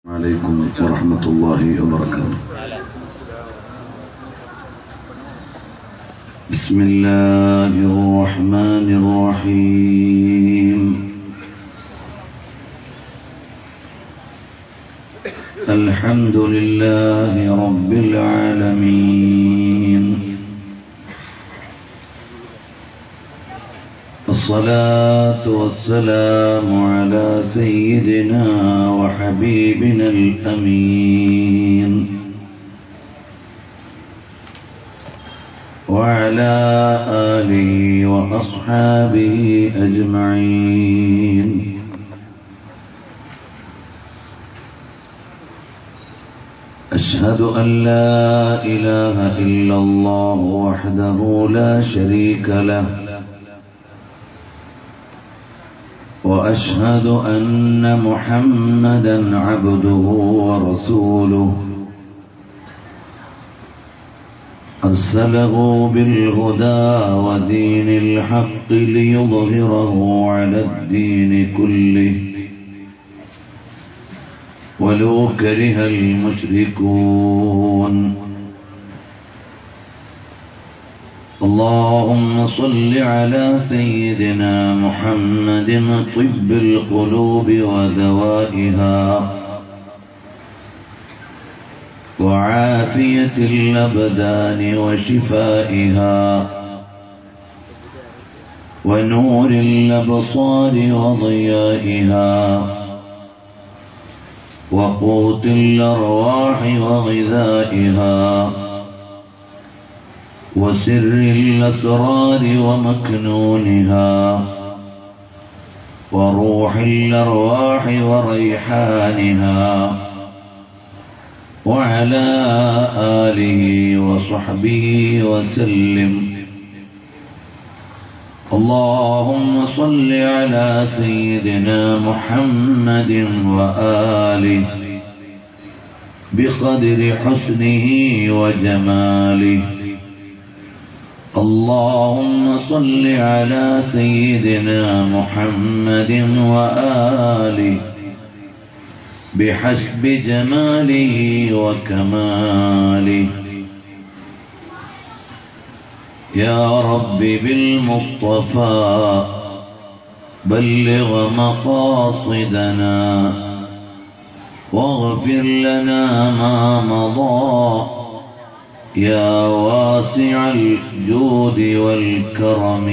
عليكم ورحمة الله وبركاته بسم الله الرحمن الرحيم الحمد لله رب العالمين الصلاة والسلام على سيدنا وحبيبنا الأمين وعلى آله وأصحابه أجمعين أشهد أن لا إله إلا الله وحده لا شريك له واشهد ان محمدا عبده ورسوله ارسله بالهدى ودين الحق ليظهره على الدين كله ولو كره المشركون اللهم صل على سيدنا محمد طب القلوب ودوائها وعافية الأبدان وشفائها ونور الأبصار وضيائها وقوت الأرواح وغذائها وسر الأسرار ومكنونها وروح الأرواح وريحانها وعلى آله وصحبه وسلم اللهم صل على سيدنا محمد وآله بقدر حسنه وجماله اللهم صل على سيدنا محمد وآله بحسب جماله وكماله يا رب بالمصطفى بلغ مقاصدنا واغفر لنا ما مضى يا واسع الجود والكرم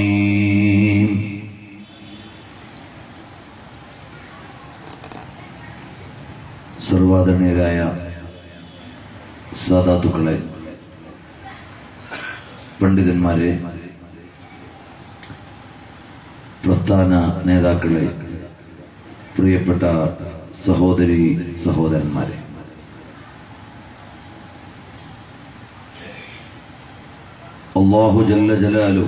സർവാദരണീയരായ സാധാത്തുക്കളെ പണ്ഡിതന്മാരെ പ്രസ്ഥാന നേതാക്കളെ പ്രിയപ്പെട്ട സഹോദരി സഹോദരന്മാരെ അള്ളാഹു ജല്ല ജലാലു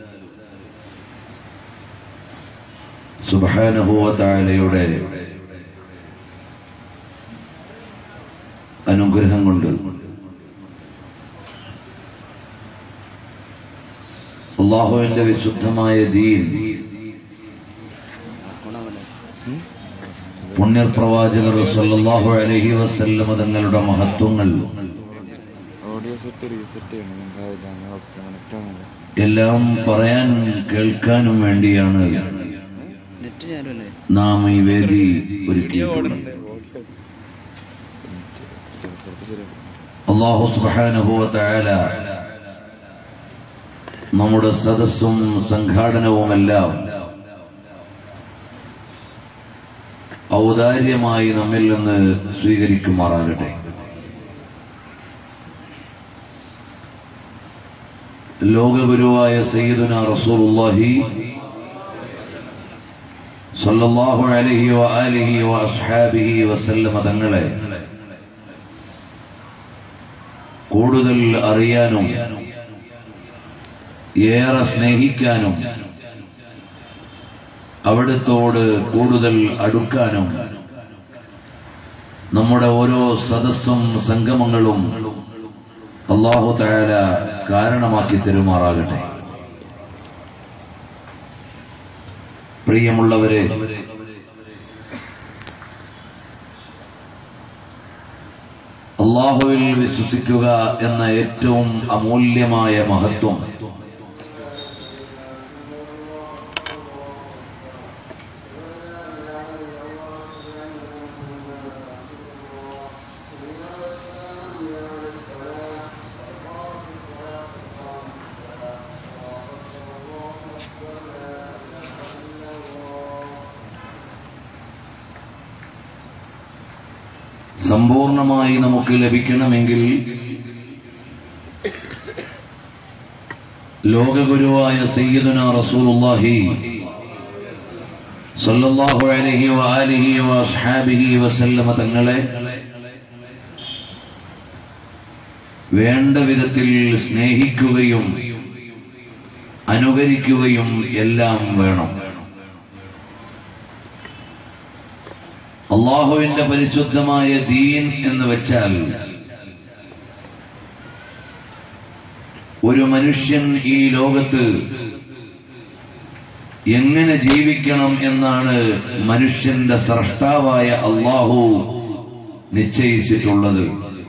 സുബാനുഭവത്തായാലയുടെ അനുഗ്രഹം കൊണ്ട് അള്ളാഹുവിന്റെ വിശുദ്ധമായ ദീൻ പുണ്യപ്രവാചകർ സല്ലല്ലാഹു അലൈഹി വസല്ലമ തങ്ങളുടെ മഹത്വങ്ങൾ ഓഡിയോ സെറ്റ് റീസെറ്റ് ചെയ്യണം എന്താ ഇതാണ് ഓക്കെ കണക്ട് ആവുന്നില്ല എല്ലാം പറയാൻ കേൾക്കാനും വേണ്ടിയാണ് നെറ്റ് ഞാനല്ലേ നാം ഈ വേദി ഒരുക്കിയിട്ടുള്ളത് ചിലപ്പോൾ ശരിയാക്കും അള്ളാഹു സുബാനുഭവത്തായാല നമ്മുടെ സദസ്സും സംഘാടനവുമെല്ലാം ഔദാര്യമായി നമ്മിൽ നിന്ന് സ്വീകരിക്കുമാറാകട്ടെ ലോകഗുരുവായ സയ്യിദുന റസൂലുള്ളാഹി സല്ലല്ലാഹു അലൈഹി വആലിഹി വഅസ്ഹാബിഹി വസല്ലമ തങ്ങളെ കൂടുതൽ അറിയാനും ഏറെ സ്നേഹിക്കാനും അവിടത്തോട് കൂടുതൽ അടുക്കാനും നമ്മുടെ ഓരോ സദസ്സും സംഗമങ്ങളും അള്ളാഹു തയാല കാരണമാക്കി തരുമാറാകട്ടെ പ്രിയമുള്ളവരെ അള്ളാഹുവിൽ വിശ്വസിക്കുക എന്ന ഏറ്റവും അമൂല്യമായ മഹത്വം സമ്പൂർണമായി നമുക്ക് ലഭിക്കണമെങ്കിൽ ലോകഗുരുവായ സയ്യിദുന റസൂലുള്ളാഹി സല്ലല്ലാഹു അലൈഹി വആലിഹി വഅസ്ഹാബിഹി വസല്ലമ തങ്ങളെ വേണ്ട വിധത്തിൽ സ്നേഹിക്കുകയും അനുകരിക്കുകയും എല്ലാം വേണം അള്ളാഹുവിന്റെ പരിശുദ്ധമായ ദീൻ എന്ന് വെച്ചാൽ ഒരു മനുഷ്യൻ ഈ ലോകത്ത് എങ്ങനെ ജീവിക്കണം എന്നാണ് മനുഷ്യന്റെ സ്രഷ്ടാവായ അള്ളാഹു നിശ്ചയിച്ചിട്ടുള്ളത്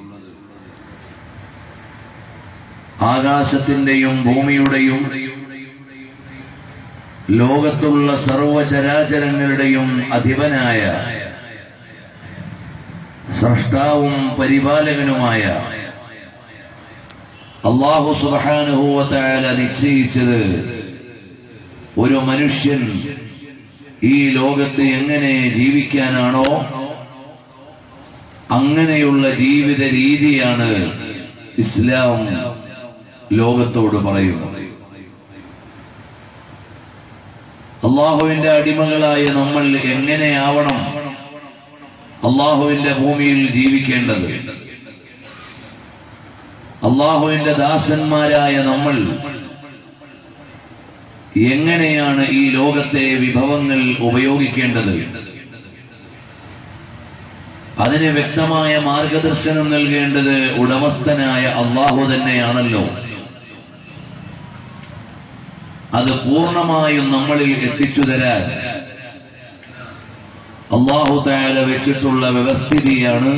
ആകാശത്തിന്റെയും ഭൂമിയുടെയും ലോകത്തുള്ള സർവചരാചരങ്ങളുടെയും അധിപനായ സ്രഷ്ടാവും പരിപാലകനുമായ അള്ളാഹു സുബാനുഭൂവത്തായാല നിശ്ചയിച്ചത് ഒരു മനുഷ്യൻ ഈ ലോകത്ത് എങ്ങനെ ജീവിക്കാനാണോ അങ്ങനെയുള്ള ജീവിത രീതിയാണ് ഇസ്ലാം ലോകത്തോട് പറയുന്നത് അള്ളാഹുവിന്റെ അടിമകളായ നമ്മൾ എങ്ങനെയാവണം അള്ളാഹുവിന്റെ ഭൂമിയിൽ ജീവിക്കേണ്ടത് അള്ളാഹുവിന്റെ ദാസന്മാരായ നമ്മൾ എങ്ങനെയാണ് ഈ ലോകത്തെ വിഭവങ്ങൾ ഉപയോഗിക്കേണ്ടത് അതിന് വ്യക്തമായ മാർഗദർശനം നൽകേണ്ടത് ഉടമസ്ഥനായ അള്ളാഹു തന്നെയാണല്ലോ അത് പൂർണ്ണമായും നമ്മളിൽ എത്തിച്ചു തരാൻ അള്ളാഹു താല വെച്ചിട്ടുള്ള വ്യവസ്ഥിതിയാണ്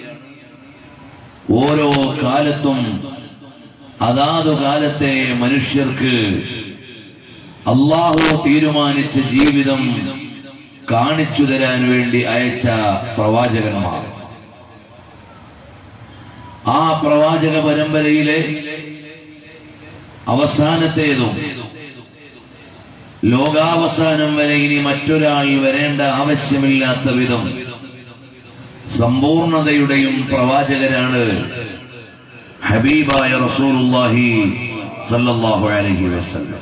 ഓരോ കാലത്തും അതാതു കാലത്തെ മനുഷ്യർക്ക് അള്ളാഹു തീരുമാനിച്ച ജീവിതം കാണിച്ചു തരാൻ വേണ്ടി അയച്ച പ്രവാചകന്മാർ ആ പ്രവാചക പരമ്പരയിലെ അവസാനത്തേതും ലോകാവസാനം വരെ ഇനി മറ്റൊരാൾ വരേണ്ട ആവശ്യമില്ലാത്ത വിധം സമ്പൂർണതയുടെയും പ്രവാചകരാണ് ഹബീബായ റസൂലുള്ളാഹി സല്ലല്ലാഹു അലൈഹി വസല്ലം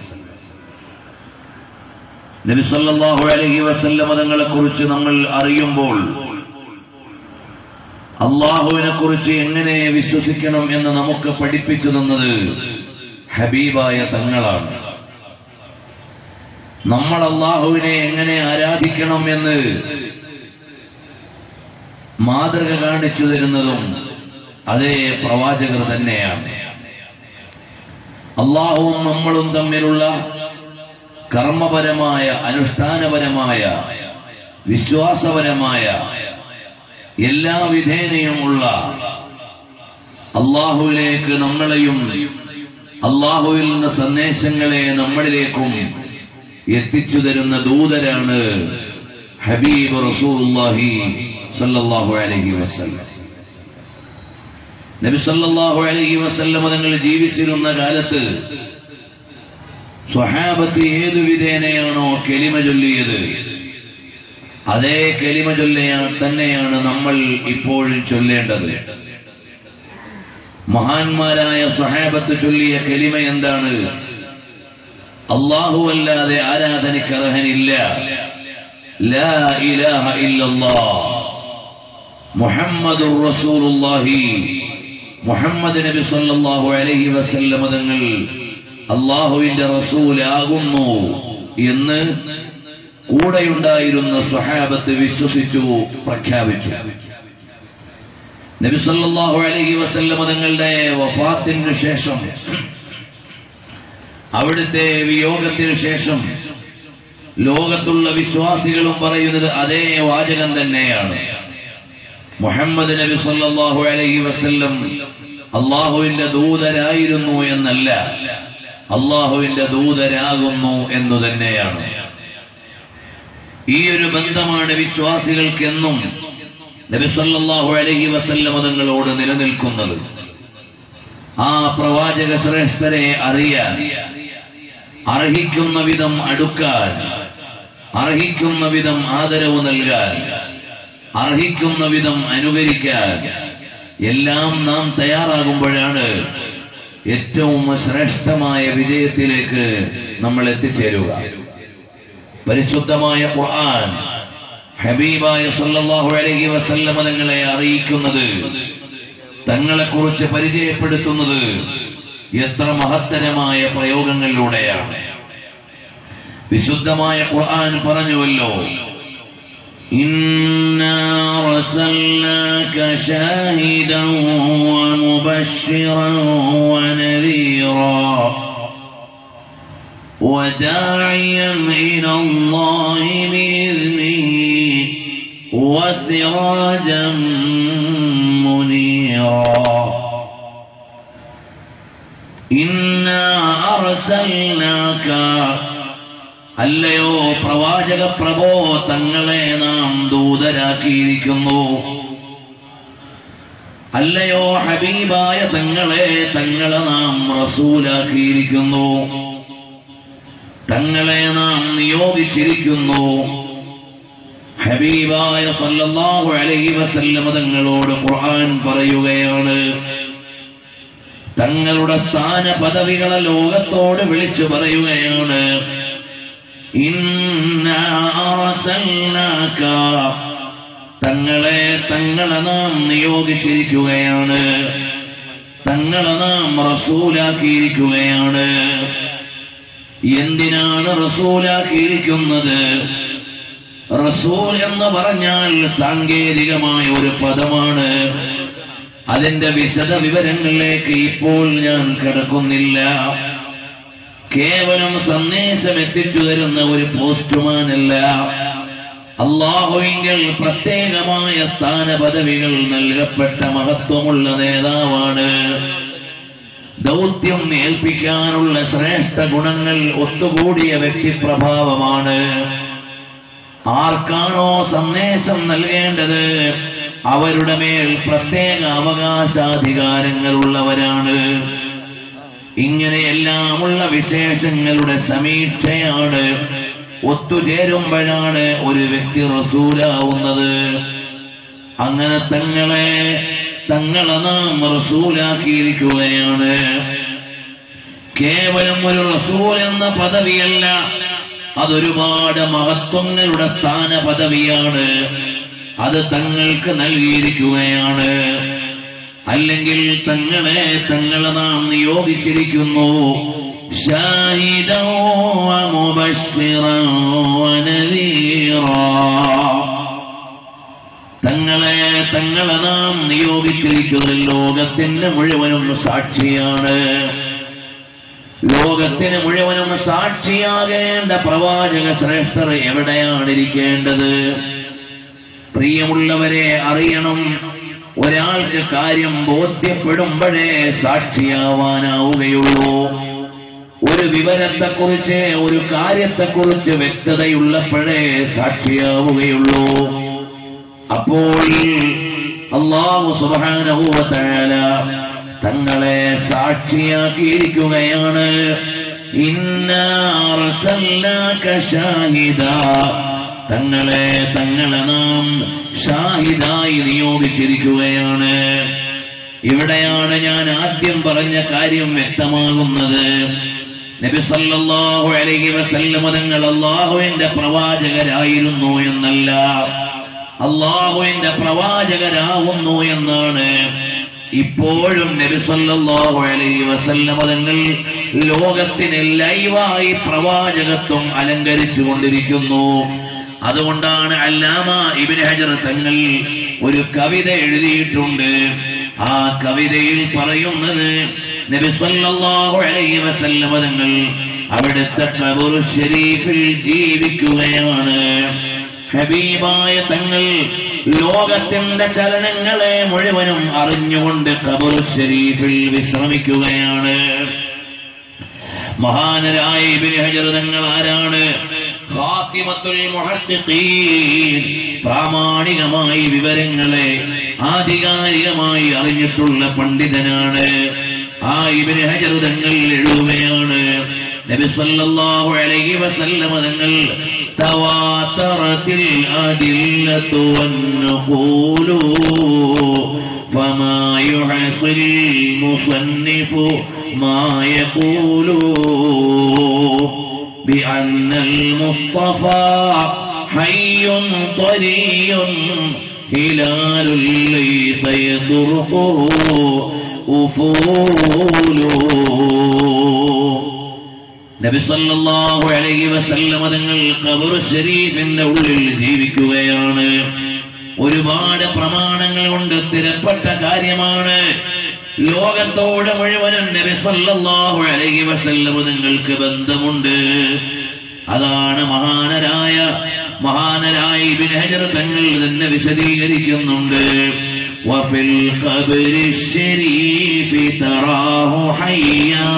നബി സല്ലല്ലാഹു അലൈഹി വസല്ലം തങ്ങളെ കുറിച്ച് നമ്മൾ അറിയുമ്പോൾ അള്ളാഹുവിനെ കുറിച്ച് എങ്ങനെ വിശ്വസിക്കണം എന്ന് നമുക്ക് പഠിപ്പിച്ചു തന്നത് ഹബീബായ തങ്ങളാണ് നമ്മൾ അള്ളാഹുവിനെ എങ്ങനെ ആരാധിക്കണം എന്ന് മാതൃക കാണിച്ചു തരുന്നതും അതേ പ്രവാചകർ തന്നെയാണ് അള്ളാഹുവും നമ്മളും തമ്മിലുള്ള കർമ്മപരമായ അനുഷ്ഠാനപരമായ വിശ്വാസപരമായ എല്ലാ വിധേനയുമുള്ള അള്ളാഹുവിലേക്ക് നമ്മളെയും അള്ളാഹുവിൽ നിന്ന് സന്ദേശങ്ങളെ നമ്മളിലേക്കും എത്തിച്ചു തരുന്ന ദൂതരാണ് ഹബീബ് റസൂലുള്ളാഹി സല്ലല്ലാഹു അലൈഹി വസല്ലം നബി സല്ലല്ലാഹു അലൈഹി വസല്ലം തങ്ങൾ ജീവിച്ചിരുന്ന കാലത്ത് സ്വഹാബത്ത് ഏതു വിധേനയാണോ കെലിമ ചൊല്ലിയത് അതേ കെലിമ ചൊല്ലയാ തന്നെയാണ് നമ്മൾ ഇപ്പോഴും ചൊല്ലേണ്ടത് മഹാന്മാരായ സ്വഹാബത്ത് ചൊല്ലിയ കെലിമ എന്താണ് അള്ളാഹു അല്ലാതെ ആരാധനയ്ക്ക് അർഹനില്ല ലാ ഇലാഹ ഇല്ലല്ലാഹ് മുഹമ്മദുർ റസൂലുള്ളാഹി മുഹമ്മദ് നബി സല്ലല്ലാഹു അലൈഹി വസല്ലം തങ്ങൾ അള്ളാഹുവിന്റെ റസൂലാകുന്നു എന്ന് കൂടെയുണ്ടായിരുന്ന സ്വഹാബത്ത് വിശ്വസിച്ചു പ്രഖ്യാപിച്ചു നബി സല്ലല്ലാഹു അലൈഹി വസല്ലം തങ്ങളുടെ വഫാത്തിന് ശേഷം അവിടുത്തെ വിയോഗത്തിന് ശേഷം ലോകത്തുള്ള വിശ്വാസികളും പറയുന്നത് അതേ വാചകം തന്നെയാണ് മുഹമ്മദ് നബി സല്ലല്ലാഹു അലൈഹി വസല്ലം അള്ളാഹുവിന്റെ ദൂതരായിരുന്നു എന്നല്ല അള്ളാഹുവിന്റെ ദൂതരാകുന്നു എന്നു തന്നെയാണ് ഈ ഒരു ബന്ധമാണ് വിശ്വാസികൾക്കെന്നും നബി സല്ലല്ലാഹു അലൈഹി വസല്ലം തങ്ങളോട് നിലനിൽക്കുന്നത് ആ പ്രവാചക ശ്രേഷ്ഠരെ അറിയാൻ അർഹിക്കുന്ന വിധം അടുക്കാൻ അർഹിക്കുന്ന വിധം ആദരവ് നൽകാൻ അർഹിക്കുന്ന വിധം അനുകരിക്കാൻ എല്ലാം നാം തയ്യാറാകുമ്പോഴാണ് ഏറ്റവും ശ്രേഷ്ഠമായ വിജയത്തിലേക്ക് നമ്മൾ എത്തിച്ചേരുക പരിശുദ്ധമായ ഖുർആൻ ഹബീബായ സല്ലല്ലാഹു അലൈഹി വസല്ലമ തങ്ങളെ അറിയിക്കുന്നത് തങ്ങളെക്കുറിച്ച് പരിചയപ്പെടുത്തുന്നത് എത്ര മഹത്തരമായ പ്രയോഗങ്ങളിലൂടെയാണ് വിശുദ്ധമായ ഖുർആൻ പറഞ്ഞുവല്ലോ إنا أرسلناك شاهدا ومبشرا ونذيرا وداعيا إلى الله بإذنه وسراجا منيرا إنا أرسلناك അല്ലയോ പ്രവാചക പ്രഭോ തങ്ങളെ നാം ദൂതരാക്കിയിരിക്കുന്നു അല്ലയോ ഹബീബായ തങ്ങളെ തങ്ങളെ നാം റസൂലാക്കിയിരിക്കുന്നു തങ്ങളെ നാം നിയോഗിച്ചിരിക്കുന്നു ഹബീബായ സല്ലല്ലാഹു അലൈഹി വസല്ലമ തങ്ങളോട് ഖുർആൻ പറയുകയാണ് തങ്ങളുടെ സ്ഥാന പദവികളെ ലോകത്തോട് വിളിച്ചു പറയുകയാണ് ഇന്നാ അർസൽനാക തങ്ങളെ തങ്ങളെ നാം നിയോഗിച്ചിരിക്കുകയാണ് തങ്ങളെ നാം റസൂലാക്കിയിരിക്കുകയാണ് എന്തിനാണ് റസൂലാക്കിയിരിക്കുന്നത് റസൂൽ എന്ന് പറഞ്ഞാൽ സാങ്കേതികമായ ഒരു പദമാണ് അതിന്റെ വിശദ വിവരങ്ങളിലേക്ക് ഇപ്പോൾ ഞാൻ കിടക്കുന്നില്ല കേവലം സന്ദേശം എത്തിച്ചു തരുന്ന ഒരു പോസ്റ്റ്മാനല്ല അള്ളാഹുവിങ്കൽ പ്രത്യേകമായ സ്ഥാനപദവികൾ നൽകപ്പെട്ട മഹത്വമുള്ള നേതാവാണ് ദൗത്യം ഏൽപ്പിക്കാനുള്ള ശ്രേഷ്ഠ ഗുണങ്ങൾ ഒത്തുകൂടിയ വ്യക്തിപ്രഭാവമാണ് ആർക്കാണോ സന്ദേശം നൽകേണ്ടത് അവരുടെ മേൽ പ്രത്യേക അവകാശാധികാരങ്ങളുള്ളവരാണ് ഇങ്ങനെയെല്ലാമുള്ള വിശേഷങ്ങളുടെ സമീക്ഷയാണ് ഒത്തുചേരുമ്പോഴാണ് ഒരു വ്യക്തി റസൂലാവുന്നത് അങ്ങനെ തങ്ങളെ തങ്ങളെ നാം റസൂലാക്കിയിരിക്കുകയാണ് കേവലം ഒരു റസൂൽ എന്ന പദവിയല്ല അതൊരുപാട് മഹത്വങ്ങളുടെ സ്ഥാന പദവിയാണ് അത് തങ്ങൾക്ക് നൽകിയിരിക്കുകയാണ് അല്ലെങ്കിൽ തങ്ങളെ തങ്ങളെ നാം നിയോഗിച്ചിരിക്കുന്നു شاهدا ومبشرا ونذيرا തങ്ങളെ തങ്ങളെ നാം നിയോഗിച്ചിരിക്കുന്നത് ലോകത്തിന് മുഴുവനും സാക്ഷിയാണ് ലോകത്തിന് മുഴുവനും സാക്ഷിയാകേണ്ട പ്രവാചക ശ്രേഷ്ഠർ എവിടെയാണ് ഇരിക്കേണ്ടത് പ്രിയമുള്ളവരെ അറിയണം ഒരാൾക്ക് കാര്യം ബോധ്യപ്പെടുമ്പോഴേ സാക്ഷിയാവാനാവുകയുള്ളൂ ഒരു വിവരത്തെക്കുറിച്ച് ഒരു കാര്യത്തെക്കുറിച്ച് വ്യക്തതയുള്ളപ്പോഴേ സാക്ഷിയാവുകയുള്ളൂ അപ്പോൾ അള്ളാഹു സുബാനഹുവല തങ്ങളെ സാക്ഷിയാക്കിയിരിക്കുകയാണ് ഷാഹിദ തങ്ങളെ തങ്ങളെ നാം ഷാഹിദായി നിയോഗിച്ചിരിക്കുകയാണ് ഇവിടെയാണ് ഞാൻ ആദ്യം പറഞ്ഞ കാര്യം വ്യക്തമാകുന്നത് നബി സല്ലല്ലാഹു അലൈഹി വസല്ലമ തങ്ങൾ അള്ളാഹുവിന്റെ പ്രവാചകരായിരുന്നു എന്നല്ല അള്ളാഹുവിന്റെ പ്രവാചകരാവുന്നു എന്നാണ് ഇപ്പോഴും നബി സല്ലല്ലാഹു അലൈഹി വസല്ലമ തങ്ങൾ ലോകത്തിന് ലൈവായി പ്രവാചകത്വം അലങ്കരിച്ചു കൊണ്ടിരിക്കുന്നു അതുകൊണ്ടാണ് അല്ലാമ ഇബ്നു ഹജർ തങ്ങൾ ഒരു കവിത എഴുതിയിട്ടുണ്ട് ആ കവിതയിൽ പറയുന്നത് നബി സല്ലല്ലാഹു അലൈഹി വസല്ലമ തങ്ങൾ അവിടുത്തെ ഖബറു ഷരീഫിൽ ജീവിക്കുകയാണ് ഹബീബായ തങ്ങൾ ലോകത്തിന്റെ ചലനങ്ങളെ മുഴുവനും അറിഞ്ഞുകൊണ്ട് ഖബർ ഷരീഫിൽ വിശ്രമിക്കുകയാണ് മഹാനരായ ഇബ്നു ഹജർ തങ്ങൾ ആരാണ് ഖാത്തിമത്തുൽ മുഹദ്ദിഖീൻ പ്രാമാണികമായി വിവരങ്ങളെ ആധികാരികമായി അറിഞ്ഞിട്ടുള്ള പണ്ഡിതനാണ് ആ ഇബ്നു ഹജർ തങ്ങൾ എഴുതുകയാണ് നബി സല്ലല്ലാഹു അലൈഹി വസല്ലമ തങ്ങൾ തവാതറത്തിൽ അദില്ലത്തു വന്നുഖൂലു فما يعصي المصنف ما يقول بأن المصطفى حي طري هلال ليس يطرقه أفول നബി സല്ലല്ലാഹു അലൈഹി വസല്ലമ തങ്ങൾ ഖബർ ഷരീഫിന്റെ ഉള്ളിൽ ജീവിക്കുകയാണ് ഒരുപാട് പ്രമാണങ്ങൾ കൊണ്ട് സ്ഥിരപ്പെട്ട കാര്യമാണ് ലോകത്തോട് മുഴുവനും നബി സല്ലല്ലാഹു അലൈഹി വസല്ലമ നിങ്ങൾക്ക് ബന്ധമുണ്ട് അതാണ് മഹാനരായ മഹാനരായ ഇബ്നു ഹജർ തങ്ങൾ തന്നെ വിശദീകരിക്കുന്നുണ്ട് وفي القبر الشريف تراه حيا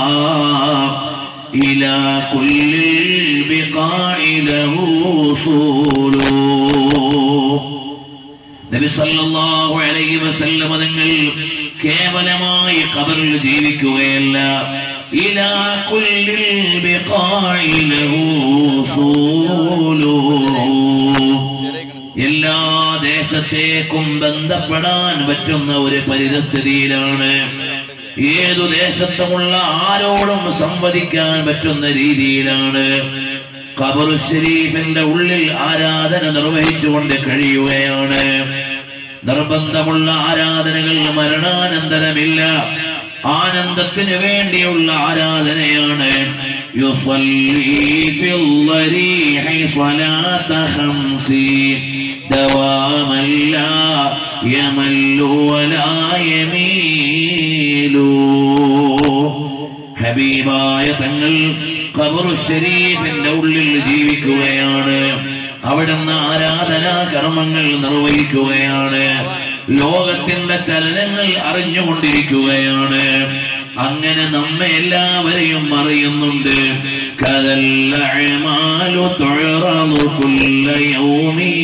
إلى كل البقاع له وصول നബി സല്ലല്ലാഹു അലൈഹി വസല്ലമ തങ്ങൾ കേവലമായി ഖബറിൽ ജീവിക്കുകയല്ല ഇലാ കുല്ലിൽ ബിഖാഇ ലഹു വസൂലു എല്ലാ ദേശത്തേക്കും ബന്ധപ്പെടാൻ പറ്റുന്ന ഒരു പരിതസ്ഥിതിയിലാണ് ഏതു ദേശത്തുമുള്ള ആരോടും സംവദിക്കാൻ പറ്റുന്ന രീതിയിലാണ് ഖബർ ഷരീഫിന്റെ ഉള്ളിൽ ആരാധന നിർവഹിച്ചുകൊണ്ട് കഴിയുകയാണ് നിർബന്ധമുള്ള ആരാധനകൾ മരണാനന്തരമില്ല ആനന്ദത്തിന് വേണ്ടിയുള്ള ആരാധനയാണ് യുസല്ലി ഫിൽ ളരീഹി സ്വലാത ഖംസി ദവാമൻ ലാ യമല്ലു വലാ യമീലു ഹബീബായ തങ്ങൾ ഖബർ ഷരീഫിന്റെ ഉള്ളിൽ ജീവിക്കുകയാണ് അവിടുന്ന് ആരാധനാ കർമ്മങ്ങൾ നിർവഹിക്കുകയാണ് ലോകത്തിന്റെ ചലനങ്ങൾ അറിഞ്ഞുകൊണ്ടിരിക്കുകയാണ് അങ്ങനെ നമ്മെ എല്ലാവരെയും അറിയുന്നുണ്ട് കതല്ലമാലു തുഴറു കുല്ല യൗമീ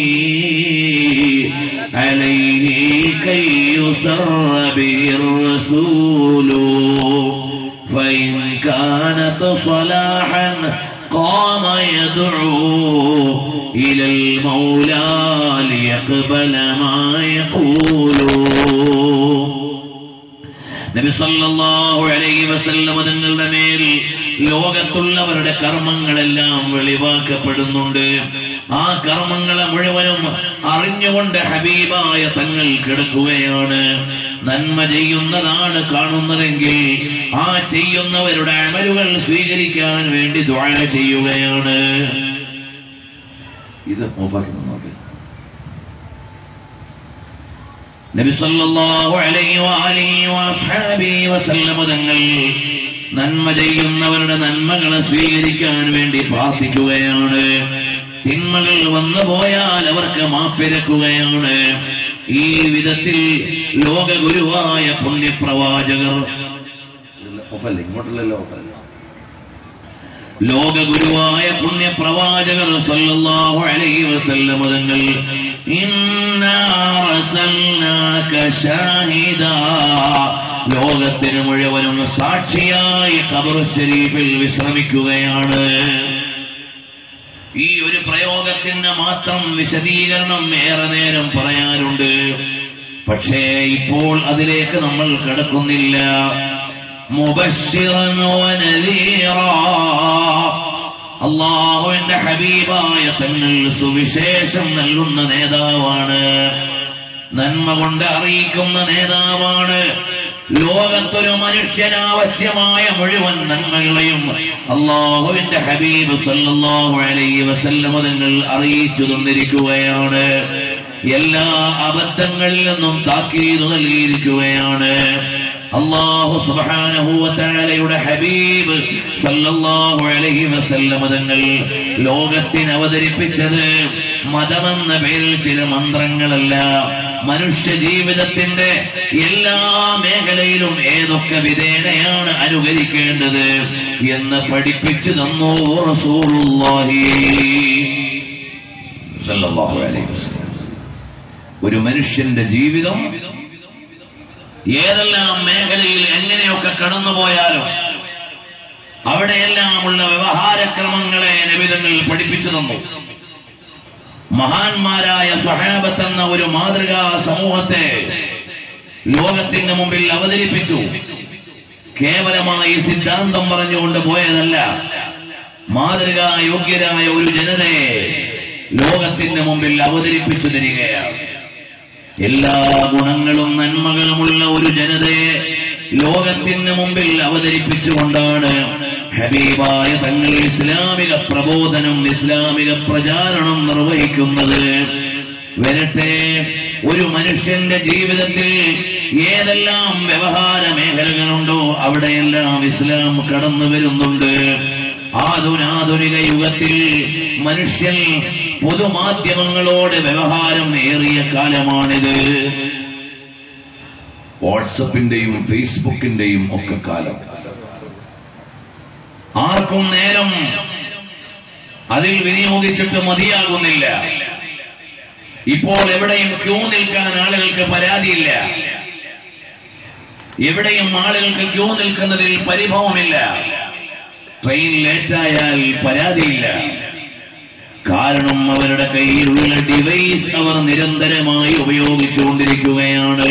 عليه كي يسر به الرسول فإن كانت صلاحا قام يدعو إلى المولى ليقبل ما يقول നബി സല്ലല്ലാഹു അലൈഹി വസല്ലമ തങ്ങളുടെ മേൽ ലോകത്തുള്ളവരുടെ കർമ്മങ്ങളെല്ലാം വെളിവാക്കപ്പെടുന്നുണ്ട് ആ കർമ്മങ്ങളെ മുഴുവനും അറിഞ്ഞുകൊണ്ട് ഹബീബായ തങ്ങൾ കിടക്കുകയാണ് നന്മ ചെയ്യുന്നതാണ് കാണുന്നതെങ്കിൽ ആ ചെയ്യുന്നവരുടെ അമലുകൾ സ്വീകരിക്കാൻ വേണ്ടി ദ്വാര ചെയ്യുകയാണ് ഇത് ഓഫാക്കി നോക്കി നബി സല്ലല്ലാഹു അലൈഹി വആലിഹി വഅസ്ഹാബിഹി വസല്ലമ തങ്ങൾ നന്മ ചെയ്യുന്നവരുടെ നന്മകളെ സ്വീകരിക്കാൻ വേണ്ടി പ്രാർത്ഥിക്കുകയാണ് തിന്മകൾ വന്നു പോയാൽ അവർക്ക് മാപ്പിരക്കുകയാണ് ഈ വിധത്തിൽ ലോകഗുരുവായ പുണ്യപ്രവാചകർ ഓഫല്ലേ ഇങ്ങോട്ടല്ലോ ഓഫല്ല ലോകഗുരുവായ പുണ്യപ്രവാചകർ സല്ലല്ലാഹു അലൈഹി വസല്ലമ തങ്ങൾ ഇന്നാ അർസൽനാക ഷാഹിദാ ലോകത്തിന് മുഴുവനും സാക്ഷിയായി ഖബർ ഷരീഫിൽ വിശ്രമിക്കുകയാണ് ഈ ഒരു പ്രയോഗത്തിന് മാത്രം വിശദീകരണം ഏറെ നേരം പറയാനുണ്ട് പക്ഷേ ഇപ്പോൾ അതിലേക്ക് നമ്മൾ കടക്കുന്നില്ല മുബശ്ശിറൻ വനദീറാ അള്ളാഹുവിന്റെ ഹബീബായ തങ്ങൾ സുവിശേഷം നൽകുന്ന നേതാവാണ് നന്മ കൊണ്ട് അറിയിക്കുന്ന നേതാവാണ് ലോകത്തൊരു മനുഷ്യനാവശ്യമായ മുഴുവൻ നന്മകളെയും അള്ളാഹുവിന്റെ ഹബീബ് സല്ലല്ലാഹു അലൈഹി വസല്ലമ തങ്ങൾ അറിയിച്ചു തന്നിരിക്കുകയാണ് എല്ലാ അബദ്ധങ്ങളിൽ നിന്നും താക്കീത് നൽകിയിരിക്കുകയാണ് അള്ളാഹു സുബാനഹുവത്താലയുടെ ഹബീബ് സല്ലല്ലാഹു അലൈഹി വസല്ലമ തങ്ങൾ ലോകത്തിന് അവതരിപ്പിച്ചത് മതമെന്ന പേരിൽ ചില മന്ത്രങ്ങളല്ല മനുഷ്യ ജീവിതത്തിന്റെ എല്ലാ മേഖലയിലും ഏതൊക്കെ വിധേനയാണ് അനുകരിക്കേണ്ടത് എന്ന് പഠിപ്പിച്ചു തന്നു റസൂലുള്ളാഹി സല്ലല്ലാഹു അലൈഹി വസല്ലം ഒരു മനുഷ്യന്റെ ജീവിതം ഏതെല്ലാം മേഖലയിൽ എങ്ങനെയൊക്കെ കടന്നുപോയാലും അവിടെയെല്ലാമുള്ള വ്യവഹാരക്രമങ്ങളെ നിബിധങ്ങൾ പഠിപ്പിച്ചു തന്നു മഹാന്മാരായ സ്വഹാബത്ത് എന്ന ഒരു മാതൃകാ സമൂഹത്തെ ലോകത്തിന്റെ മുമ്പിൽ അവതരിപ്പിച്ചു കേവലമായി സിദ്ധാന്തം പറഞ്ഞുകൊണ്ട് പോയതല്ല മാതൃകാ യോഗ്യരായ ഒരു ജനതയെ ലോകത്തിന്റെ മുമ്പിൽ അവതരിപ്പിച്ചു തരികയാണ് എല്ലാ ഗുണങ്ങളും നന്മകളുമുള്ള ഒരു ജനതയെ ലോകത്തിന് മുമ്പിൽ അവതരിപ്പിച്ചുകൊണ്ടാണ് ഹബീബായ തങ്ങൾ ഇസ്ലാമിക പ്രബോധനം ഇസ്ലാമിക പ്രചാരണം നിർവഹിക്കുന്നത് വരട്ടെ ഒരു മനുഷ്യന്റെ ജീവിതത്തിൽ ഏതെല്ലാം വ്യവഹാര മേഖലകളുണ്ടോ അവിടെയെല്ലാം ഇസ്ലാം കടന്നു വരുന്നുണ്ട് ആധുനാധുനിക യുഗത്തിൽ മനുഷ്യൻ പൊതുമാധ്യമങ്ങളോട് വ്യവഹാരം ഏറിയ കാലമാണിത് വാട്സപ്പിന്റെയും ഫേസ്ബുക്കിന്റെയും ഒക്കെ കാലം ആർക്കും നേരം അതിൽ വിനിയോഗിച്ചിട്ട് മതിയാകുന്നില്ല ഇപ്പോൾ എവിടെയും ക്യൂ നിൽക്കാൻ ആളുകൾക്ക് പരാതിയില്ല എവിടെയും ആളുകൾക്ക് ക്യൂ നിൽക്കുന്നതിൽ പരിഭവമില്ല ട്രെയിൻ ലേറ്റായാൽ പരാതിയില്ല കാരണം അവരുടെ കയ്യിലുള്ള ഡിവൈസ് അവർ നിരന്തരമായി ഉപയോഗിച്ചുകൊണ്ടിരിക്കുകയാണ്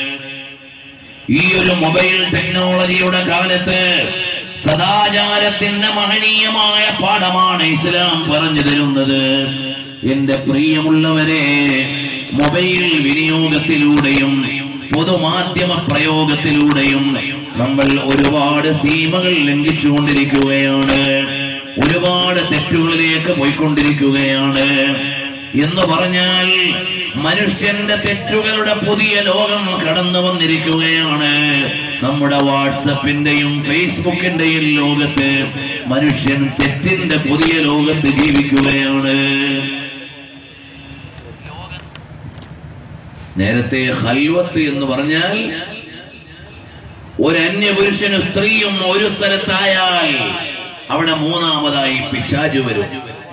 ഈ ഒരു മൊബൈൽ ടെക്നോളജിയുടെ കാലത്ത് സദാചാരത്തിന്റെ മഹനീയമായ പാഠമാണ് ഇസ്ലാം പറഞ്ഞു തരുന്നത് എന്റെ പ്രിയമുള്ളവരെ മൊബൈൽ വിനിയോഗത്തിലൂടെയും പൊതുമാധ്യമ പ്രയോഗത്തിലൂടെയും നമ്മൾ ഒരുപാട് സീമകൾ ലംഘിച്ചുകൊണ്ടിരിക്കുകയാണ് ഒരുപാട് തെറ്റുകളിലേക്ക് പോയിക്കൊണ്ടിരിക്കുകയാണ് എന്ന് പറഞ്ഞാൽ മനുഷ്യന്റെ തെറ്റുകളുടെ പുതിയ ലോകം കടന്നു വന്നിരിക്കുകയാണ് നമ്മുടെ വാട്സപ്പിന്റെയും ഫേസ്ബുക്കിന്റെയും ലോകത്ത് മനുഷ്യൻ തെറ്റിന്റെ പുതിയ ലോകത്ത് ജീവിക്കുകയാണ് നേരത്തെ ഹൽവത്ത് എന്ന് പറഞ്ഞാൽ ഒരു അന്യപുരുഷന് സ്ത്രീയും ഒരു സ്ഥലത്തായാൽ അവിടെ മൂന്നാമതായി പിശാജ് വരും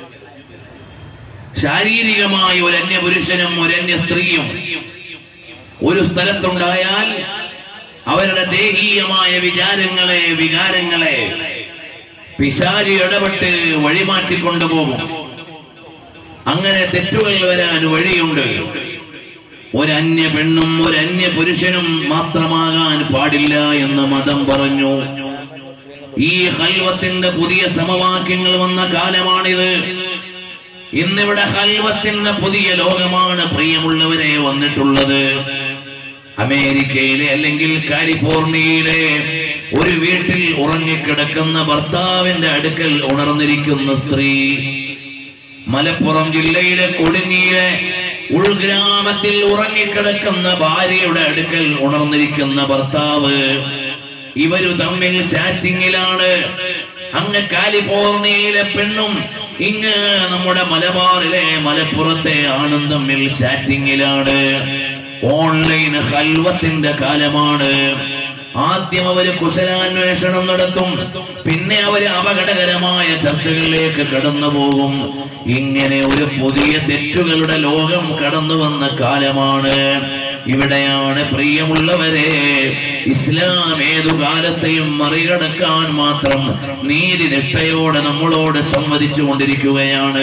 ശാരീരികമായി ഒരു അന്യപുരുഷനും ഒരു അന്യ സ്ത്രീയും ഒരു സ്ഥലത്തുണ്ടായാൽ അവരുടെ ദേഹീയമായ വിചാരങ്ങളെ വികാരങ്ങളെ പിശാചി ഇടപെട്ട് വഴിമാറ്റിക്കൊണ്ടുപോകും അങ്ങനെ തെറ്റുകൾ വരാൻ വഴിയുണ്ട് ഒരന്യ പെണ്ണും ഒരന്യ പുരുഷനും മാത്രമാകാൻ പാടില്ല എന്ന് മതം പറഞ്ഞു ഈ ഹൽവത്തിന്റെ പുതിയ സമവാക്യങ്ങൾ വന്ന കാലമാണിത് ഇന്നിവിടെ ഹൽവത്തിന്റെ പുതിയ ലോകമാണ് പ്രിയമുള്ളവരെ വന്നിട്ടുള്ളത് അമേരിക്കയിലെ അല്ലെങ്കിൽ കാലിഫോർണിയയിലെ ഒരു വീട്ടിൽ ഉറങ്ങിക്കിടക്കുന്ന ഭർത്താവിന്റെ അടുക്കൽ ഉണർന്നിരിക്കുന്ന സ്ത്രീ മലപ്പുറം ജില്ലയിലെ കൊടുങ്ങിയിലെ ഉൾഗ്രാമത്തിൽ ഉറങ്ങിക്കിടക്കുന്ന ഭാര്യയുടെ അടുക്കൽ ഉണർന്നിരിക്കുന്ന ഭർത്താവ് ഇവരു തമ്മിൽ ചാറ്റിങ്ങിലാണ് അങ്ങ് കാലിഫോർണിയയിലെ പെണ്ണും ഇങ്ങ് നമ്മുടെ മലബാറിലെ മലപ്പുറത്തെ ആണും തമ്മിൽ ചാറ്റിങ്ങിലാണ് ഓൺലൈൻ ഹൽവത്തിന്റെ കാലമാണ് ആദ്യം അവര് കുശലാന്വേഷണം നടത്തും പിന്നെ അവര് അപകടകരമായ ചർച്ചകളിലേക്ക് കടന്നു പോകും ഇങ്ങനെ ഒരു പുതിയ തെറ്റുകളുടെ ലോകം കടന്നു വന്ന കാലമാണ് ഇവിടെയാണ് പ്രിയമുള്ളവരെ ഇസ്ലാം ഏതു കാലത്തെയും മറികടക്കാൻ മാത്രം നീതിനിഷ്ഠയോടെ നമ്മളോട് സംവദിച്ചു കൊണ്ടിരിക്കുകയാണ്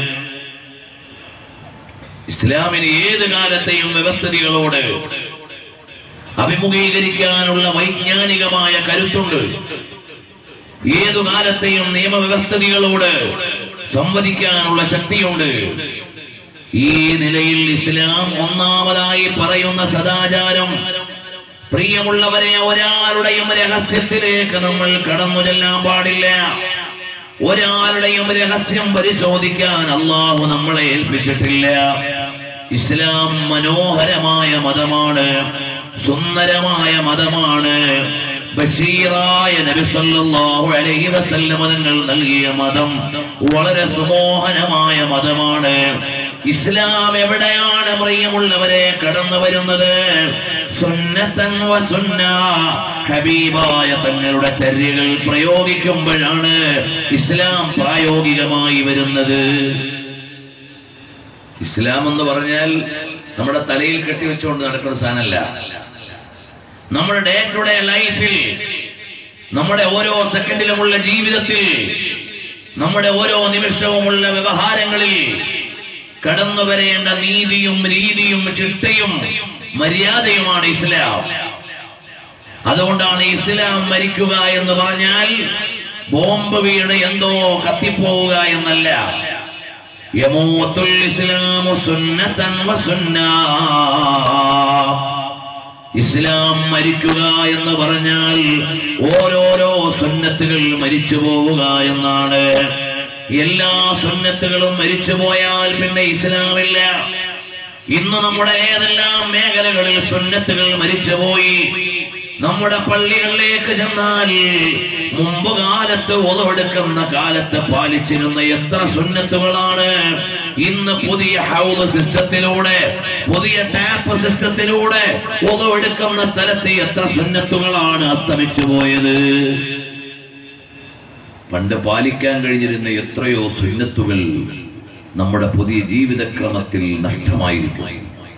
ഇസ്ലാമിന് ഏത് കാലത്തെയും വ്യവസ്ഥിതികളോട് അഭിമുഖീകരിക്കാനുള്ള വൈജ്ഞാനികമായ കരുത്തുണ്ട് ഏതു കാലത്തെയും നിയമവ്യവസ്ഥിതികളോട് സംവദിക്കാനുള്ള ശക്തിയുണ്ട് ഈ നിലയിൽ ഇസ്ലാം ഒന്നാമതായി പറയുന്ന സദാചാരം പ്രിയമുള്ളവരെ ഒരാളുടെയും രഹസ്യത്തിലേക്ക് നമ്മൾ കടന്നു ചെല്ലാൻ പാടില്ല ഒരാളുടെയും രഹസ്യം പരിശോധിക്കാൻ അള്ളാഹു നമ്മളെ ഏൽപ്പിച്ചിട്ടില്ല ഇസ്ലാം മനോഹരമായ മതമാണ് സുന്ദരമായ മതമാണ് ബഷീറായ നബി സല്ലല്ലാഹു അലൈഹി വസല്ലമ തങ്ങൾ നൽകിയ മതം വളരെ സുമോഹനമായ മതമാണ് ഇസ്ലാം എവിടെയാണ് പ്രിയമുള്ളവരെ കടന്നു വരുന്നത് സുന്നത്തൻ വ സുന്ന ഹബീബായ തങ്ങളുടെ ചര്യകൾ പ്രയോഗിക്കുമ്പോഴാണ് ഇസ്ലാം പ്രായോഗികമായി വരുന്നത് ഇസ്ലാം എന്ന് പറഞ്ഞാൽ നമ്മുടെ തലയിൽ കെട്ടിവെച്ചുകൊണ്ട് നടക്കുന്ന സാധനമല്ല നമ്മുടെ ഡേ ടു ഡേ ലൈഫിൽ നമ്മുടെ ഓരോ സെക്കൻഡിലുമുള്ള ജീവിതത്തിൽ നമ്മുടെ ഓരോ നിമിഷവുമുള്ള വ്യവഹാരങ്ങളിൽ കടന്നു വരേണ്ട നീതിയും രീതിയും ചിട്ടയും മര്യാദയുമാണ് ഇസ്ലാം അതുകൊണ്ടാണ് ഇസ്ലാം മരിക്കുക എന്ന് പറഞ്ഞാൽ ബോംബ് വീണ് എന്തോ കത്തിപ്പോവുക എന്നല്ല യമൂത്തുൽ ഇസ്ലാമു സുന്നത്തൻ വസുന്നാ ഇസ്ലാം മരിക്കുക എന്ന് പറഞ്ഞാൽ ഓരോരോ സുന്നത്തുകൾ മരിച്ചു പോവുക എന്നാണ് എല്ലാ സുന്നത്തുകളും മരിച്ചു പോയാൽ പിന്നെ ഇസ്ലാമില്ല ഇന്ന് നമ്മുടെ ഏതെല്ലാം മേഖലകളിൽ സുന്നത്തുകൾ മരിച്ചുപോയി നമ്മുടെ പള്ളികളിലേക്ക് ചെന്നാൽ മുമ്പ് കാലത്ത് ഒതുവെടുക്കുന്ന കാലത്ത് പാലിച്ചിരുന്ന എത്ര സുന്നത്തുകളാണ് ഇന്ന് പുതിയ ഹൗസ് സിസ്റ്റത്തിലൂടെ പുതിയ ടാപ്പ് സിസ്റ്റത്തിലൂടെ ഒതുവെടുക്കുന്ന സ്ഥലത്ത് എത്ര സുന്നത്തുകളാണ് അസ്തമിച്ചു പോയത് പണ്ട് പാലിക്കാൻ കഴിഞ്ഞിരുന്ന എത്രയോ സുന്നത്തുകൾ നമ്മുടെ പുതിയ ജീവിതക്രമത്തിൽ നഷ്ടമായിരിക്കും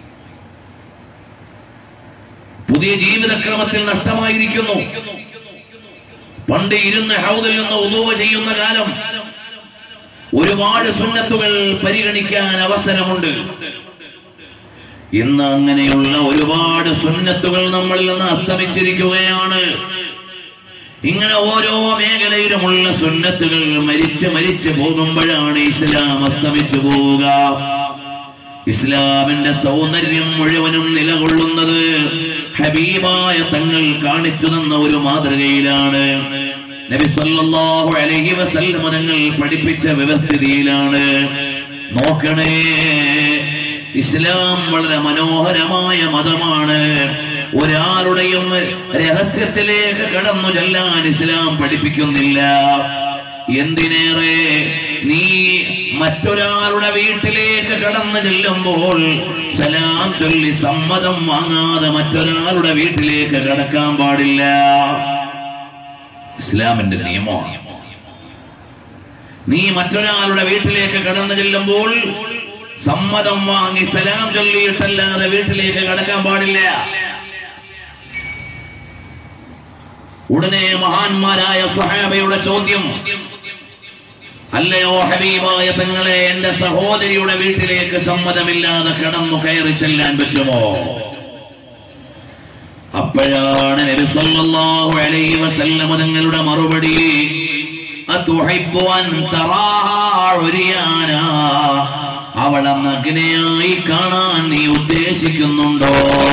പുതിയ ജീവിതക്രമത്തിൽ നഷ്ടമായിരിക്കുന്നു പണ്ട് ഇരുന്ന് ഹൗദിൽ നിന്ന് ഉദുവ ചെയ്യുന്ന കാലം ഒരുപാട് സുന്നത്തുകൾ പരിഗണിക്കാൻ അവസരമുണ്ട് ഇന്ന് അങ്ങനെയുള്ള ഒരുപാട് സുന്നത്തുകൾ നമ്മളിൽ നിന്ന് അസ്തമിച്ചിരിക്കുകയാണ് ഇങ്ങനെ ഓരോ മേഖലയിലുമുള്ള സുന്നത്തുകൾ മരിച്ച് മരിച്ചു പോകുമ്പോഴാണ് ഇസ്ലാം അസ്തമിച്ചു പോവുക ഇസ്ലാമിന്റെ സൗന്ദര്യം മുഴുവനും നിലകൊള്ളുന്നത് ഹബീബായ തങ്ങൾ കാണിച്ചു തന്ന ഒരു മാതൃകയിലാണ് നബി സല്ലല്ലാഹു അലൈഹി വസല്ലം തങ്ങൾ പഠിപ്പിച്ച വ്യവസ്ഥിതിയിലാണ് നോക്കണേ ഇസ്ലാം വളരെ മനോഹരമായ മതമാണ് ഒരാളുടെയും രഹസ്യത്തിലേക്ക് കടന്നു ചെല്ലാൻ ഇസ്ലാം പഠിപ്പിക്കുന്നില്ല എന്തിനേറെ നീ മറ്റൊരാളുടെ വീട്ടിലേക്ക് കടന്നു ചെല്ലുമ്പോൾ സലാം ചൊല്ലി സമ്മതം വാങ്ങാതെ മറ്റൊരാളുടെ വീട്ടിലേക്ക് കടക്കാൻ പാടില്ല ഇസ്ലാമിന്റെ നിയമമാണ് നീ മറ്റൊരാളുടെ വീട്ടിലേക്ക് കടന്നു ചെല്ലുമ്പോൾ സമ്മതം വാങ്ങി സലാം ചൊല്ലിയിട്ടല്ലാതെ വീട്ടിലേക്ക് കടക്കാൻ പാടില്ല ഉടനെ മഹാന്മാരായ സ്വഹാബയുടെ ചോദ്യം അല്ലയോ ഹബീബായ തങ്ങളെ എന്റെ സഹോദരിയുടെ വീട്ടിലേക്ക് സമ്മതമില്ലാതെ കടന്നു കയറി ചെല്ലാൻ പറ്റുമോ അപ്പോഴാണ് നബി സല്ലല്ലാഹു അലൈഹി വസല്ലം തങ്ങളുടെ മറുപടി അതുഹിബ്ബു അൻ തറാഹാ ഉരിയാനാ അവളെ നഗ്നയായി കാണാൻ നീ ഉദ്ദേശിക്കുന്നുണ്ടോ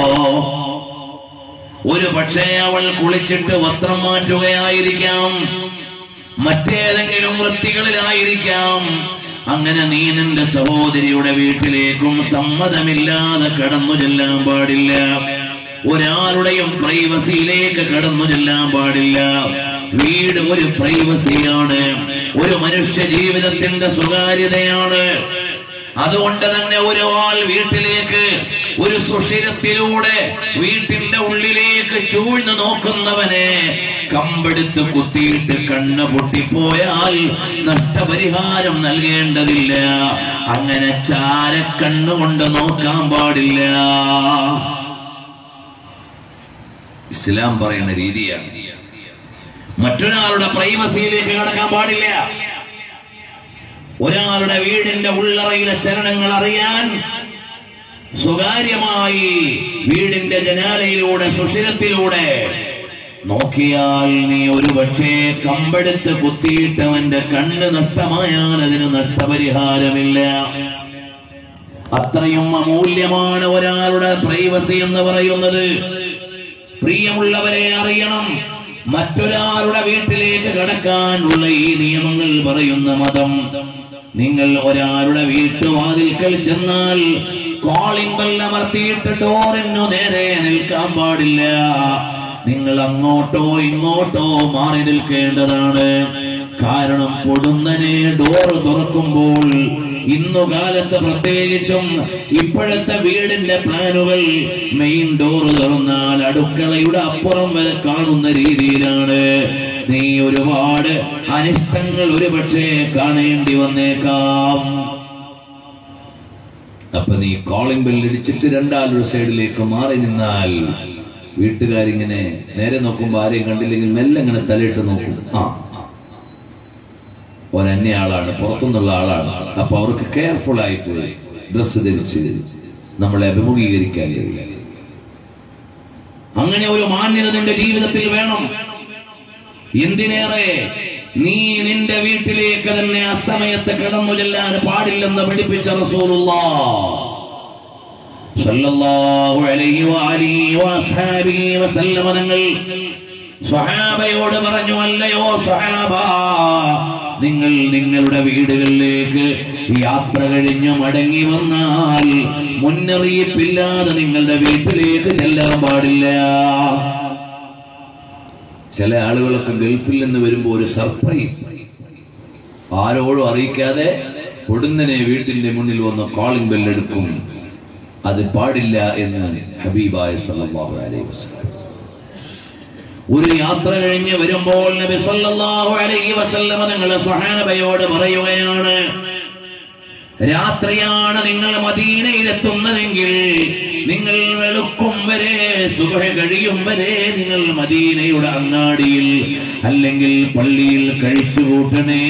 ഒരു പക്ഷേ അവൾ കുളിച്ചിട്ട് വസ്ത്രം മാറ്റുകയായിരിക്കാം മറ്റേതെങ്കിലും വൃത്തികളിലായിരിക്കാം അങ്ങനെ നീ നിന്റെ സഹോദരിയുടെ വീട്ടിലേക്കും സമ്മതമില്ലാതെ കടന്നു ചെല്ലാൻ പാടില്ല ഒരാളുടെയും പ്രൈവസിയിലേക്ക് കടന്നു ചെല്ലാൻ പാടില്ല വീട് ഒരു പ്രൈവസിയാണ് ഒരു മനുഷ്യ ജീവിതത്തിന്റെ സ്വകാര്യതയാണ് അതുകൊണ്ട് തന്നെ ഒരാൾ വീട്ടിലേക്ക് ഒരു സുഷിരത്തിലൂടെ വീട്ടിന്റെ ഉള്ളിലേക്ക് ചൂഴ്ന്നു നോക്കുന്നവനെ കമ്പെടുത്ത് കുത്തിയിട്ട് കണ്ണ് പൊട്ടിപ്പോയാൽ നഷ്ടപരിഹാരം നൽകേണ്ടതില്ല അങ്ങനെ ചാരക്കണ്ണുകൊണ്ട് നോക്കാൻ പാടില്ല ഇസ്ലാം പറയുന്ന രീതിയാണ് മറ്റൊരാളുടെ പ്രൈവസിയിലേക്ക് കടക്കാൻ പാടില്ല ഒരാളുടെ വീടിന്റെ ഉള്ളറയിലെ ചലനങ്ങൾ അറിയാൻ സ്വകാര്യമായി വീടിന്റെ ജനാലയിലൂടെ സുഷിരത്തിലൂടെ നോക്കിയാൽ നീ ഒരു പക്ഷേ കമ്പെടുത്ത് കുത്തിയിട്ടവന്റെ കണ്ണ് നഷ്ടമായാൽ അതിന് നഷ്ടപരിഹാരമില്ല അത്രയും അമൂല്യമാണ് ഒരാളുടെ പ്രൈവസി എന്ന് പറയുന്നത് പ്രിയമുള്ളവരെ അറിയണം മറ്റൊരാളുടെ വീട്ടിലേക്ക് കടക്കാനുള്ള ഈ നിയമങ്ങൾ പറയുന്ന മതം നിങ്ങൾ ഒരാളുടെ വീട്ടുവാതിൽക്കൽ ചെന്നാൽ കോളിംഗ് ബെല്ലമർത്തിയിട്ട് ഡോറിനു നേരെ നിൽക്കാൻ പാടില്ല നിങ്ങൾ അങ്ങോട്ടോ ഇങ്ങോട്ടോ മാറി നിൽക്കേണ്ടതാണ് കാരണം പൊടുന്നനെ ഡോറ് തുറക്കുമ്പോൾ ഇന്നു കാലത്ത് പ്രത്യേകിച്ചും ഇപ്പോഴത്തെ വീടിന്റെ പ്ലാനുകൾ മെയിൻ ഡോർ തുറന്നാൽ അടുക്കളയുടെ അപ്പുറം വരെ കാണുന്ന രീതിയിലാണ് നീ ഒരുപാട് അനിഷ്ടങ്ങൾ ഒരുപക്ഷെ കാണേണ്ടി വന്നേക്കാം അപ്പൊ നീ കോളിംഗ് ബെൽ ഇടിച്ചിട്ട് രണ്ടാലൊരു സൈഡിലേക്ക് മാറി നിന്നാൽ വീട്ടുകാരിങ്ങനെ നേരെ നോക്കുമ്പോ ആരെയും കണ്ടില്ലെങ്കിൽ മെല്ലെ ഇങ്ങനെ തലയിട്ട് നോക്കും ആ ഒരന്യ ആളാണ് പുറത്തുനിന്നുള്ള ആളാണ് അപ്പൊ അവർക്ക് കെയർഫുൾ ആയിട്ട് ഡ്രസ്സ് ധരിച്ച് നമ്മളെ അഭിമുഖീകരിക്കാൻ കഴിയില്ല അങ്ങനെ ഒരു മാന്യത നിന്റെ ജീവിതത്തിൽ വേണം എന്തിനേറെ നീ നിന്റെ വീട്ടിലേക്ക് തന്നെ അസമയത്ത് കിടന്നു ചെല്ലാൻ പാടില്ലെന്ന് പഠിപ്പിച്ച റസൂലുള്ള സല്ലല്ലാഹു അലൈഹി വഅലിഹി വഅസ്ഹാബിഹി വസല്ലമ തങ്ങൾ സ്വഹാബയോട് പറഞ്ഞു അല്ലയോ സ്വഹാബ നിങ്ങൾ നിങ്ങളുടെ വീടുകളിലേക്ക് യാത്ര കഴിഞ്ഞ് മടങ്ങി വന്നാൽ മുന്നറിയിപ്പില്ലാതെ നിങ്ങളുടെ വീട്ടിലേക്ക് ചെല്ലാൻ പാടില്ല ചില ആളുകളൊക്കെ ഗൾഫിൽ നിന്ന് വരുമ്പോൾ ഒരു സർപ്രൈസ് ആരോടും അറിയിക്കാതെ പൊടുന്നനെ വീട്ടിന്റെ മുന്നിൽ വന്ന് കോളിംഗ് ബെല്ലെടുക്കും അത് പാടില്ല എന്ന് ഹബീബായ സല്ലല്ലാഹു അലൈഹി വസല്ലം ഒരു യാത്ര കഴിഞ്ഞ് വരുമ്പോൾ നബി സല്ലല്ലാഹു അലൈഹി വസല്ലമ നിങ്ങളെ സ്വഹാബയോട് പറയുകയാണ് രാത്രിയാണ് നിങ്ങൾ മദീനയിലെത്തുന്നതെങ്കിൽ നിങ്ങൾ വെളുക്കും വരെ സുഖ കഴിയും വരെ നിങ്ങൾ മദീനയുടെ അങ്ങാടിയിൽ അല്ലെങ്കിൽ പള്ളിയിൽ കഴിച്ചുകൂട്ടണേ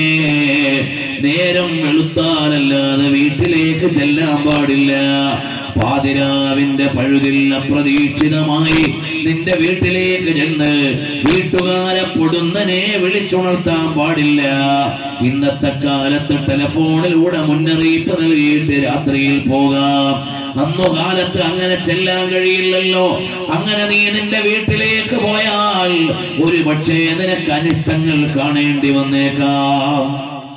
നേരം വെളുത്താലല്ലാതെ വീട്ടിലേക്ക് ചെല്ലാൻ പാടില്ല പാതിരാവിന്റെ പഴുതിൽ അപ്രതീക്ഷിതമായി നിന്റെ വീട്ടിലേക്ക് ചെന്ന് വീട്ടുകാരെ പൊടുന്നനെ വിളിച്ചുണർത്താൻ പാടില്ല ഇന്നത്തെ കാലത്ത് ടെലഫോണിലൂടെ മുന്നറിയിപ്പ് നൽകിയിട്ട് രാത്രിയിൽ പോകാം അന്നു കാലത്ത് അങ്ങനെ ചെല്ലാൻ കഴിയില്ലല്ലോ അങ്ങനെ നീ നിന്റെ വീട്ടിലേക്ക് പോയാൽ ഒരു പക്ഷേ നിനക്ക് അനിഷ്ടങ്ങൾ കാണേണ്ടി വന്നേക്കാം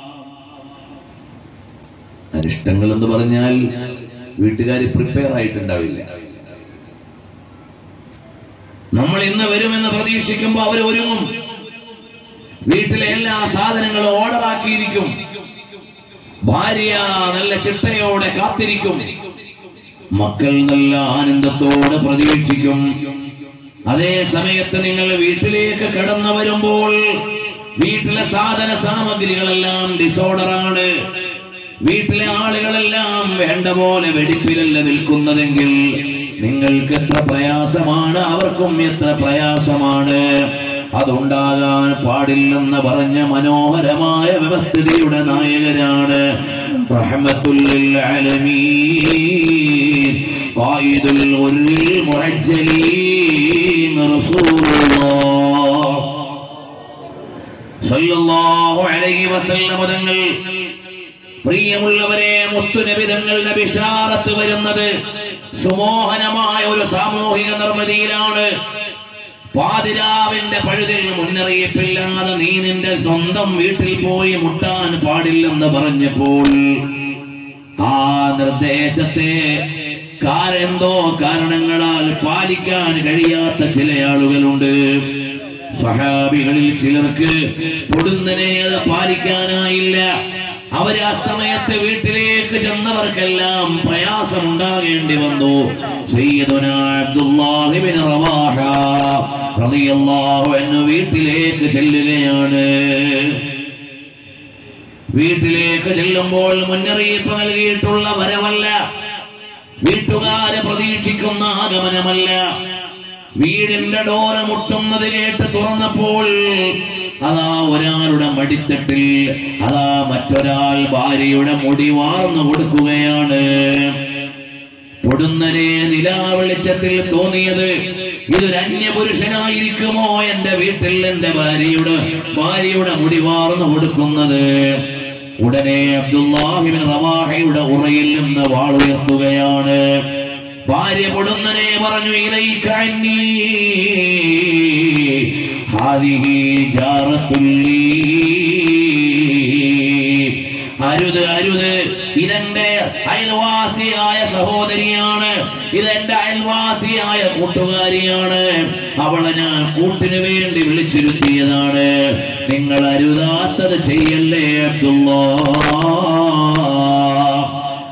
അനിഷ്ടങ്ങൾ എന്ന് പറഞ്ഞാൽ വീട്ടുകാർ പ്രിപ്പയർ ആയിട്ടുണ്ടാവില്ല നമ്മൾ ഇന്ന് വരുമെന്ന് പ്രതീക്ഷിക്കുമ്പോൾ അവർ ഒരുങ്ങും വീട്ടിലെ എല്ലാ സാധനങ്ങളും ഓർഡറാക്കിയിരിക്കും ഭാര്യ നല്ല ചിട്ടയോടെ കാത്തിരിക്കും മക്കൾ നല്ല ആനന്ദത്തോടെ പ്രതീക്ഷിക്കും അതേ സമയത്ത് നിങ്ങൾ വീട്ടിലേക്ക് കടന്നു വരുമ്പോൾ വീട്ടിലെ സാധന സാമഗ്രികളെല്ലാം ഡിസോർഡറാണ് വീട്ടിലെ ആളുകളെല്ലാം വേണ്ട പോലെ വെടിപ്പിലല്ല നിൽക്കുന്നതെങ്കിൽ നിങ്ങൾക്ക് എത്ര പ്രയാസമാണ് അവർക്കും എത്ര പ്രയാസമാണ് അതുണ്ടാകാൻ പാടില്ലെന്ന് പറഞ്ഞ മനോഹരമായ വ്യവസ്ഥിതിയുടെ നായകരാണ് റഹ്മത്തുല്ലിൽ ആലമീൻ ഖായിദുൽ ഉർരിൽ മുഅജ്ജലീൻ റസൂലുള്ളാഹ് സല്ലല്ലാഹു അലൈഹി വസല്ലം തങ്ങൾ പ്രിയമുള്ളവരെ മുത്തുനബിതങ്ങളുടെ വിശാറത്ത് വരുന്നത് സുമോഹനമായ ഒരു സാമൂഹിക നിർമ്മിതിയിലാണ് പാതിരാവിന്റെ പഴുതിൽ മുന്നറിയിപ്പില്ലാതെ നീ നിന്റെ സ്വന്തം വീട്ടിൽ പോയി മുട്ടാൻ പാടില്ലെന്ന് പറഞ്ഞപ്പോൾ ആ നിർദ്ദേശത്തെ കാരെന്തോ കാരണങ്ങളാൽ പാലിക്കാൻ കഴിയാത്ത ചില ആളുകളുണ്ട് സഹാബികളിൽ ചിലർക്ക് പൊടുന്നനെ അത് പാലിക്കാനായില്ല അവര് ആ സമയത്ത് വീട്ടിലേക്ക് ചെന്നവർക്കെല്ലാം പ്രയാസമുണ്ടാകേണ്ടി വന്നു സയ്യിദുന അബ്ദുല്ലാഹിബിൻ റവാഹ റളിയല്ലാഹു അൻഹു വീട്ടിലേക്ക് ചെല്ലുകയാണ് വീട്ടിലേക്ക് ചെല്ലുമ്പോൾ മുന്നറിയിപ്പ് നൽകിയിട്ടുള്ള വരവല്ല വീട്ടുകാരെ പ്രതീക്ഷിക്കുന്ന ആഗമനമല്ല വീടിന്റെ ഡോറ് മുട്ടുന്നത് കേട്ട് തുറന്നപ്പോൾ അതാ ഒരാളുടെ മടിത്തട്ടിൽ അതാ മറ്റൊരാൾ ഭാര്യയുടെ മുടി വാർന്നു കൊടുക്കുകയാണ് പൊടുന്നനെ നിലാവെളിച്ചത്തിൽ തോന്നിയത് ഇതൊരു അന്യപുരുഷനായിരിക്കുമോ എന്റെ വീട്ടിൽ എന്റെ ഭാര്യയുടെ ഭാര്യയുടെ മുടി വാർന്നു കൊടുക്കുന്നത് ഉടനെ അബ്ദുല്ലാഹിബിൻ റവാഹയുടെ ഉറയിൽ നിന്ന് വാളുയർത്തുകയാണ് ഭാര്യ പൊടുന്നനെ പറഞ്ഞു ഇലൈക്കന്നീ ഹാദിഹി ജാറത്തുല്ലീ അരുത് അരുത് ഇതെന്റെ അയൽവാസിയായ സഹോദരിയാണ് ഇതെന്റെ അയൽവാസിയായ കൂട്ടുകാരിയാണ് അവളെ ഞാൻ കൂട്ടിനു വേണ്ടി വിളിച്ചിരുത്തിയതാണ് നിങ്ങൾ അരുതാത്തത് ചെയ്യല്ലേ അബ്ദുള്ള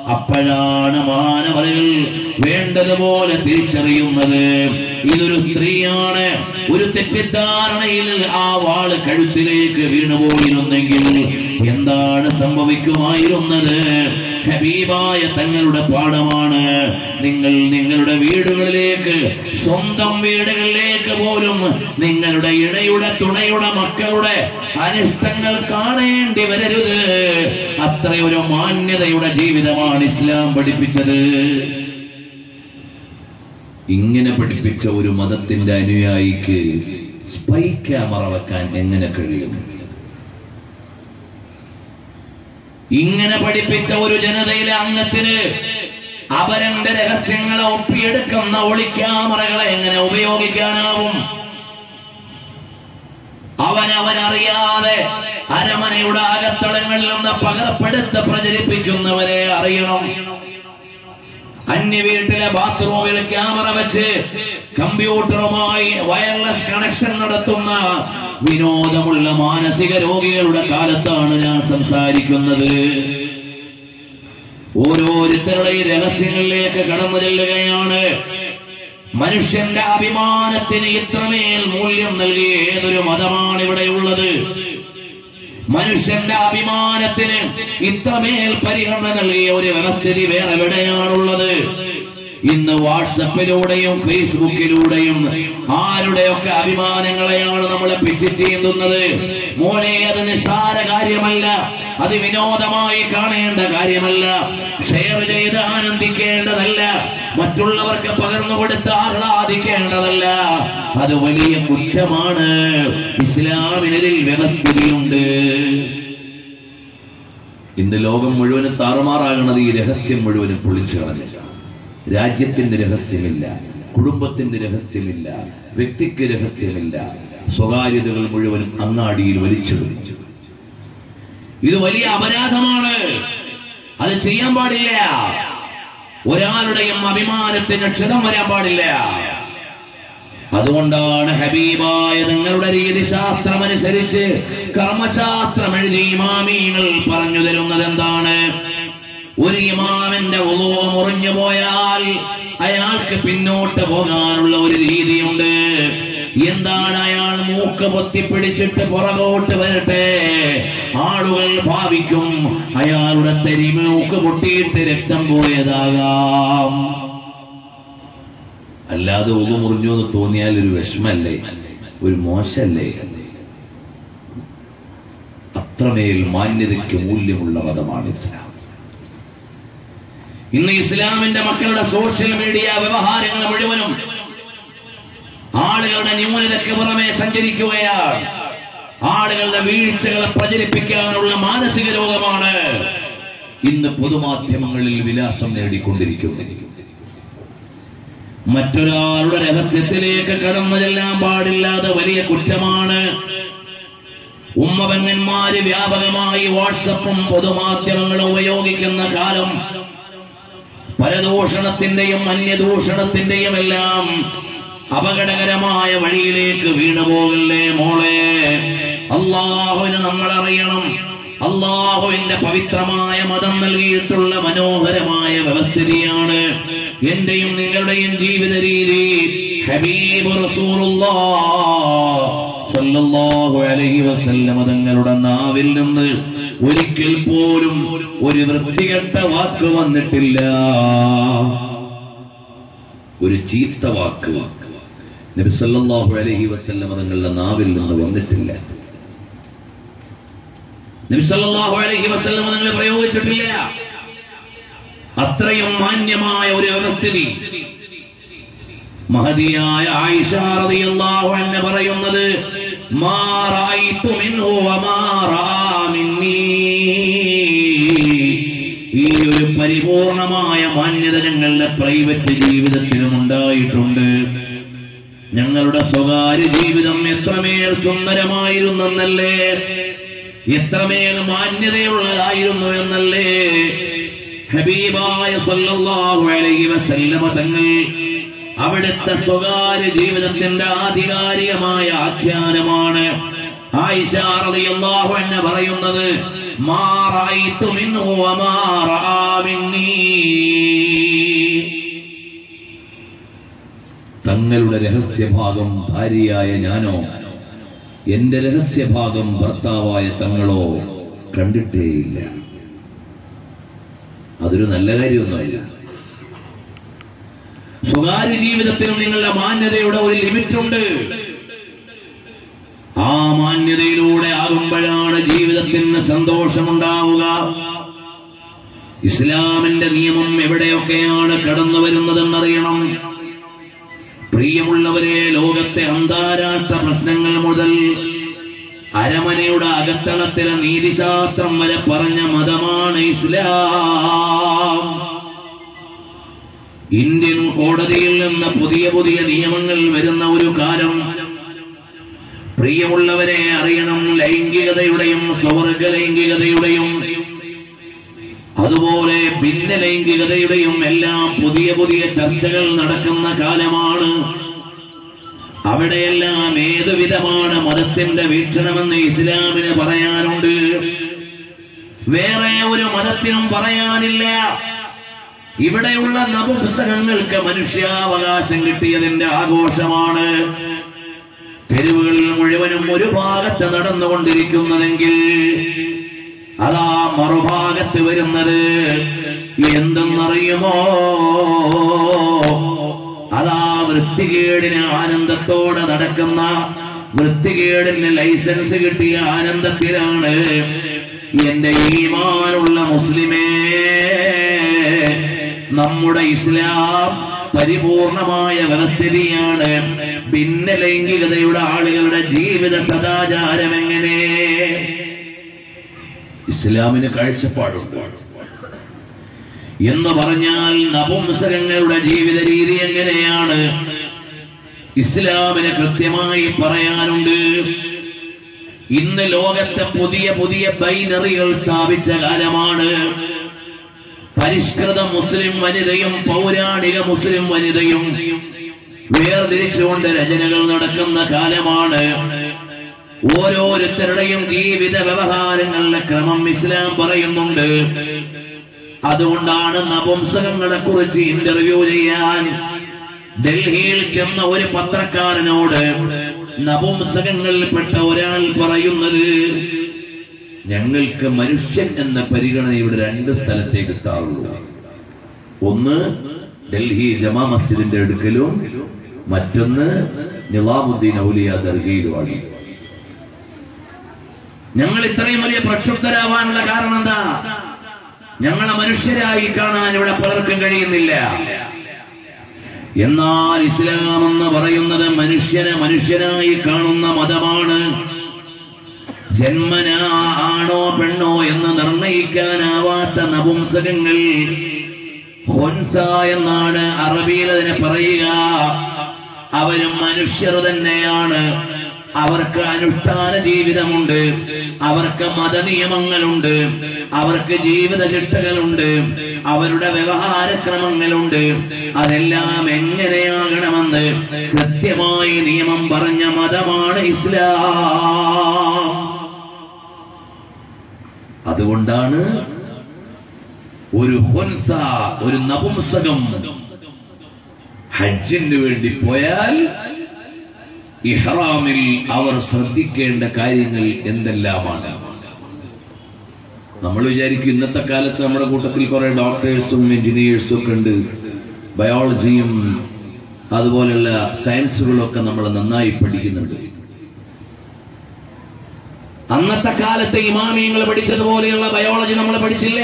അപ്പോഴാണ് മാനവകൾ വേണ്ടതുപോലെ തിരിച്ചറിയുന്നത് ഇതൊരു സ്ത്രീയാണ് ഒരു തെറ്റിദ്ധാരണയിൽ ആ വാള് കഴുത്തിലേക്ക് വീണുപോയിരുന്നെങ്കിൽ എന്താണ് സംഭവിക്കുമായിരുന്നത് ഹബീബായ തങ്ങളുടെ പാഠമാണ് നിങ്ങൾ നിങ്ങളുടെ വീടുകളിലേക്ക് സ്വന്തം വീടുകളിലേക്ക് പോലും നിങ്ങളുടെ ഇണയുടെ തുണയുടെ മക്കളുടെ അനിഷ്ടങ്ങൾ കാണേണ്ടി വരരുത് അത്രയൊരു മാന്യതയുടെ ജീവിതമാണ് ഇസ്ലാം പഠിപ്പിച്ചത് ഇങ്ങനെ പഠിപ്പിച്ച ഒരു മതത്തിന്റെ അനുയായിക്ക് സ്പൈ ക്യാമറ വെക്കാൻ എങ്ങനെ കഴിയും ഇങ്ങനെ പഠിപ്പിച്ച ഒരു ജനതയിലെ അംഗത്തിന് അവരന്റെ രഹസ്യങ്ങളെ ഒപ്പിയെടുക്കുന്ന ഒളിക്യാമറകളെ എങ്ങനെ ഉപയോഗിക്കാനാവും അവൻ അവനറിയാതെ അരമനയുടെ അകത്തളങ്ങളിൽ നിന്ന് പകർപ്പെടുത്ത് പ്രചരിപ്പിക്കുന്നവരെ അറിയണം അന്യ വീട്ടിലെ ബാത്റൂമിൽ ക്യാമറ വെച്ച് കമ്പ്യൂട്ടറുമായി വയർലെസ് കണക്ഷൻ നടത്തുന്ന വിനോദമുള്ള മാനസിക രോഗികളുടെ കാലത്താണ് ഞാൻ സംസാരിക്കുന്നത് ഓരോരുത്തരുടെയും രഹസ്യങ്ങളിലേക്ക് കടന്നു ചെല്ലുകയാണ് മനുഷ്യന്റെ അഭിമാനത്തിന് ഇത്രമേൽ മൂല്യം നൽകിയ ഏതൊരു മതമാണ് ഇവിടെയുള്ളത് മനുഷ്യന്റെ അഭിമാനത്തിന് ഇത്രമേൽ പരിഗണന നൽകിയ ഒരു വ്യവസ്ഥിതി വേറെ എവിടെയാണുള്ളത് ഇന്ന് വാട്സപ്പിലൂടെയും ഫേസ്ബുക്കിലൂടെയും ആരുടെയൊക്കെ അഭിമാനങ്ങളെയാണ് നമ്മൾ പിച്ച് ചെയ്യുന്നത് മോനെ അത് നിസ്സാര കാര്യമല്ല അത് വിനോദമായി കാണേണ്ട കാര്യമല്ല ഷെയർ ചെയ്ത് ആനന്ദിക്കേണ്ടതല്ല മറ്റുള്ളവർക്ക് പകർന്നു കൊടുത്ത് ആഹ്ലാദിക്കേണ്ടതല്ല അത് വലിയ കുറ്റമാണ് ഇസ്ലാമിനതിൽ വ്യവസ്ഥിതിയുണ്ട് ഇന്ന് ലോകം മുഴുവനും താറുമാറാകണത് ഈ രഹസ്യം മുഴുവനും പൊളിച്ചു കളഞ്ഞ രാജ്യത്തിന്റെ രഹസ്യമില്ല കുടുംബത്തിന്റെ രഹസ്യമില്ല വ്യക്തിക്ക് രഹസ്യമില്ല സ്വകാര്യതകൾ മുഴുവനും അങ്ങാടിയിൽ വലിച്ചിടുന്നു ഇത് വലിയ അപരാധമാണ് അത് ചെയ്യാൻ പാടില്ല ഒരാളുടെയും അഭിമാനത്തിന് ക്ഷതം വരാൻ പാടില്ല അതുകൊണ്ടാണ് ഹബീബായ നിങ്ങളുടെ രീതിശാസ്ത്രമനുസരിച്ച് കർമ്മശാസ്ത്രം എഴുതി ഇമാമീങ്ങൾ പറഞ്ഞു തരുന്നത് എന്താണ് ഒരു ഇമാമിന്റെ ഉളവ മുറിഞ്ഞു പോയാൽ അയാൾക്ക് പിന്നോട്ട് പോകാനുള്ള ഒരു രീതിയുണ്ട് എന്താണ് അയാൾ മൂക്ക് പൊത്തിപ്പിടിച്ചിട്ട് പുറകോട്ട് വരട്ടെ ആളുകൾ ഭാവിക്കും അയാളുടെ തെരിമൂക്ക് പൊട്ടിയിട്ട് രക്തം പോയതാകാം അല്ലാതെ ഉളു മുറിഞ്ഞു എന്ന് തോന്നിയാൽ ഒരു വിഷമല്ലേ ഒരു മോശമല്ലേ അത്രമേൽ മാന്യതയ്ക്ക് മൂല്യമുള്ള മതമാണ് ഇസ്ലാം ഇന്ന് ഇസ്ലാമിന്റെ മക്കളുടെ സോഷ്യൽ മീഡിയ വ്യവഹാരങ്ങൾ മുഴുവനും ആളുകളുടെ ന്യൂനതയ്ക്ക് പുറമെ സഞ്ചരിക്കുകയാണ് ആളുകളുടെ വീഴ്ചകളെ പ്രചരിപ്പിക്കാനുള്ള മാനസിക രോഗമാണ് ഇന്ന് പൊതുമാധ്യമങ്ങളിൽ വിലാസം നേടിക്കൊണ്ടിരിക്കുന്നത് മറ്റൊരാളുടെ രഹസ്യത്തിലേക്ക് കടന്നു ചെല്ലാൻ പാടില്ലാതെ വലിയ കുറ്റമാണ് ഉമ്മപെങ്ങന്മാര് വ്യാപകമായി വാട്സപ്പും പൊതുമാധ്യമങ്ങളും ഉപയോഗിക്കുന്ന കാലം പരദൂഷണത്തിന്റെയും അന്യദൂഷണത്തിന്റെയും എല്ലാം അപകടകരമായ വഴിയിലേക്ക് വീണുപോകല്ലേ മോളെ അള്ളാഹുവിന് നമ്മൾ അറിയണം അള്ളാഹുവിന്റെ പവിത്രമായ മതം നൽകിയിട്ടുള്ള മനോഹരമായ വ്യവസ്ഥിതിയാണ് എന്റെയും നിങ്ങളുടെയും ജീവിത രീതി ഹബീബ് റസൂലുള്ളാഹു അലൈഹി വസല്ലമ തങ്ങളുടെ നാവിൽ നിന്ന് ഒരിക്കൽ പോലും ഒരു വൃത്തികെട്ട വാക്ക് വന്നിട്ടില്ല ഒരു ചീത്ത വാക്ക് നബി സല്ലല്ലാഹു അലൈഹി വസല്ലമ തങ്ങളുടെ നാവിൽ നിന്ന് വന്നിട്ടില്ല നബി സല്ലല്ലാഹു അലൈഹി വസല്ലമ തങ്ങൾ പ്രയോഗിച്ചിട്ടില്ല അത്രയും മാന്യമായ ഒരു വ്യവസ്ഥിതി മഹതിയായ ആയിഷ റളിയല്ലാഹു അൻഹ പറയുന്നത് മാ റഅയ്തു മിൻഹു വമാ റആ മിന്നീ ഈ ഒരു പരിപൂർണമായ മാന്യത ഞങ്ങളുടെ പ്രൈവറ്റ് ജീവിതത്തിലും ഉണ്ടായിട്ടുണ്ട് ഞങ്ങളുടെ സ്വകാര്യ ജീവിതം എത്രമേൽ സുന്ദരമായിരുന്നെന്നല്ലേ എത്രമേൽ മാന്യതയുള്ളതായിരുന്നു എന്നല്ലേ ഹബീബായ സല്ലല്ലാഹു അലൈഹി വസല്ലമ തങ്ങൾ അവിടുത്തെ സ്വകാര്യ ജീവിതത്തിന്റെ ആധികാരികമായ ആഖ്യാനമാണ് ആയിഷ റളിയല്ലാഹു അൻഹ പറയുന്നത് മാ റഅയ്തു മിൻഹു വമാ റആ മിന്നീ തങ്ങളുടെ രഹസ്യഭാഗം ഭാര്യയായ ഞാനോ എന്റെ രഹസ്യഭാഗം ഭർത്താവായ തങ്ങളോ കണ്ടിട്ടേയില്ല അതൊരു നല്ല കാര്യമൊന്നുമല്ല സ്വകാര്യ ജീവിതത്തിലും നിങ്ങളുടെ മാന്യതയുടെ ഒരു ലിമിറ്റുണ്ട് ആ മാന്യതയിലൂടെ ആകുമ്പോഴാണ് ജീവിതത്തിന് സന്തോഷമുണ്ടാവുക ഇസ്ലാമിന്റെ നിയമം എവിടെയൊക്കെയാണ് കടന്നു വരുന്നതെന്നറിയണം പ്രിയമുള്ളവരെ ലോകത്തെ അന്താരാഷ്ട്ര പ്രശ്നങ്ങൾ മുതൽ അരമനയുടെ അകത്തളത്തിലെ നീതിശാസ്ത്രം വരെ പറഞ്ഞ മതമാണ് ഇസ്ലാം ഇന്ത്യൻ കോടതിയിൽ നിന്ന് പുതിയ പുതിയ നിയമങ്ങൾ വരുന്ന ഒരു കാലം പ്രിയമുള്ളവരെ അറിയണം ലൈംഗികതയുടെയും സ്വർഗ ലൈംഗികതയുടെയും അതുപോലെ ഭിന്ന ലൈംഗികതയുടെയും എല്ലാം പുതിയ പുതിയ ചർച്ചകൾ നടക്കുന്ന കാലമാണ് അവിടെയെല്ലാം ഏതു വിധമാണ് മതത്തിന്റെ വീക്ഷണമെന്ന് ഇസ്ലാമിന് പറയാനുണ്ട് വേറെ ഒരു മതത്തിനും പറയാനില്ല ഇവിടെയുള്ള നപുംസകങ്ങൾക്ക് മനുഷ്യാവകാശം കിട്ടിയതിന്റെ ആഘോഷമാണ് തെരുവുകളിൽ മുഴുവനും ഒരു ഭാഗത്ത് നടന്നുകൊണ്ടിരിക്കുന്നതെങ്കിൽ അതാ മറുഭാഗത്ത് വരുന്നത് എന്തെന്നറിയുമോ അതാ വൃത്തികേടിന് ആനന്ദത്തോടെ നടക്കുന്ന വൃത്തികേടിന് ലൈസൻസ് കിട്ടിയ ആനന്ദത്തിലാണ് എന്റെ ഈമാനുള്ള മുസ്ലിമേ നമ്മുടെ ഇസ്ലാം പരിപൂർണമായ വ്യവസ്ഥിതിയാണ് ഭിന്ന ലൈംഗികതയുടെ ആളുകളുടെ ജീവിത സദാചാരം എങ്ങനെ ഇസ്ലാമിന് കാഴ്ചപ്പാടുണ്ട് എന്ന് പറഞ്ഞാൽ നപുംസകങ്ങളുടെ ജീവിത രീതി എങ്ങനെയാണ് ഇസ്ലാമിന് കൃത്യമായി പറയാനുണ്ട് ഇന്ന് ലോകത്തെ പുതിയ പുതിയ ബൈനറികൾ സ്ഥാപിച്ച കാലമാണ് പരിഷ്കൃത മുസ്ലിം വനിതയും പൗരാണിക മുസ്ലിം വനിതയും വേർതിരിച്ചുകൊണ്ട് രചനകൾ നടക്കുന്ന കാലമാണ് ഓരോരുത്തരുടെയും ജീവിത വ്യവഹാരങ്ങളുടെ ക്രമം ഇസ്ലാം പറയുന്നുണ്ട് അതുകൊണ്ടാണ് നപുംസകങ്ങളെ കുറിച്ച് ഇന്റർവ്യൂ ചെയ്യാൻ ഡൽഹിയിൽ ചെന്ന ഒരു പത്രക്കാരനോട് നപുംസകങ്ങളിൽപ്പെട്ട ഒരാൾ പറയുന്നത് ഞങ്ങൾക്ക് മനുഷ്യൻ എന്ന പരിഗണന ഇവിടെ രണ്ട് സ്ഥലത്തേ കിട്ടാറുള്ളൂ ഒന്ന് ഡൽഹി ജമാ മസ്ജിദിന്റെ അടുക്കലും മറ്റൊന്ന് നിവാമുദ്ദീൻ ഔലിയ ദർഗയിലുമാണ് ഞങ്ങൾ ഇത്രയും വലിയ പ്രക്ഷുബ്ധരാവാനുള്ള കാരണം എന്താ ഞങ്ങളെ മനുഷ്യരായി കാണാൻ ഇവിടെ പലർക്കും കഴിയുന്നില്ല എന്നാൽ ഇസ്ലാം എന്ന് പറയുന്നത് മനുഷ്യനെ മനുഷ്യനായി കാണുന്ന മതമാണ് ജന്മന ആണോ പെണ്ണോ എന്ന് നിർണയിക്കാനാവാത്ത നപുംസകങ്ങൾ ഹൊൻസ എന്നാണ് അറബിയിൽ അതിനെ പറയുക അവരും മനുഷ്യർ തന്നെയാണ് അവർക്ക് അനുഷ്ഠാന ജീവിതമുണ്ട് അവർക്ക് മതനിയമങ്ങളുണ്ട് അവർക്ക് ജീവിത ചിട്ടകളുണ്ട് അവരുടെ വ്യവഹാരക്രമങ്ങളുണ്ട് അതെല്ലാം എങ്ങനെയാകണമെന്ന് കൃത്യമായി നിയമം പറഞ്ഞ മതമാണ് ഇസ്ലാം അതുകൊണ്ടാണ് ഒരു ഹൊൻസ ഒരു നപുംസകം ഹജ്ജിന് വേണ്ടി പോയാൽ ഇഹ്റാമിൽ അവർ ശ്രദ്ധിക്കേണ്ട കാര്യങ്ങൾ എന്തെല്ലാമാണ് നമ്മൾ വിചാരിക്കും ഇന്നത്തെ കാലത്ത് നമ്മുടെ കൂട്ടത്തിൽ കുറെ ഡോക്ടേഴ്സും എഞ്ചിനീയേഴ്സും ഒക്കെ ഉണ്ട് ബയോളജിയും അതുപോലെയുള്ള സയൻസുകളൊക്കെ നമ്മൾ നന്നായി പഠിക്കുന്നുണ്ട് അന്നത്തെ കാലത്തെ ഇമാമിയങ്ങൾ പഠിച്ചതുപോലെയുള്ള ബയോളജി നമ്മൾ പഠിച്ചില്ല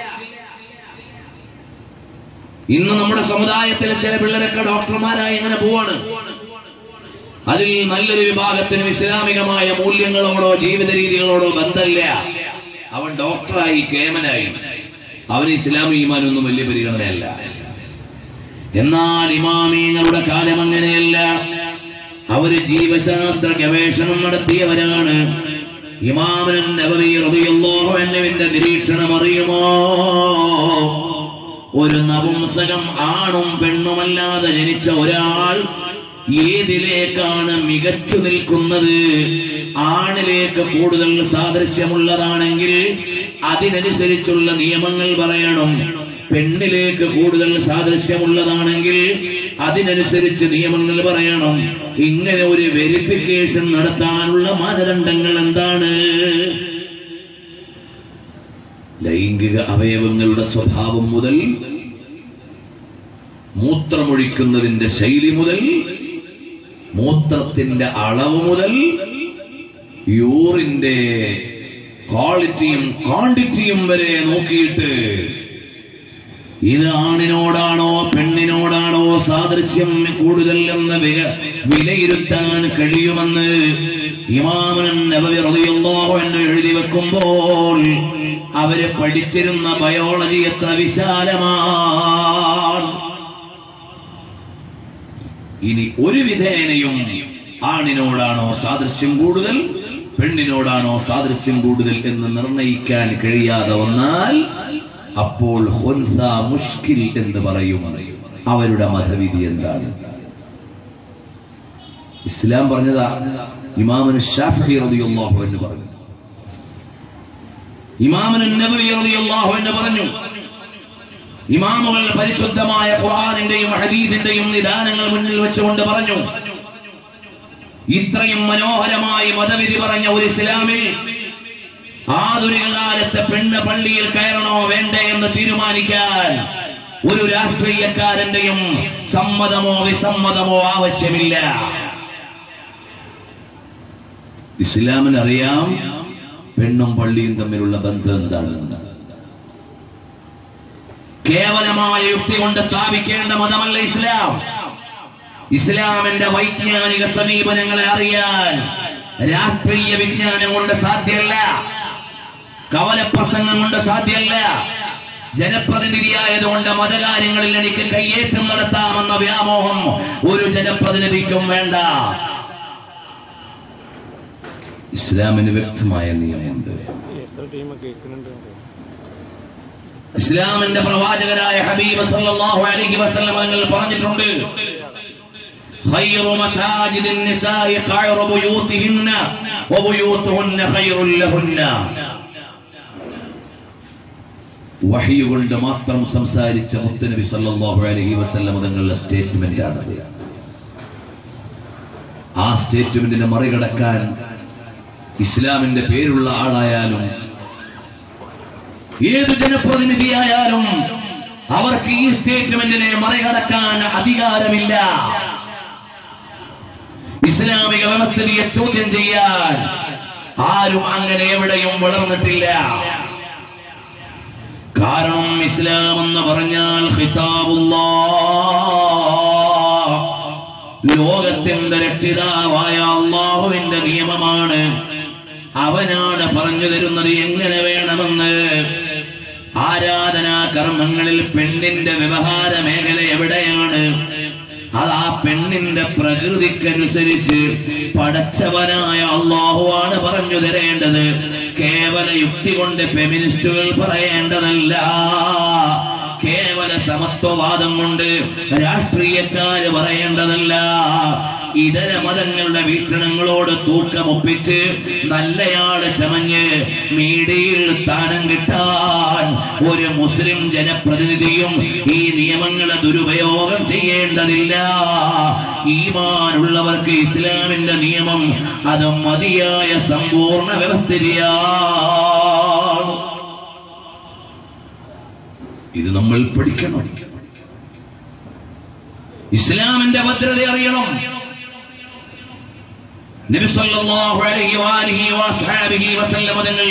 ഇന്ന് നമ്മുടെ സമുദായത്തിലെ ചില പിള്ളേരൊക്കെ ഡോക്ടർമാരായി എങ്ങനെ പോവാണ് അതിൽ നല്ലൊരു വിഭാഗത്തിനും ഇസ്ലാമികമായ മൂല്യങ്ങളോടോ ജീവിത രീതികളോടോ ബന്ധമില്ല അവൻ ഡോക്ടറായി കേമനായി അവന് ഇസ്ലാമി ഈമാനൊന്നും വലിയ പരിഗണനയല്ല എന്നാൽ ഇമാമീങ്ങളുടെ കാലം അങ്ങനെയല്ല അവര് ജീവശാസ്ത്ര ഗവേഷണം നടത്തിയവരാണ് ഇമാമൻ നബവി റളിയല്ലാഹു അൻഹുവിന്റെ നിരീക്ഷണം അറിയുമോ ഒരു നപുംസകം ആണും പെണ്ണുമല്ലാതെ ജനിച്ച ഒരാൾ ഏതിലേക്കാണ് മികച്ചു നിൽക്കുന്നത് ആണിലേക്ക് കൂടുതൽ സാദൃശ്യമുള്ളതാണെങ്കിൽ അതിനനുസരിച്ചുള്ള നിയമങ്ങൾ പറയണം പെണ്ണിലേക്ക് കൂടുതൽ സാദൃശ്യമുള്ളതാണെങ്കിൽ അതിനനുസരിച്ച് നിയമങ്ങൾ പറയണം ഇങ്ങനെ ഒരു വെരിഫിക്കേഷൻ നടത്താനുള്ള മാനദണ്ഡങ്ങൾ എന്താണ് ലൈംഗിക അവയവങ്ങളുടെ സ്വഭാവം മുതൽ മൂത്രമൊഴിക്കുന്നതിന്റെ ശൈലി മുതൽ മൂത്രത്തിന്റെ അളവ് മുതൽ യൂറിന്റെ ക്വാളിറ്റിയും ക്വാണ്ടിറ്റിയും വരെ നോക്കിയിട്ട് ഇത് ആണിനോടാണോ പെണ്ണിനോടാണോ സാദൃശ്യം കൂടുതൽ എന്ന് വില- വിലയിരുത്താൻ കഴിയുമെന്ന് ഇമാമൻ നബവി റളിയല്ലാഹു അൻഹു എഴുതി വെക്കുമ്പോൾ അവര് പഠിച്ചിരുന്ന ബയോളജി എത്ര വിശാലമാണ് ഇനി ഒരു വിധേനയും ആണിനോടാണോ സാദൃശ്യം കൂടുതൽ പെണ്ണിനോടാണോ സാദൃശ്യം കൂടുതൽ എന്ന് നിർണയിക്കാൻ കഴിയാതെ വന്നാൽ അപ്പോൾ ഹൊൻസ മുഷ്കിൽ എന്ന് പറയും അവരുടെ മതവിധി എന്താണ് ഇസ്ലാം പറഞ്ഞതാ ഇമാമന് ഷാഫി റളിയല്ലാഹു എന്ന് പറഞ്ഞു ഇമാമന് നബവി റളിയല്ലാഹു എന്ന് പറഞ്ഞു ഇമാമുകൾ പരിശുദ്ധമായ ഖുർആാനിന്റെയും ഹദീദിന്റെയും നിദാനങ്ങൾ മുന്നിൽ വെച്ചുകൊണ്ട് പറഞ്ഞു ഇത്രയും മനോഹരമായി മതവിധി പറഞ്ഞ ഒരു ഇസ്ലാമിൽ ആധുനിക കാലത്തെ പെണ്ണ് പള്ളിയിൽ കയറണോ വേണ്ടേ എന്ന് തീരുമാനിക്കാൻ ഒരു രാഷ്ട്രീയക്കാരന്റെയും സമ്മതമോ വിസമ്മതമോ ആവശ്യമില്ല ഇസ്ലാമിനറിയാം പെണ്ണും പള്ളിയും തമ്മിലുള്ള ബന്ധം എന്താണെന്ന് കേവലമായ യുക്തി കൊണ്ട് സ്ഥാപിക്കേണ്ട മതമല്ല ഇസ്ലാം ഇസ്ലാമിന്റെ വൈജ്ഞാനിക സമീപനങ്ങളെ അറിയാൻ രാഷ്ട്രീയ വിജ്ഞാനം കൊണ്ട് സാധ്യമല്ല കവലപ്രസംഗം കൊണ്ട് സാധ്യമല്ല ജനപ്രതിനിധിയായതുകൊണ്ട് മതകാര്യങ്ങളിൽ എനിക്ക് കയ്യേറ്റം നടത്താമെന്ന വ്യാമോഹം ഒരു ജനപ്രതിനിധിക്കും വേണ്ട ഇസ്ലാമിന് വ്യക്തമായ നിയമമുണ്ട് എത്ര ടീം കേൾക്കുന്നുണ്ട് ഇസ്ലാമിന്റെ പ്രവാചകരായ ഹബീബ് സല്ലല്ലാഹു അലൈഹി വസല്ലം തങ്ങൾ പറഞ്ഞിട്ടുണ്ട് خير مساجد النساء خير بيوتهن وبيوتهن خير لهن വഹി കൊണ്ട് മാത്രം സംസാരിച്ച മുത്തനബി സല്ലല്ലാഹു അലൈഹി വസല്ലം തങ്ങളുടെ സ്റ്റേറ്റ്മെന്റ് ആണ് ആ സ്റ്റേറ്റ്മെന്റിനെ മറികടക്കാൻ ഇസ്ലാമിന്റെ പേരുള്ള ആളായാലും ഏത് ജനപ്രതിനിധിയായാലും അവർക്ക് ഈ സ്റ്റേറ്റ്മെന്റിനെ മറികടക്കാൻ അധികാരമില്ല ഇസ്ലാമിക വ്യവസ്ഥിതിയെ ചോദ്യം ചെയ്യാൻ ആരും അങ്ങനെ എവിടെയും വളർന്നിട്ടില്ല കാരണം ഇസ്ലാം എന്ന് പറഞ്ഞാൽ ഖിതാബുല്ലാ ലോകത്തിന്റെ രക്ഷിതാവായ അള്ളാഹുവിന്റെ നിയമമാണ് അവനാണ് പറഞ്ഞു തരുന്നത് എങ്ങനെ വേണമെന്ന് ആരാധനാ കർമ്മങ്ങളിൽ പെണ്ണിന്റെ വ്യവഹാര മേഖല എവിടെയാണ് അത് ആ പെണ്ണിന്റെ പ്രകൃതിക്കനുസരിച്ച് പടച്ചവനായ അള്ളാഹുവാണ് പറഞ്ഞു തരേണ്ടത് കേവല യുക്തി കൊണ്ട് ഫെമിനിസ്റ്റുകൾ പറയേണ്ടതല്ല കേവല സമത്വവാദം കൊണ്ട് രാഷ്ട്രീയക്കാര് പറയേണ്ടതല്ല ഇതര മതങ്ങളുടെ വീക്ഷണങ്ങളോട് തൂക്കമൊപ്പിച്ച് നല്ലയാള് ചമഞ്ഞ് മീഡിയയിൽ സ്ഥാനം കിട്ടാൻ ഒരു മുസ്ലിം ജനപ്രതിനിധിയും ഈ നിയമങ്ങളെ ദുരുപയോഗം ചെയ്യേണ്ടതില്ല ഈമാനുള്ളവർക്ക് ഇസ്ലാമിന്റെ നിയമം അത് മതിയായ സമ്പൂർണ്ണ വ്യവസ്ഥിതിയാണ് ഇത് നമ്മൾ പഠിക്കണം ഇസ്ലാമിന്റെ ഭദ്രത അറിയണം നബി സല്ലല്ലാഹു അലൈഹി വാലിഹി വസ്ഹാബിഹി വസല്ലമ തങ്ങൾ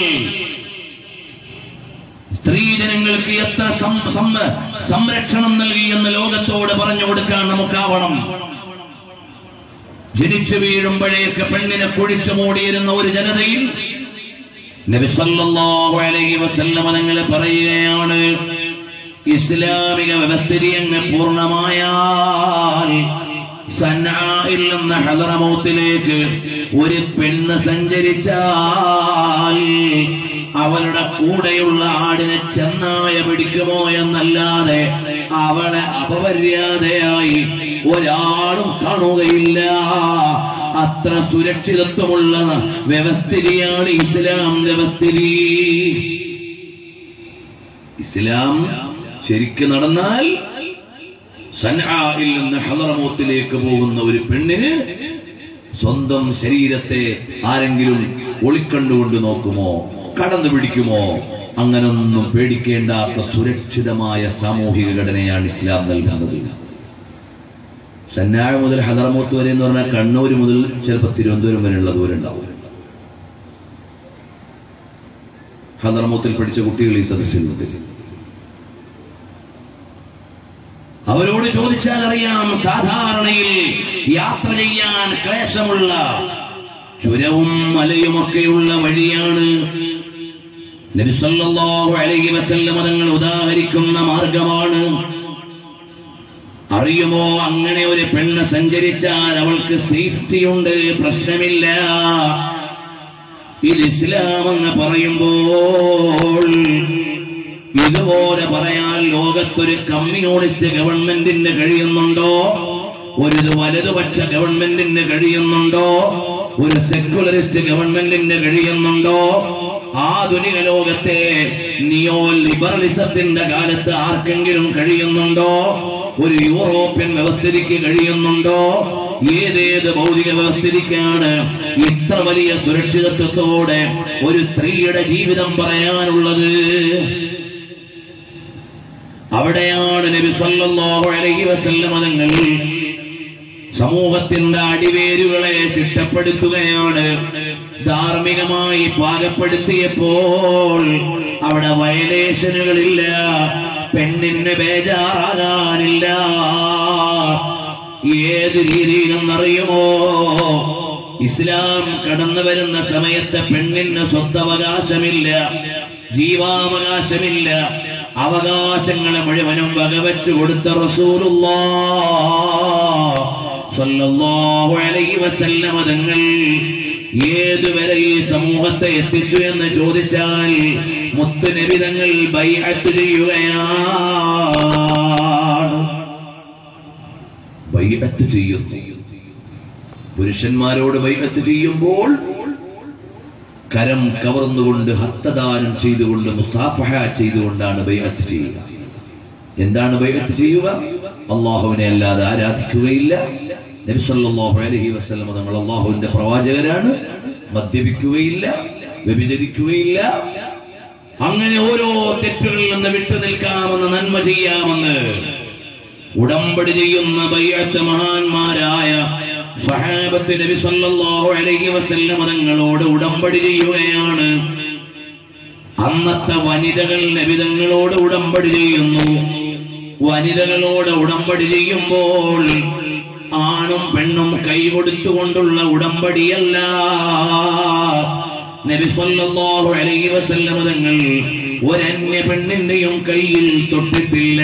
സ്ത്രീജനങ്ങൾക്ക് എത്ര സം- സം- സംരക്ഷണം നൽകി എന്ന് ലോകത്തോട് പറഞ്ഞു കൊടുക്കാൻ നമുക്കാവണം ജനിച്ചു വീഴുമ്പോഴേക്ക് പെണ്ണിനെ കുഴിച്ചു മൂടിയിരുന്ന ഒരു ജനതയിൽ നബി സല്ലല്ലാഹു അലൈഹി വസല്ലമ തങ്ങൾ പറയുകയാണ് ഇസ്ലാമിക വ്യവസ്ഥിതി അങ്ങ് പൂർണ്ണമായാൽ സന്നായിൽ നിന്ന് ഹദറമൗത്തിലേക്ക് ഒരു പെണ്ണ് സഞ്ചരിച്ചാൽ അവളുടെ കൂടെയുള്ള ആടിനെ ചെന്നായ പിടിക്കുമോ എന്നല്ലാതെ അവളെ അപമര്യാദയായി ഒരാളും കാണുകയില്ല അത്ര സുരക്ഷിതത്വമുള്ള വ്യവസ്ഥിതിയാണ് ഇസ്ലാം വ്യവസ്ഥിതി ഇസ്ലാം ശരിക്ക് നടന്നാൽ സൻആയിൽ നിന്ന് ഹലറമോത്തിലേക്ക് പോകുന്ന ഒരു പെണ്ണിന് സ്വന്തം ശരീരത്തെ ആരെങ്കിലും ഒളിക്കണ്ടുകൊണ്ട് നോക്കുമോ കടന്നു പിടിക്കുമോ അങ്ങനൊന്നും പേടിക്കേണ്ടാത്ത സുരക്ഷിതമായ സാമൂഹിക ഘടനയാണ് ഇസ്ലാം നൽകുന്നത് സന്നാഴ മുതൽ ഹദറമൂത്ത് വരെ എന്ന് പറഞ്ഞാൽ കണ്ണൂർ മുതൽ ചിലപ്പോൾ തിരുവനന്തപുരം വരെയുള്ള ദൂരം ഉണ്ടാവും ഹദറമൂത്തിൽ പഠിച്ച കുട്ടികൾ ഈ സദസ്സിലുണ്ട് അവരോട് ചോദിച്ചാൽ അറിയാം സാധാരണയിൽ യാത്ര ചെയ്യാൻ ക്ലേശമുള്ള ചുരവും മലയുമൊക്കെയുള്ള വഴിയാണ് നബിസല്ലാഹു അലൈഹി വസല്ലമ തങ്ങൾ ഉദാഹരിക്കുന്ന മാർഗമാണ് അറിയുമോ അങ്ങനെ ഒരു പെണ്ണ് സഞ്ചരിച്ചാൽ അവൾക്ക് സേഫ്റ്റിയുണ്ട് പ്രശ്നമില്ല ഇത് ഇസ്ലാം എന്ന് പറയുമ്പോൾ ഇതുപോലെ പറയാൻ ലോകത്തൊരു കമ്മ്യൂണിസ്റ്റ് ഗവൺമെന്റിന് കഴിയുന്നുണ്ടോ ഒരു വലതുപക്ഷ ഗവൺമെന്റിന് കഴിയുന്നുണ്ടോ ഒരു സെക്യുലറിസ്റ്റ് ഗവൺമെന്റിന് കഴിയുന്നുണ്ടോ ആധുനിക ലോകത്തെ നിയോ ലിബറലിസത്തിന്റെ കാലത്ത് ആർക്കെങ്കിലും കഴിയുന്നുണ്ടോ ഒരു യൂറോപ്യൻ വ്യവസ്ഥിതിക്ക് കഴിയുന്നുണ്ടോ ഏതേത് ഭൗതിക വ്യവസ്ഥിതിക്കാണ് ഇത്ര വലിയ സുരക്ഷിതത്വത്തോടെ ഒരു സ്ത്രീയുടെ ജീവിതം പറയാനുള്ളത് അവിടെയാണ് നബി സല്ലല്ലാഹു അലൈഹി വസല്ലമ തങ്ങൾ സമൂഹത്തിന്റെ അടിവേരുകളെ ചിട്ടപ്പെടുത്തുകയാണ് ധാർമ്മികമായി പാകപ്പെടുത്തിയപ്പോൾ അവിടെ വയലേഷനുകളില്ല പെണ്ണിന് ബേജാറാകാനില്ല ഏത് രീതിയിലെന്നറിയുമോ ഇസ്ലാം കടന്നു വരുന്ന സമയത്ത് പെണ്ണിന് സ്വത്തവകാശമില്ല ജീവാവകാശമില്ല അവകാശങ്ങളെ മുഴുവനും വകവെച്ചു കൊടുത്ത റസൂലുള്ളാ സല്ലല്ലാഹു അലൈഹി വസല്ലമ തങ്ങൾ ഏതുവരെ ഈ സമൂഹത്തെ എത്തിച്ചു എന്ന് ചോദിച്ചാൽ മുത്തുനബി തങ്ങൾ ബൈഅത്ത് ചെയ്യുകയാണ് ബൈഅത്ത് ചെയ്യുന്നു പുരുഷന്മാരോട് ബൈഅത്ത് ചെയ്യുമ്പോൾ കരം കവർന്നുകൊണ്ട് ഹസ്തദാനം ചെയ്തുകൊണ്ട് മുസാഫഹ ചെയ്തുകൊണ്ടാണ് ബൈഅത്ത് ചെയ്യുക എന്താണ് ബൈഅത്ത് ചെയ്യുക അള്ളാഹുവിനെ അല്ലാതെ ആരാധിക്കുകയില്ല നബിസല്ലാഹു അലഹി വസ്ലം തങ്ങൾ അള്ളാഹുവിന്റെ പ്രവാചകരാണ് മദ്യപിക്കുകയില്ല വ്യഭിചരിക്കുകയില്ല അങ്ങനെ ഓരോ തെറ്റുകളിൽ നിന്ന് വിട്ടു നിൽക്കാമെന്ന് നന്മ ചെയ്യാമെന്ന് ഉടമ്പടി ചെയ്യുന്ന ബയ്യത്ത് മഹാന്മാരായ സഹാബത്ത് നബി സല്ലല്ലാഹു അലൈഹി വസല്ലം തങ്ങളോട് ഉടമ്പടി ചെയ്യുകയാണ് അന്നത്തെ വനിതകൾ നബിതങ്ങളോട് ഉടമ്പടി ചെയ്യുന്നു വനിതകളോട് ഉടമ്പടി ചെയ്യുമ്പോൾ ആണും പെണ്ണും കൈകൊടുത്തുകൊണ്ടുള്ള ഉടമ്പടിയല്ല നബി സല്ലല്ലാഹു അലൈഹി വസല്ലം തങ്ങൾ ഒരന്യ പെണ്ണിന്റെയും കയ്യിൽ തൊട്ടിട്ടില്ല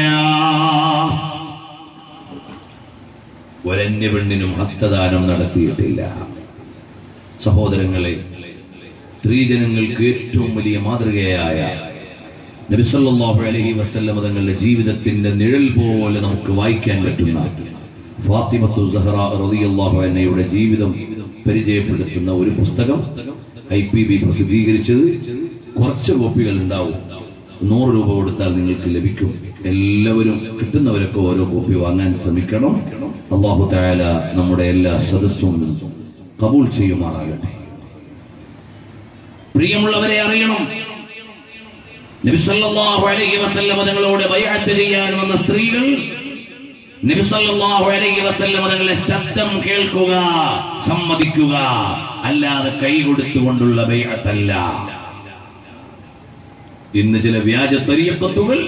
ഒരന്യ പെണ്ണിനും ഹസ്തദാനം നടത്തിയിട്ടില്ല സഹോദരങ്ങളെ സ്ത്രീജനങ്ങൾക്ക് ഏറ്റവും വലിയ മാതൃകയായ നബിസല്ലാഹു അലഹി വസ്ല്ലം തങ്ങളുടെ ജീവിതത്തിന്റെ നിഴൽ പോലെ നമുക്ക് വായിക്കാൻ പറ്റുന്ന ഫാത്തിമത്തു സഹറ റളിയല്ലാഹു അൻഹയുടെ ജീവിതം പരിചയപ്പെടുത്തുന്ന ഒരു പുസ്തകം ഐ പി ബി പ്രസിദ്ധീകരിച്ചത് കുറച്ച് കോപ്പികൾ ഉണ്ടാവും നൂറ് രൂപ കൊടുത്താൽ നിങ്ങൾക്ക് ലഭിക്കും എല്ലാവരും കിട്ടുന്നവരൊക്കെ ഓരോ കോപ്പി വാങ്ങാൻ ശ്രമിക്കണം അള്ളാഹു തായാല നമ്മുടെ എല്ലാ സദസ്സും കബൂൾ ചെയ്യുമാറാകട്ടെ പ്രിയമുള്ളവരെ അറിയണം നബിസല്ലാഹു അലൈഹി വസല്ലമ തങ്ങളോട് ബൈഅത്ത് ചെയ്യാൻ വന്ന സ്ത്രീകൾ നബിസല്ലാഹു അലൈഹി വസല്ലമ തങ്ങളെ ശബ്ദം കേൾക്കുക സമ്മതിക്കുക അല്ലാതെ കൈ കൊടുത്തുകൊണ്ടുള്ള ബൈഅത്തല്ല ഇന്ന് ചില വ്യാജ തരീക്കത്തുകൾ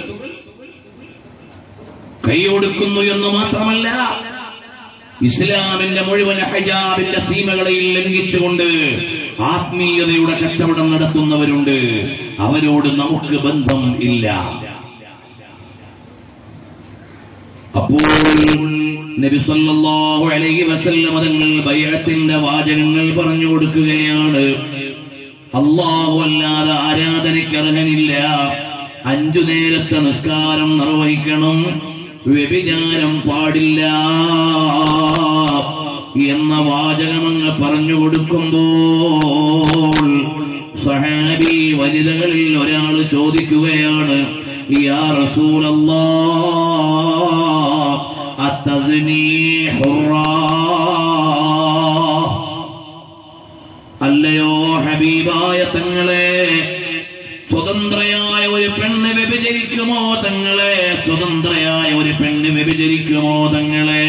കൈ കൊടുക്കുന്നു എന്ന് മാത്രമല്ല ഇസ്ലാമിന്റെ മുഴുവൻ ഹജാബിന്റെ സീമകളെയും ലംഘിച്ചുകൊണ്ട് ആത്മീയതയുടെ കച്ചവടം നടത്തുന്നവരുണ്ട് അവരോട് നമുക്ക് ബന്ധം ഇല്ല അപ്പോൾ നബി സല്ലല്ലാഹു അലൈഹി വസല്ലം തങ്ങൾ ബൈഅത്തിന്റെ വാചകങ്ങൾ പറഞ്ഞു കൊടുക്കുകയാണ് അള്ളാഹു അല്ലാതെ ആരാധനയ്ക്ക് അർഹനില്ല അഞ്ചു നേരത്തെ നിസ്കാരം നിർവഹിക്കണം വ്യഭിചാരം പാടില്ല എന്ന വാചകമങ്ങ് പറഞ്ഞു കൊടുക്കുമ്പോൾ സഹാബി വനിതകളിൽ ഒരാൾ ചോദിക്കുകയാണ് യാ റസൂലല്ലാ അത്തസ്നീ ഹുറാ അല്ലയോ ഹബീബായ തങ്ങളെ സ്വതന്ത്രയായ ഒരു പെണ്ണ് വ്യഭിചരിക്കുമോ തങ്ങളെ സ്വതന്ത്രയായ ഒരു പെണ്ണ് വ്യഭിചരിക്കുമോ തങ്ങളെ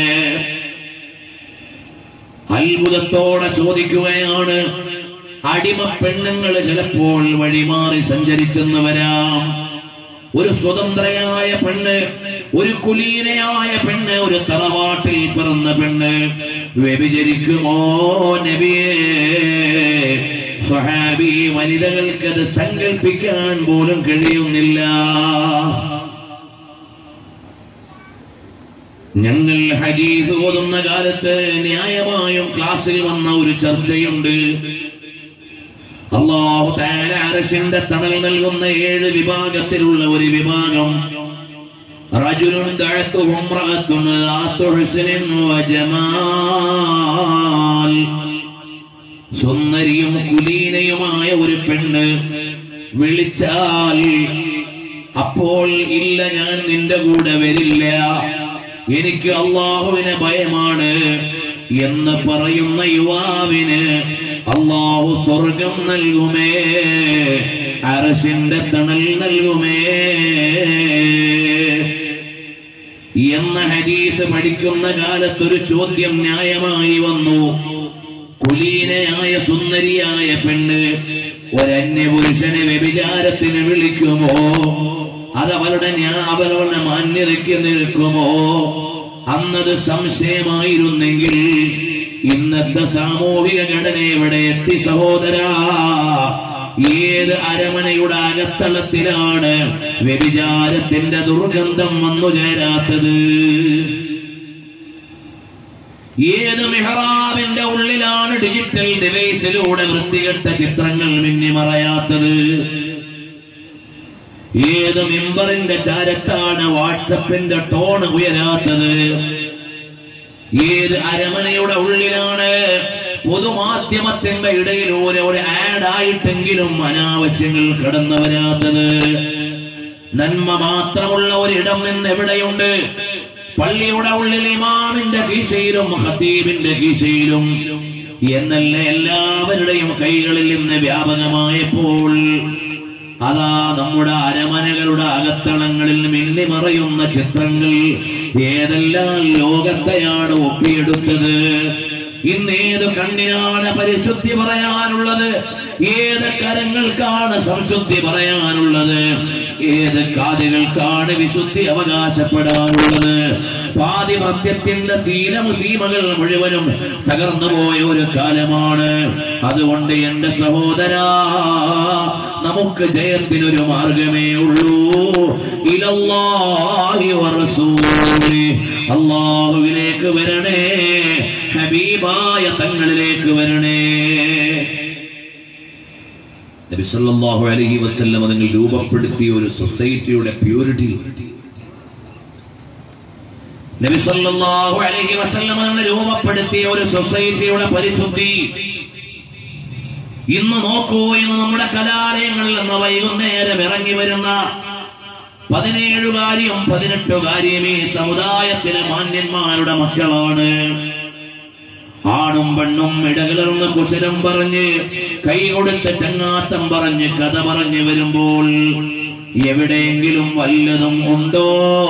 അത്ഭുതത്തോടെ ചോദിക്കുകയാണ് അടിമ പെണ്ണുങ്ങൾ ചിലപ്പോൾ വഴിമാറി സഞ്ചരിച്ചെന്ന് വരാം ഒരു സ്വതന്ത്രയായ പെണ്ണ് ഒരു കുലീനയായ പെണ്ണ് ഒരു തറവാട്ടിൽ പിറന്ന പെണ്ണ് വ്യഭിചരിക്കുമോ നബിയേ സ്വഹാബി വനിതകൾക്കത് സങ്കല്പിക്കാൻ പോലും കഴിയുന്നില്ല ഞങ്ങൾ ഹദീസ് ഓതുന്ന കാലത്ത് ന്യായമായും ക്ലാസ്സിൽ വന്ന ഒരു ചർച്ചയുണ്ട് അള്ളാഹു താല അരശിന്റെ തണൽ നൽകുന്ന ഏഴ് വിഭാഗത്തിലുള്ള ഒരു വിഭാഗം റജുലുൻ ദഅത്തുഹു ഇംറഅത്തുൻ ദാത്തു ഹുസ്നിൻ വജമാൽ സുന്ദരിയും കുലീനയുമായ ഒരു പെണ്ണ് വിളിച്ചാൽ അപ്പോൾ ഇല്ല ഞാൻ നിന്റെ കൂടെ വരില്ല എനിക്ക് അള്ളാഹുവിനെ ഭയമാണ് എന്ന് പറയുന്ന യുവാവിന് അള്ളാഹു സ്വർഗം നൽകുമേ അരസിന്റെ തണൽ നൽകുമേ എന്ന ഹരീസ് പഠിക്കുന്ന കാലത്തൊരു ചോദ്യം ന്യായമായി വന്നു കുലീനയായ സുന്ദരിയായ പെണ്ണ് ഒരന്യപുരുഷനെ വ്യഭിചാരത്തിന് വിളിക്കുമോ അതവളുടെ ഞാൻ അവളുടെ മാന്യതയ്ക്ക് നിൽക്കുമോ അന്നത് സംശയമായിരുന്നെങ്കിൽ ഇന്നത്തെ സാമൂഹിക ഘടന എവിടെ എത്തി സഹോദരാ ഏത് അരമനയുടെ അകത്തളത്തിലാണ് വ്യഭിചാരത്തിന്റെ ദുർഗന്ധം വന്നു ചേരാത്തത് ഏത് മെഹ്റാബിന്റെ ഉള്ളിലാണ് ഡിജിറ്റൽ ഡിവൈസിലൂടെ വൃത്തികെട്ട ചിത്രങ്ങൾ മിന്നിമറയാത്തത് ഏത് മെമ്പറിന്റെ ചാരത്താണ് വാട്സപ്പിന്റെ ടോൺ ഉയരാത്തത് ഏത് അരമനയുടെ ഉള്ളിലാണ് പൊതുമാധ്യമത്തിന്റെ ഇടയിലൂടെ ഒരു ആഡായിട്ടെങ്കിലും അനാവശ്യങ്ങൾ കടന്നു വരാത്തത് നന്മ മാത്രമുള്ള ഒരിടം എന്ന് എവിടെയുണ്ട് പള്ളിയുടെ ഉള്ളിൽ ഇമാമിന്റെ കീശയിലും ഹത്തീബിന്റെ കീശയിലും എന്നല്ല എല്ലാവരുടെയും കൈകളിൽ നിന്ന് വ്യാപകമായപ്പോൾ അതാ നമ്മുടെ അരമനകളുടെ അകത്തളങ്ങളിൽ മിന്നിമറയുന്ന ചിത്രങ്ങൾ ഏതെല്ലാം ലോകത്തെയാണ് ഒപ്പിയെടുത്തത് ഇന്ന് ഏത് കണ്ണിനാണ് പരിശുദ്ധി പറയാനുള്ളത് ഏത് കരങ്ങൾക്കാണ് സംശുദ്ധി പറയാനുള്ളത് ഏത് കാതുകൾക്കാണ് വിശുദ്ധി അവകാശപ്പെടാനുള്ളത് പാതിമത്യത്തിന്റെ തീരമുസീമകൾ മുഴുവനും തകർന്നുപോയ ഒരു കാലമാണ് അതുകൊണ്ട് എന്റെ സഹോദരാ നമുക്ക് ജയത്തിനൊരു മാർഗമേ ഉള്ളൂ ഇലല്ലാഹി വറസൂലി അള്ളാഹുവിലേക്ക് വരണേ ഹബീബായ തങ്ങളിലേക്ക് വരണേ നബി സല്ലല്ലാഹു അലൈഹി വസല്ലം നിങ്ങൾ രൂപപ്പെടുത്തിയ ഒരു സൊസൈറ്റിയുടെ പ്യൂരിറ്റി നബി സല്ലല്ലാഹു അലൈഹി വസല്ലം നിങ്ങൾ രൂപപ്പെടുത്തിയ ഒരു സൊസൈറ്റിയുടെ പരിശുദ്ധി ഇന്ന് നോക്കൂ ഇന്ന് നമ്മുടെ കലാലയങ്ങളിൽ നിന്ന് വൈകുന്നേരം ഇറങ്ങി വരുന്ന പതിനേഴുകാരിയും പതിനെട്ടുകാരിയും ഈ സമുദായത്തിലെ മാന്യന്മാരുടെ മക്കളാണ് ആണും പെണ്ണും ഇടകലർന്ന് കുശലം പറഞ്ഞ് കൈ കൊടുത്ത് ചങ്ങാത്തം പറഞ്ഞ് കഥ പറഞ്ഞ് വരുമ്പോൾ എവിടെയെങ്കിലും വല്ലതും ഉണ്ടോ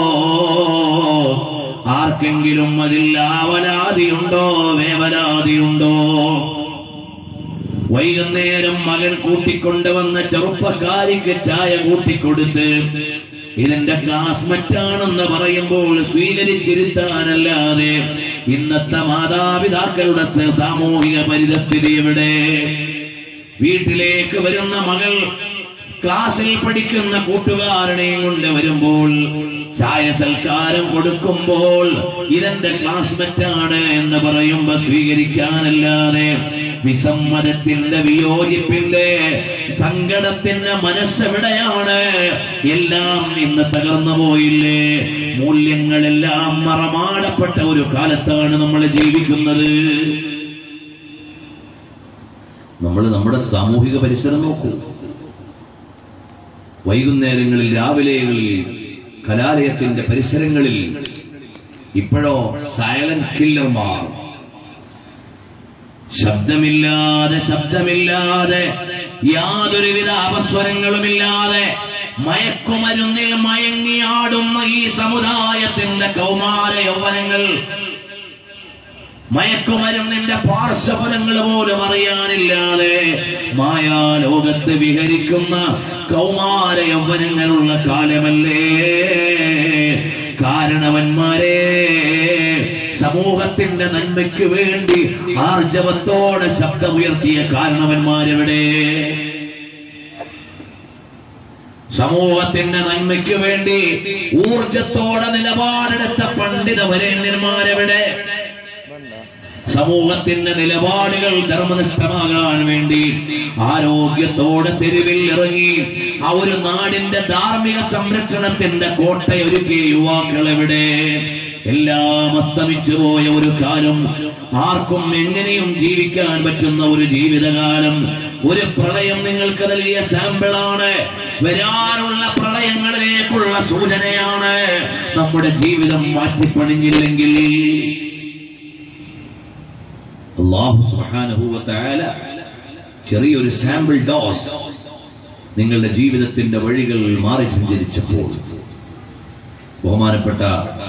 ആർക്കെങ്കിലും അതിൽ ആവലാതിയുണ്ടോ വേവലാതിയുണ്ടോ വൈകുന്നേരം മകൻ കൂട്ടിക്കൊണ്ടുവന്ന ചെറുപ്പക്കാരിക്ക് ചായ കൂട്ടിക്കൊടുത്ത് ഇതിന്റെ ക്ലാസ് മറ്റാണെന്ന് പറയുമ്പോൾ സ്വീകരിച്ചിരുത്താനല്ലാതെ ഇന്നത്തെ മാതാപിതാക്കളുടെ സ- സാമൂഹിക പരിതസ്ഥിതി എവിടെ വീട്ടിലേക്ക് വരുന്ന മകൾ ക്ലാസ്സിൽ പഠിക്കുന്ന കൂട്ടുകാരനെയും കൊണ്ട് വരുമ്പോൾ ചായ സൽക്കാരം കൊടുക്കുമ്പോൾ ഇതെന്റെ ക്ലാസ്മറ്റാണ് എന്ന് പറയുമ്പോ സ്വീകരിക്കാനല്ലാതെ വിസമ്മതത്തിന്റെ വിയോജിപ്പിന്റെ സങ്കടത്തിന്റെ മനസ്സെവിടെയാണ് എല്ലാം ഇന്ന് തകർന്നു പോയില്ലേ മൂല്യങ്ങളെല്ലാം മറമാടപ്പെട്ട ഒരു കാലത്താണ് നമ്മൾ ജീവിക്കുന്നത് നമ്മൾ നമ്മുടെ സാമൂഹിക പരിസരം നോക്കൂ വൈകുന്നേരങ്ങളിൽ രാവിലെകളിൽ കലാലയത്തിന്റെ പരിസരങ്ങളിൽ ഇപ്പോഴോ സൈലന്റ് കില്ലർമാർ ശബ്ദമില്ലാതെ ശബ്ദമില്ലാതെ യാതൊരുവിധ അപസ്വരങ്ങളുമില്ലാതെ മയക്കുമരുന്നിൽ മയങ്ങിയാടുന്ന ഈ സമുദായത്തിന്റെ കൗമാര യൗവനങ്ങൾ മയക്കുമരുന്നിന്റെ പാർശ്വഫലങ്ങൾ പോലും അറിയാനില്ലാതെ മായാലോകത്ത് വിഹരിക്കുന്ന കൗമാര യൗവനങ്ങളുള്ള കാലമല്ലേ കാരണവന്മാരെ സമൂഹത്തിന്റെ നന്മയ്ക്ക് വേണ്ടി ആർജവത്തോടെ ശബ്ദമുയർത്തിയ കാരണവന്മാരെവിടെ സമൂഹത്തിന്റെ നന്മയ്ക്ക് വേണ്ടി ഊർജത്തോടെ നിലപാടെടുത്ത പണ്ഡിത വരേണ്യന്മാരെവിടെ സമൂഹത്തിന്റെ നിലപാടുകൾ ധർമ്മനിഷ്ഠമാകാൻ വേണ്ടി ആരോഗ്യത്തോടെ തെരുവിൽ ഇറങ്ങി ആ ഒരു നാടിന്റെ ധാർമ്മിക സംരക്ഷണത്തിന്റെ കോട്ടയൊരുക്കിയ യുവാക്കൾ എവിടെ എല്ലാം അസ്തമിച്ചു പോയ ഒരു കാലം ആർക്കും എങ്ങനെയും ജീവിക്കാൻ പറ്റുന്ന ഒരു ജീവിതകാലം ഒരു പ്രളയം നിങ്ങൾക്ക് നൽകിയ സാമ്പിളാണ് വരാനുള്ള പ്രളയങ്ങളിലേക്കുള്ള സൂചനയാണ് നമ്മുടെ ജീവിതം മാറ്റിപ്പണിഞ്ഞില്ലെങ്കിൽ അള്ളാഹു സുഹാനുഭൂവത്തായ ചെറിയൊരു സാമ്പിൾ ഡോസ് നിങ്ങളുടെ ജീവിതത്തിന്റെ വഴികൾ മാറി സഞ്ചരിച്ചപ്പോൾ ബഹുമാനപ്പെട്ട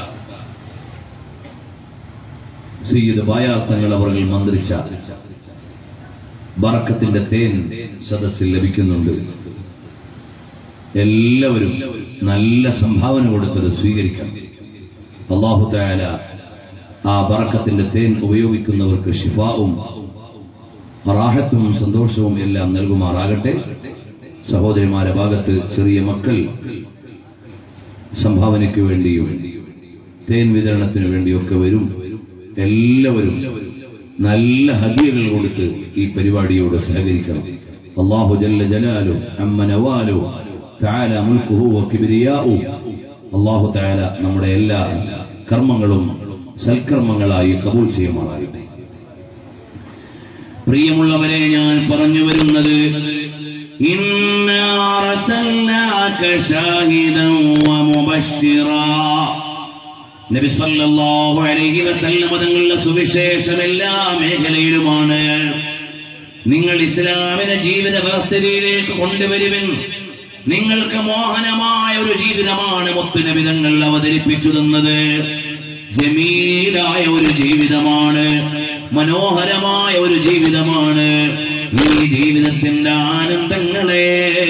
സയ്യിദ് ബായാർത്ഥങ്ങൾ അവർ മന്ത്രിച്ച ബറക്കത്തിന്റെ തേൻ സദസ്സിൽ ലഭിക്കുന്നുണ്ട് എല്ലാവരും നല്ല സംഭാവന കൊടുത്തത് സ്വീകരിക്കണം അള്ളാഹു തായാല ആ ബറക്കത്തിന്റെ തേൻ ഉപയോഗിക്കുന്നവർക്ക് ഷിഫാവും റാഹത്തും സന്തോഷവും എല്ലാം നൽകുമാറാകട്ടെ സഹോദരിമാരെ ഭാഗത്ത് ചെറിയ മക്കൾ സംഭാവനയ്ക്ക് വേണ്ടിയും തേൻ വിതരണത്തിന് വേണ്ടിയൊക്കെ വരും എല്ലാവരും നല്ല ഹദിയകൾ കൊടുത്ത് ഈ പരിപാടിയോട് സഹകരിക്കണം അള്ളാഹു ജല്ല ജലാലു അമ്മ നവാലു താല മുൽക്കുഹു കിബിരിയാവു അള്ളാഹു താല നമ്മുടെ എല്ലാ കർമ്മങ്ങളും സൽക്കർമ്മങ്ങളായി കബൂൾ ചെയ്യുമാറാകട്ടെ പ്രിയമുള്ളവരെ ഞാൻ പറഞ്ഞു വരുന്നത് ഇന്നാ അർസൽനാക ഷാഹിദൻ വമുബശ്ശിറാ നബി സല്ലല്ലാഹു അലൈഹി വസല്ലം തങ്ങളുടെ സുവിശേഷം എല്ലാ മേഖലയിലുമാണ് നിങ്ങൾ ഇസ്ലാമിനെ ജീവിത വ്യവസ്ഥയിലേക്ക് കൊണ്ടുവരുവിൻ നിങ്ങൾക്ക് മോഹനമായ ഒരു ജീവിതമാണ് മുത്തുനബിതങ്ങൾ അവതരിപ്പിച്ചു തന്നത് ജമീലായ ഒരു ജീവിതമാണ് മനോഹരമായ ഒരു ജീവിതമാണ് ഈ ജീവിതത്തിന്റെ ആനന്ദങ്ങളെ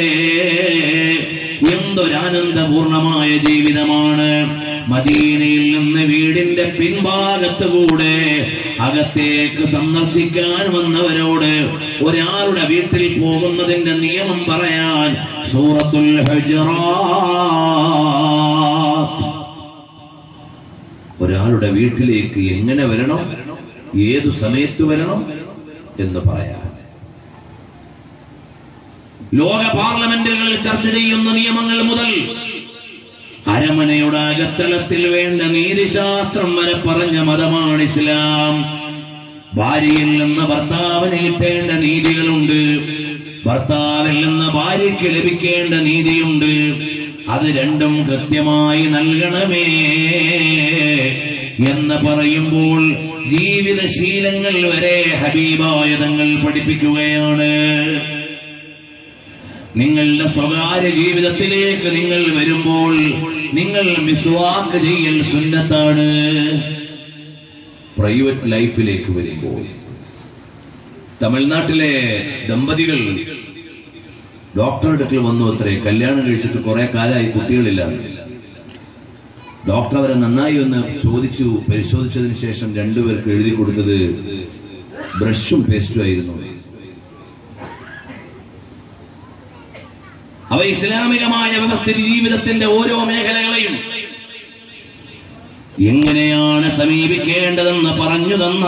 എന്തൊരാനന്ദപൂർണമായ ജീവിതമാണ് മദീനയിൽ നിന്ന് വീടിന്റെ പിൻഭാഗത്തുകൂടെ അകത്തേക്ക് സന്ദർശിക്കാൻ വന്നവരോട് ഒരാളുടെ വീട്ടിൽ പോകുന്നതിന്റെ നിയമം പറയാൻ സൂറത്തുൽ ഹുജറാത്ത് ഒരാളുടെ വീട്ടിലേക്ക് എങ്ങനെ വരണം ഏതു സമയത്ത് വരണം എന്ന് പറയാം ലോക പാർലമെന്റുകളിൽ ചർച്ച ചെയ്യുന്ന നിയമങ്ങൾ മുതൽ അരമനയുടെ അകത്തളത്തിൽ വേണ്ട നീതിശാസ്ത്രം വരെ പറഞ്ഞ മതമാണ് ഇസ്ലാം ഭാര്യയിൽ നിന്ന് ഭർത്താവിന് കിട്ടേണ്ട നീതികളുണ്ട് ഭർത്താവിൽ നിന്ന് ഭാര്യയ്ക്ക് ലഭിക്കേണ്ട നീതിയുണ്ട് അത് രണ്ടും കൃത്യമായി നൽകണമേ എന്ന് പറയുമ്പോൾ ജീവിതശീലങ്ങൾ വരെ ഹബീബായ തങ്ങൾ പഠിപ്പിക്കുകയാണ് നിങ്ങളുടെ സ്വകാര്യ ജീവിതത്തിലേക്ക് നിങ്ങൾ വരുമ്പോൾ നിങ്ങൾ മിസ്വാക്ക് ചെയ്യൽ സുന്നത്താണ് പ്രൈവറ്റ് ലൈഫിലേക്ക് വരുമ്പോൾ തമിഴ്നാട്ടിലെ ദമ്പതികൾ ഡോക്ടറുടെ അടുക്കൽ വന്നു അത്രേ കല്യാണം കഴിച്ചിട്ട് കുറെ കാലമായി കുട്ടികളില്ല ഡോക്ടർ അവരെ നന്നായി ഒന്ന് ചോദിച്ചു പരിശോധിച്ചതിന് ശേഷം രണ്ടുപേർക്ക് എഴുതി കൊടുത്തത് ബ്രഷും പേസ്റ്റും ആയിരുന്നു അവ ഇസ്ലാമികമായ വ്യവസ്ഥിതി ജീവിതത്തിന്റെ ഓരോ മേഖലകളെയും എങ്ങനെയാണ് സമീപിക്കേണ്ടതെന്ന് പറഞ്ഞു തന്ന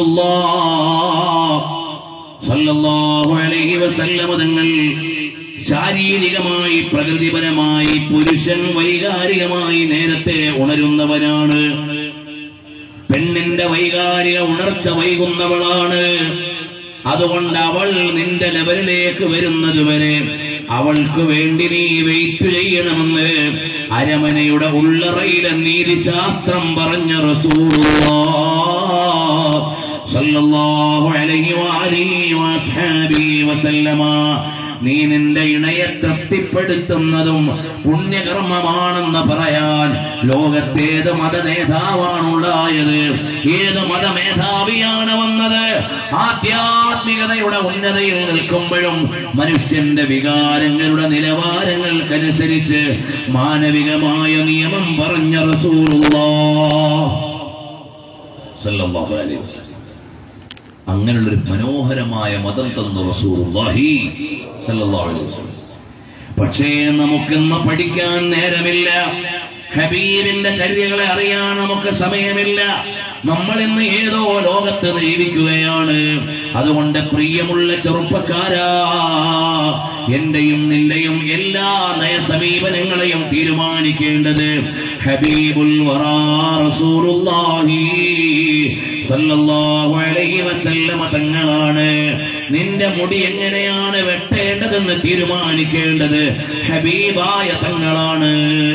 റസൂലുള്ളാഹ് സല്ലല്ലാഹു അലൈഹി വസല്ലമ തങ്ങൾ ശാരീരികമായി പ്രകൃതിപരമായി പുരുഷൻ വൈകാരികമായി നേരത്തെ ഉണരുന്നവനാണ് പെണ്ണിന്റെ വൈകാരിക ഉണർച്ച വൈകുന്നവളാണ് അതുകൊണ്ട് അവൾ നിന്റെ ലെവലിലേക്ക് വരുന്നത് വരെ അവൾക്ക് വേണ്ടി നീ വെയിറ്റ് ചെയ്യണമെന്ന് അരമനയുടെ ഉള്ളറയിലെ നീതിശാസ്ത്രം പറഞ്ഞ റസൂലുള്ളാഹ് സല്ലല്ലാഹു അലൈഹി വഅലിഹി വഅസ്ഹാബിഹി വസല്ലമ നീ നിന്റെ ഇണയെ തൃപ്തിപ്പെടുത്തുന്നതും പുണ്യകർമ്മമാണെന്ന് പറയാൻ ലോകത്തേത് മതനേതാവാണുണ്ടായത് ഏത് മതമേധാവിയാണ് വന്നത് ആധ്യാത്മികതയുടെ ഉന്നതയിൽ നിൽക്കുമ്പോഴും മനുഷ്യന്റെ വികാരങ്ങളുടെ നിലവാരങ്ങൾക്കനുസരിച്ച് മാനവികമായ നിയമം പറഞ്ഞ റസൂലുള്ളാഹ് സല്ലല്ലാഹു അലൈഹി വസല്ലം അങ്ങനെയുള്ളൊരു മനോഹരമായ മതം തന്നു റസൂലുള്ളാഹി സല്ലല്ലാഹു അലൈഹി വസല്ലം പക്ഷേ നമുക്കിന്ന് പഠിക്കാൻ നേരമില്ല ഹബീബിന്റെ ചര്യകളെ അറിയാൻ നമുക്ക് സമയമില്ല നമ്മൾ ഇന്ന് ഏതോ ലോകത്ത് ജീവിക്കുകയാണ് അതുകൊണ്ട് പ്രിയമുള്ള ചെറുപ്പക്കാരാ എന്റെയും നിന്റെയും എല്ലാ നയസമീപനങ്ങളെയും തീരുമാനിക്കേണ്ടത് ഹബീബുൽ വറാ റസൂലുള്ളാഹി സല്ലല്ലാഹു അലൈഹി വസല്ലമ തങ്ങളാണ് നിന്റെ മുടി എങ്ങനെയാണ് വെട്ടേണ്ടതെന്ന് തീരുമാനിക്കേണ്ടത് ഹബീബായ തങ്ങളാണ്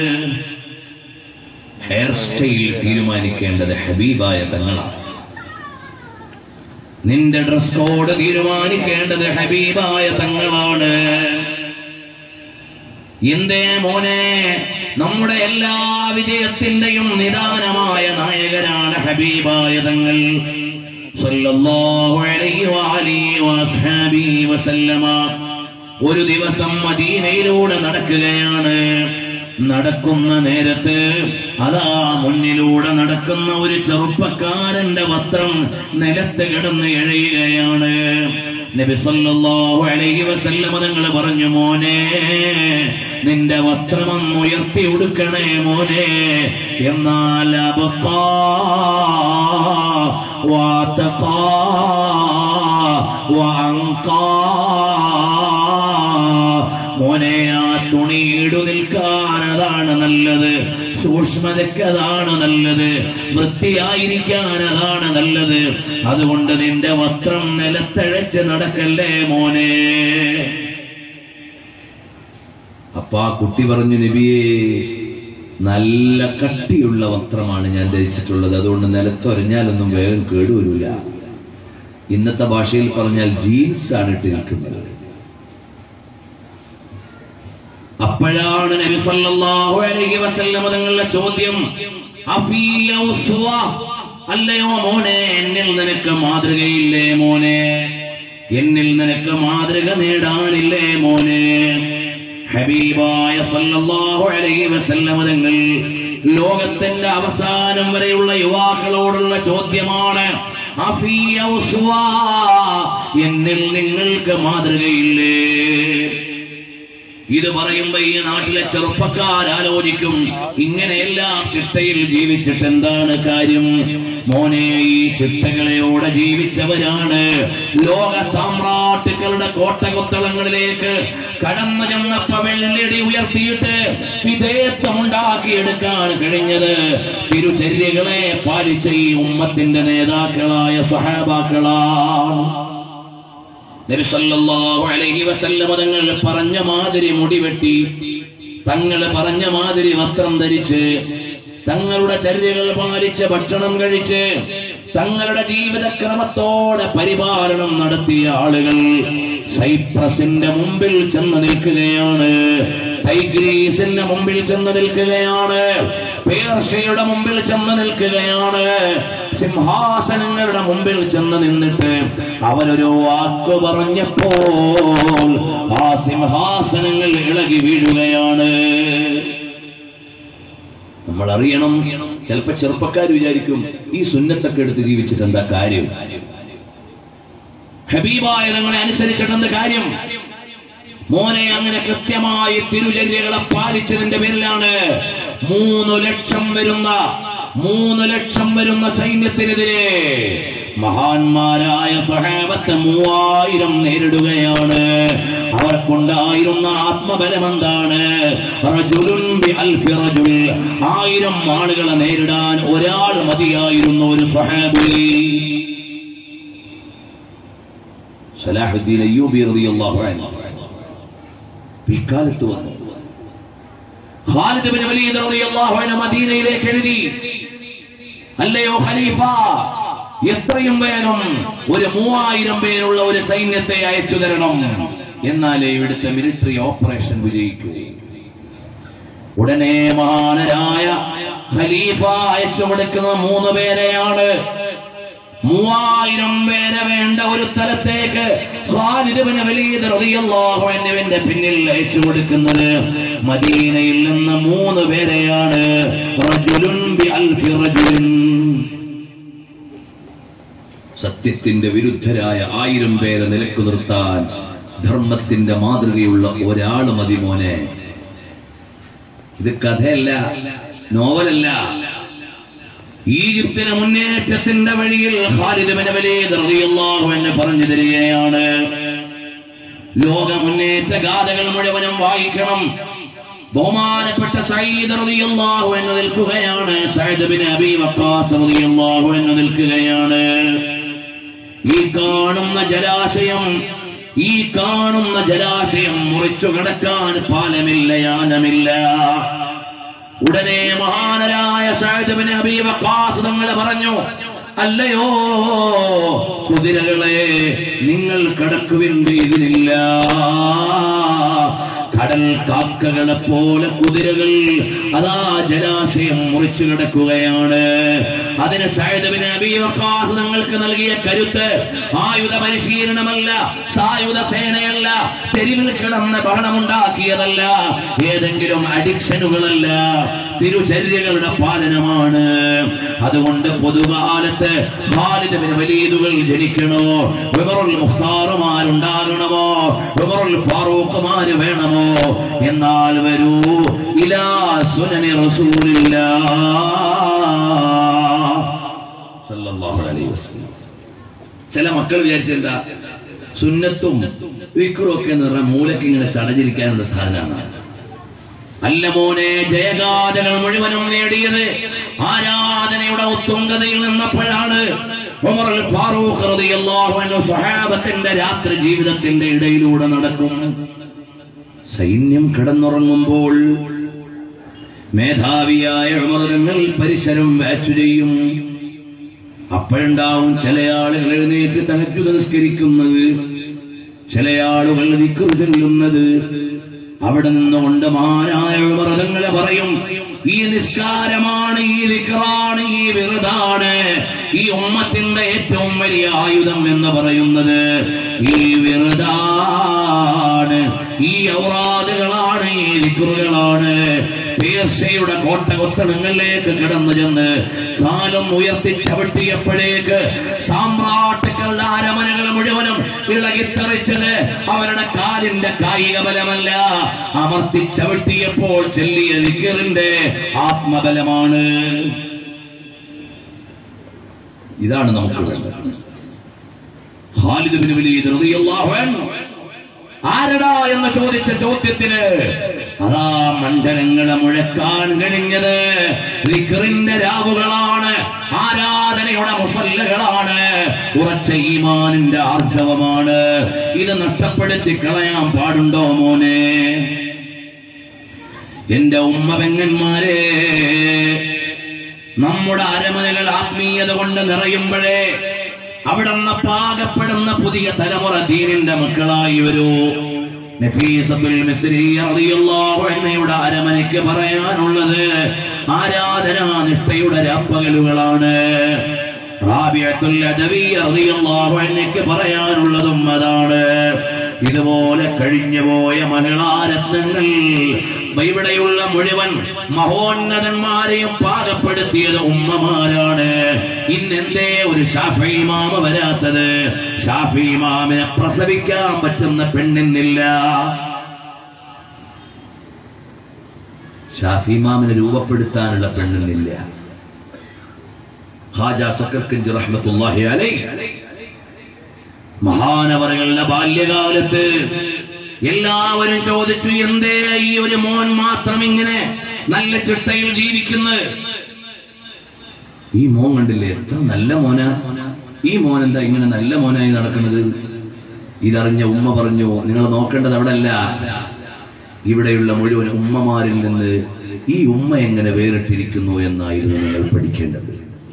ഹെയർ സ്റ്റൈൽ തീരുമാനിക്കേണ്ടത് ഹബീബായ തങ്ങളാണ് നിന്റെ ഡ്രസ് കോഡ് തീരുമാനിക്കേണ്ടത് ഹബീബായ തങ്ങളാണ് എന്തേ മോനെ നമ്മുടെ എല്ലാ വിജയത്തിന്റെയും നിദാനമായ നായകനാണ് ഹബീബായ തങ്ങൾ സല്ലല്ലാഹു അലൈഹി വഅലിഹി വഅസ്ഹാബിഹി വസല്ലമ ഒരു ദിവസം മദീനയിലൂടെ നടക്കുകയാണ് നടക്കുന്ന നേരത്ത് അതാ മുന്നിലൂടെ നടക്കുന്ന ഒരു ചെറുപ്പക്കാരന്റെ വസ്ത്രം നിലത്ത് കിടന്ന് എഴയുകയാണ് നബി സല്ലല്ലാഹു അലൈഹി വസല്ലമ തങ്ങൾ പറഞ്ഞു മോനെ നിന്റെ വസ്ത്രം ഉയർത്തി ഉടുക്കണേ മോനെ എന്നാൽ അബഖാ വാതഖാ വഅൻഖാ മോനെ ആ തുണി ഇടു നിൽക്കാൻ അതാണ് നല്ലത് സൂക്ഷ്മതയ്ക്ക് അതാണ് നല്ലത് വൃത്തിയായിരിക്കാൻ അതാണ് നല്ലത് അതുകൊണ്ട് നിന്റെ വസ്ത്രം നിലത്തഴച്ച് നടക്കല്ലേ മോനെ അപ്പാ കുട്ടി പറഞ്ഞു നബിയെ നല്ല കട്ടിയുള്ള വസ്ത്രമാണ് ഞാൻ ധരിച്ചിട്ടുള്ളത് അതുകൊണ്ട് നിലത്തൊരഞ്ഞാലൊന്നും വേഗം കേടുവരില്ല ഇന്നത്തെ ഭാഷയിൽ പറഞ്ഞാൽ ജീൻസ് ആണ് ഇട്ടിരിക്കുന്നത് അപ്പോഴാണ് നബി സല്ലല്ലാഹു അലൈഹി വസല്ലം തങ്ങളുടെ ചോദ്യം അഫീയ ഉസ്വ അല്ലയോ മോനെ എന്നിൽ നിനക്ക് മാതൃകയില്ലേ മോനെ എന്നിൽ നിനക്ക് മാതൃക നേടാനില്ലേ മോനെ ഹബീബായ സല്ലല്ലാഹു അലൈഹി വസല്ലം തങ്ങൾ ലോകത്തിന്റെ അവസാനം വരെയുള്ള യുവാക്കളോടുള്ള ചോദ്യമാണ് അഫീയ ഉസ്വ എന്നിൽ നിങ്ങൾക്ക് മാതൃകയില്ലേ ഇത് പറയുമ്പോ ഈ നാട്ടിലെ ചെറുപ്പക്കാർ ആലോചിക്കും ഇങ്ങനെയെല്ലാം ചിട്ടയിൽ ജീവിച്ചിട്ട് എന്താണ് കാര്യം മോനെ ഈ ചിട്ടകളെയോടെ ജീവിച്ചവരാണ് ലോക സാമ്രാട്ടുക്കളുടെ കോട്ടകൊത്തളങ്ങളിലേക്ക് കടന്നു ചെന്നപ്പ വെള്ളടി ഉയർത്തിയിട്ട് വിധേയത്വം ഉണ്ടാക്കിയെടുക്കാൻ കഴിഞ്ഞത് തിരുചര്യകളെ പാലിച്ച ഈ ഉമ്മത്തിന്റെ നേതാക്കളായ സഹാബാക്കളാണ് നബി സല്ലല്ലാഹു അലൈഹി വസല്ലമ തങ്ങൾ പറഞ്ഞ മാതിരി മുടി വെട്ടി തങ്ങൾ പറഞ്ഞ മാതിരി വസ്ത്രം ധരിച്ച് തങ്ങളുടെ ചര്യകൾ പാലിച്ച് ഭക്ഷണം കഴിച്ച് തങ്ങളുടെ ജീവിതക്രമത്തോടെ പരിപാലനം നടത്തിയ ആളുകൾ സൈപ്രസിന്റെ മുമ്പിൽ ചെന്ന് നിൽക്കുകയാണ് ടൈഗ്രീസിന്റെ മുമ്പിൽ ചെന്ന് നിൽക്കുകയാണ് പേർഷ്യയുടെ മുമ്പിൽ ചെന്ന് നിൽക്കുകയാണ് സിംഹാസനങ്ങളുടെ മുമ്പിൽ ചെന്ന് നിന്നിട്ട് അവരൊരു വാക്ക് പറഞ്ഞപ്പോൾ ആ സിംഹാസനങ്ങൾ ഇളകി വീഴുകയാണ് നമ്മൾ അറിയണം ചിലപ്പോ ചെറുപ്പക്കാർ വിചാരിക്കും ഈ സുന്നത്തൊക്കെ എടുത്ത് ജീവിച്ചിട്ട് എന്താ കാര്യം ഹബീബായ ഞങ്ങളെ അനുസരിച്ചിട്ടെന്ത് കാര്യം മോനെ അങ്ങനെ കൃത്യമായി തിരുചര്യകളെ പാലിച്ചതിന്റെ പേരിലാണ് മൂന്ന് ലക്ഷം വരുന്ന മൂന്ന് ലക്ഷം വരുന്ന സൈന്യത്തിനെതിരെ മഹാന്മാരായ സഹാബത്ത് മൂവായിരം നേരിടുകയാണ് അവർക്കുണ്ടായിരുന്ന ആത്മബലം എന്താണ് റജുലുൻ ബി അൽഫി റജുൽ. ആയിരം ആളുകളെ നേരിടാൻ ഒരാൾ മതിയായിരുന്നു ഒരു സഹാബി സലാഹുദ്ദീൻ അയ്യൂബി റളിയല്ലാഹു അൻഹു പിൽക്കാലത്ത് വന്നു ഖാലിദ് ബിൻ വലീദ് റളിയല്ലാഹു അൻഹു മദീനയിലേക്ക് എഴുതി അല്ലയോ ഖലീഫ എത്രയും വേഗം ഒരു മൂവായിരം പേരുള്ള ഒരു സൈന്യത്തെ അയച്ചു തരണം എന്നാലേ ഇവിടുത്തെ മിലിറ്ററി ഓപ്പറേഷൻ വിജയിക്കൂ ഉടനെ മഹാനരായ ഖലീഫ അയച്ചു കൊടുക്കുന്ന മൂന്ന് പേരെയാണ് മൂവായിരം പേരെ വേണ്ട ഒരു സ്ഥലത്തേക്ക് ഖാലിദ് വലിയ റളിയല്ലാഹുവിന്റെ പിന്നിൽ അയച്ചു കൊടുക്കുന്നത് മദീനയിൽ നിന്ന് മൂന്ന് പേരെയാണ് റജുലുൻ ബി അൽഫി റജുലിൻ സത്യത്തിന്റെ വിരുദ്ധരായ ആയിരം പേരെ നിലക്കു നിർത്താൻ ധർമ്മത്തിന്റെ മാതൃകയുള്ള ഒരാൾ മതി മോനെ ഇത് കഥയല്ല നോവലല്ല ഈജിപ്തിലെ മുന്നേറ്റത്തിന്റെ വഴിയിൽ ഖാലിദ് ബിൻ വലീദ് റളിയല്ലാഹു അൻഹു പറഞ്ഞു തരികയാണ് ലോക മുന്നേറ്റ ഗാഥകൾ മുഴുവനും വായിക്കണം ബഹുമാനപ്പെട്ട സയ്യിദ് റളിയല്ലാഹു അൻഹു നിൽക്കുകയാണ് സയ്യിദ് ബിൻ അബീ വഖാസ് റളിയല്ലാഹു അൻഹു നിൽക്കുകയാണ് ഈ കാണുന്ന ജലാശയം ഈ കാണുന്ന ജലാശയം മുറിച്ചു കടക്കാൻ പാലമില്ല യാനമില്ല ഉടനെ മഹാനരായ സൈദബിന് അബീവക്കാസ് തങ്ങൾ പറഞ്ഞു അല്ലയോ കുതിരകളെ നിങ്ങൾ കടക്കുവിൻ ഇതിനില്ല കടൽ കാക്കകളെ പോലെ കുതിരകൾ അതാ ജലാശയം മുറിച്ചു കിടക്കുകയാണ് അതിന് സൈദബിന് അബീവക്കാസ് തങ്ങൾക്ക് നൽകിയ കരുത്ത് ആയുധ പരിശീലനമല്ല സായുധ സേനയല്ല തെരുവിൽ കിടന്ന് ബഹളമുണ്ടാക്കിയതല്ല ഏതെങ്കിലും അഡിക്ഷനുകളല്ല തിരുചര്യകളുടെ പാലനമാണ് അതുകൊണ്ട് പൊതുകാലത്ത് ഖാലിദ് ബിൻ വലീദുകൾ ജനിക്കണോ വിമറുൽ മുഖ്താറുമാരുണ്ടാകണമോ വിമറുൽ ഫാറൂഖുമാര് വേണമോ എന്നാൽ വരൂ ഇലാ സുനനി റസൂലില്ലാ സല്ലല്ലാഹു അലൈഹി വസല്ലം ചില മക്കൾ വിചാരിച്ചെന്താ സുന്നത്തും വിക്രും ഒക്കെ എന്ന് പറഞ്ഞ മൂലക്ക് ഇങ്ങനെ ചടഞ്ഞിരിക്കാനുള്ള സാധനമാണ് അല്ല മോനെ ജയഗാഥകൾ മുഴുവനും നേടിയത് ആരാധനയുടെ ഉത്തുംഗതയിൽ നിന്നപ്പോഴാണ് ഉമർ അൽ ഫാറൂഖ് റളിയല്ലാഹു അൻഹു സ്വഹാബത്തിന്റെ രാത്രി ജീവിതത്തിന്റെ ഇടയിലൂടെ നടക്കും സൈന്യം കിടന്നുറങ്ങുമ്പോൾ മേധാവിയായ ഉമറുകൾ പരിസരം വാച്ചു ചെയ്യും അപ്പോഴുണ്ടാവും ചില ആളുകൾ എഴുന്നേറ്റ് തഹജുദ് നിസ്കരിക്കുന്നത് ചില ആളുകൾ വിക്രു ചൊല്ലുന്നത് അവിടെ നിന്നുകൊണ്ട് മഹാനായ വ്രതങ്ങളെ പറയും ഈ നിസ്കാരമാണ് ഈ വിക്രാണ് ഈ വിറുതാണ് ഈ ഉമ്മത്തിന്റെ ഏറ്റവും വലിയ ആയുധം എന്ന് പറയുന്നത് ഈ വിറുതാണ് ഈ ഔറാദുകളാണ് ഈ വിക്രുകളാണ് പേർഷ്യയുടെ കോട്ടകൊത്തണങ്ങളിലേക്ക് കിടന്നു ചെന്ന് കാലം ഉയർത്തി ചവിട്ടിയപ്പോഴേക്ക് സാമ്രാട്ടുക്കളുടെ അരമനകൾ മുഴുവനും ഇളകിത്തെറിച്ചത് അവരുടെ കാലിന്റെ കായിക ബലമല്ല അമർത്തി ചവിട്ടിയപ്പോൾ ചെല്ലിയ വിക്കറിന്റെ ആത്മബലമാണ് ഇതാണ് നമുക്ക് വേണ്ടത് ഖാലിദ് ബിൻ വലീദ് റളിയല്ലാഹു അൻഹു ആരടാ എന്ന് ചോദിച്ച ചോദ്യത്തിന് അതാ മണ്ഡലങ്ങളെ മുഴക്കാൻ കഴിഞ്ഞത് വിക്റിന്റെ രാവുകളാണ് ആരാധനയുടെ മുസല്ലകളാണ് ഉറച്ച ഈമാനിന്റെ ആർജവമാണ് ഇത് നഷ്ടപ്പെടുത്തി കളയാൻ പാടുണ്ടോ മോനെ എന്റെ ഉമ്മ പെങ്ങന്മാരെ നമ്മുടെ അരമനകൾ ആത്മീയത കൊണ്ട് നിറയുമ്പോഴേ അവിടെ നിന്ന് പാകപ്പെടുന്ന പുതിയ തലമുറ ദീനിന്റെ മക്കളായി വരൂ നഫീസത്തുൽ മിസ്രി റളിയല്ലാഹു അൻഹയുടെ അരമനയ്ക്ക് പറയാനുള്ളത് ആരാധനാ നിഷ്ഠയുടെ രാപ്പകലുകളാണ് റാബിയത്തുൽ അദവിയ റളിയല്ലാഹു അൻഹയ്ക്ക് പറയാനുള്ളതും അതാണ് ഇതുപോലെ കഴിഞ്ഞുപോയ മഹിളാരത്നങ്ങൾ ഇവിടെയുള്ള മുഴുവൻ മഹോന്നതന്മാരെയും പാകപ്പെടുത്തിയത് ഉമ്മമാരാണ് ഇന്നെന്തേ ഒരു ഷാഫി ഇമാമ വരാത്തത് ഷാഫി ഇമാമിനെ പ്രസവിക്കാൻ പറ്റുന്ന പെണ്ണിന്നില്ല ഷാഫി ഇമാമിനെ രൂപപ്പെടുത്താനുള്ള പെണ്ണിന്നില്ല ഹാജ സക്കർക്കഞ്ച് റഹ്മത്തുല്ലാഹി അലൈ മഹാനവറുകളുടെ ബാല്യകാലത്ത് എല്ലാവരും ചോദിച്ചു എന്തേ ഈ ഒരു മോൻ മാത്രം ഇങ്ങനെ നല്ല ചിട്ടയിൽ ജീവിക്കുന്നത് ഈ മോൻ കണ്ടില്ലേ എത്ര നല്ല മോനാ ഈ മോൻ എന്താ ഇങ്ങനെ നല്ല മോനായി നടക്കുന്നത് ഇതറിഞ്ഞ ഉമ്മ പറഞ്ഞു നിങ്ങൾ നോക്കേണ്ടത് അവിടെ അല്ല ഇവിടെയുള്ള മുഴുവൻ ഉമ്മമാരിൽ നിന്ന് ഈ ഉമ്മ എങ്ങനെ വേറിട്ടിരിക്കുന്നു എന്നായിരുന്നു നിങ്ങൾ പഠിക്കേണ്ടത്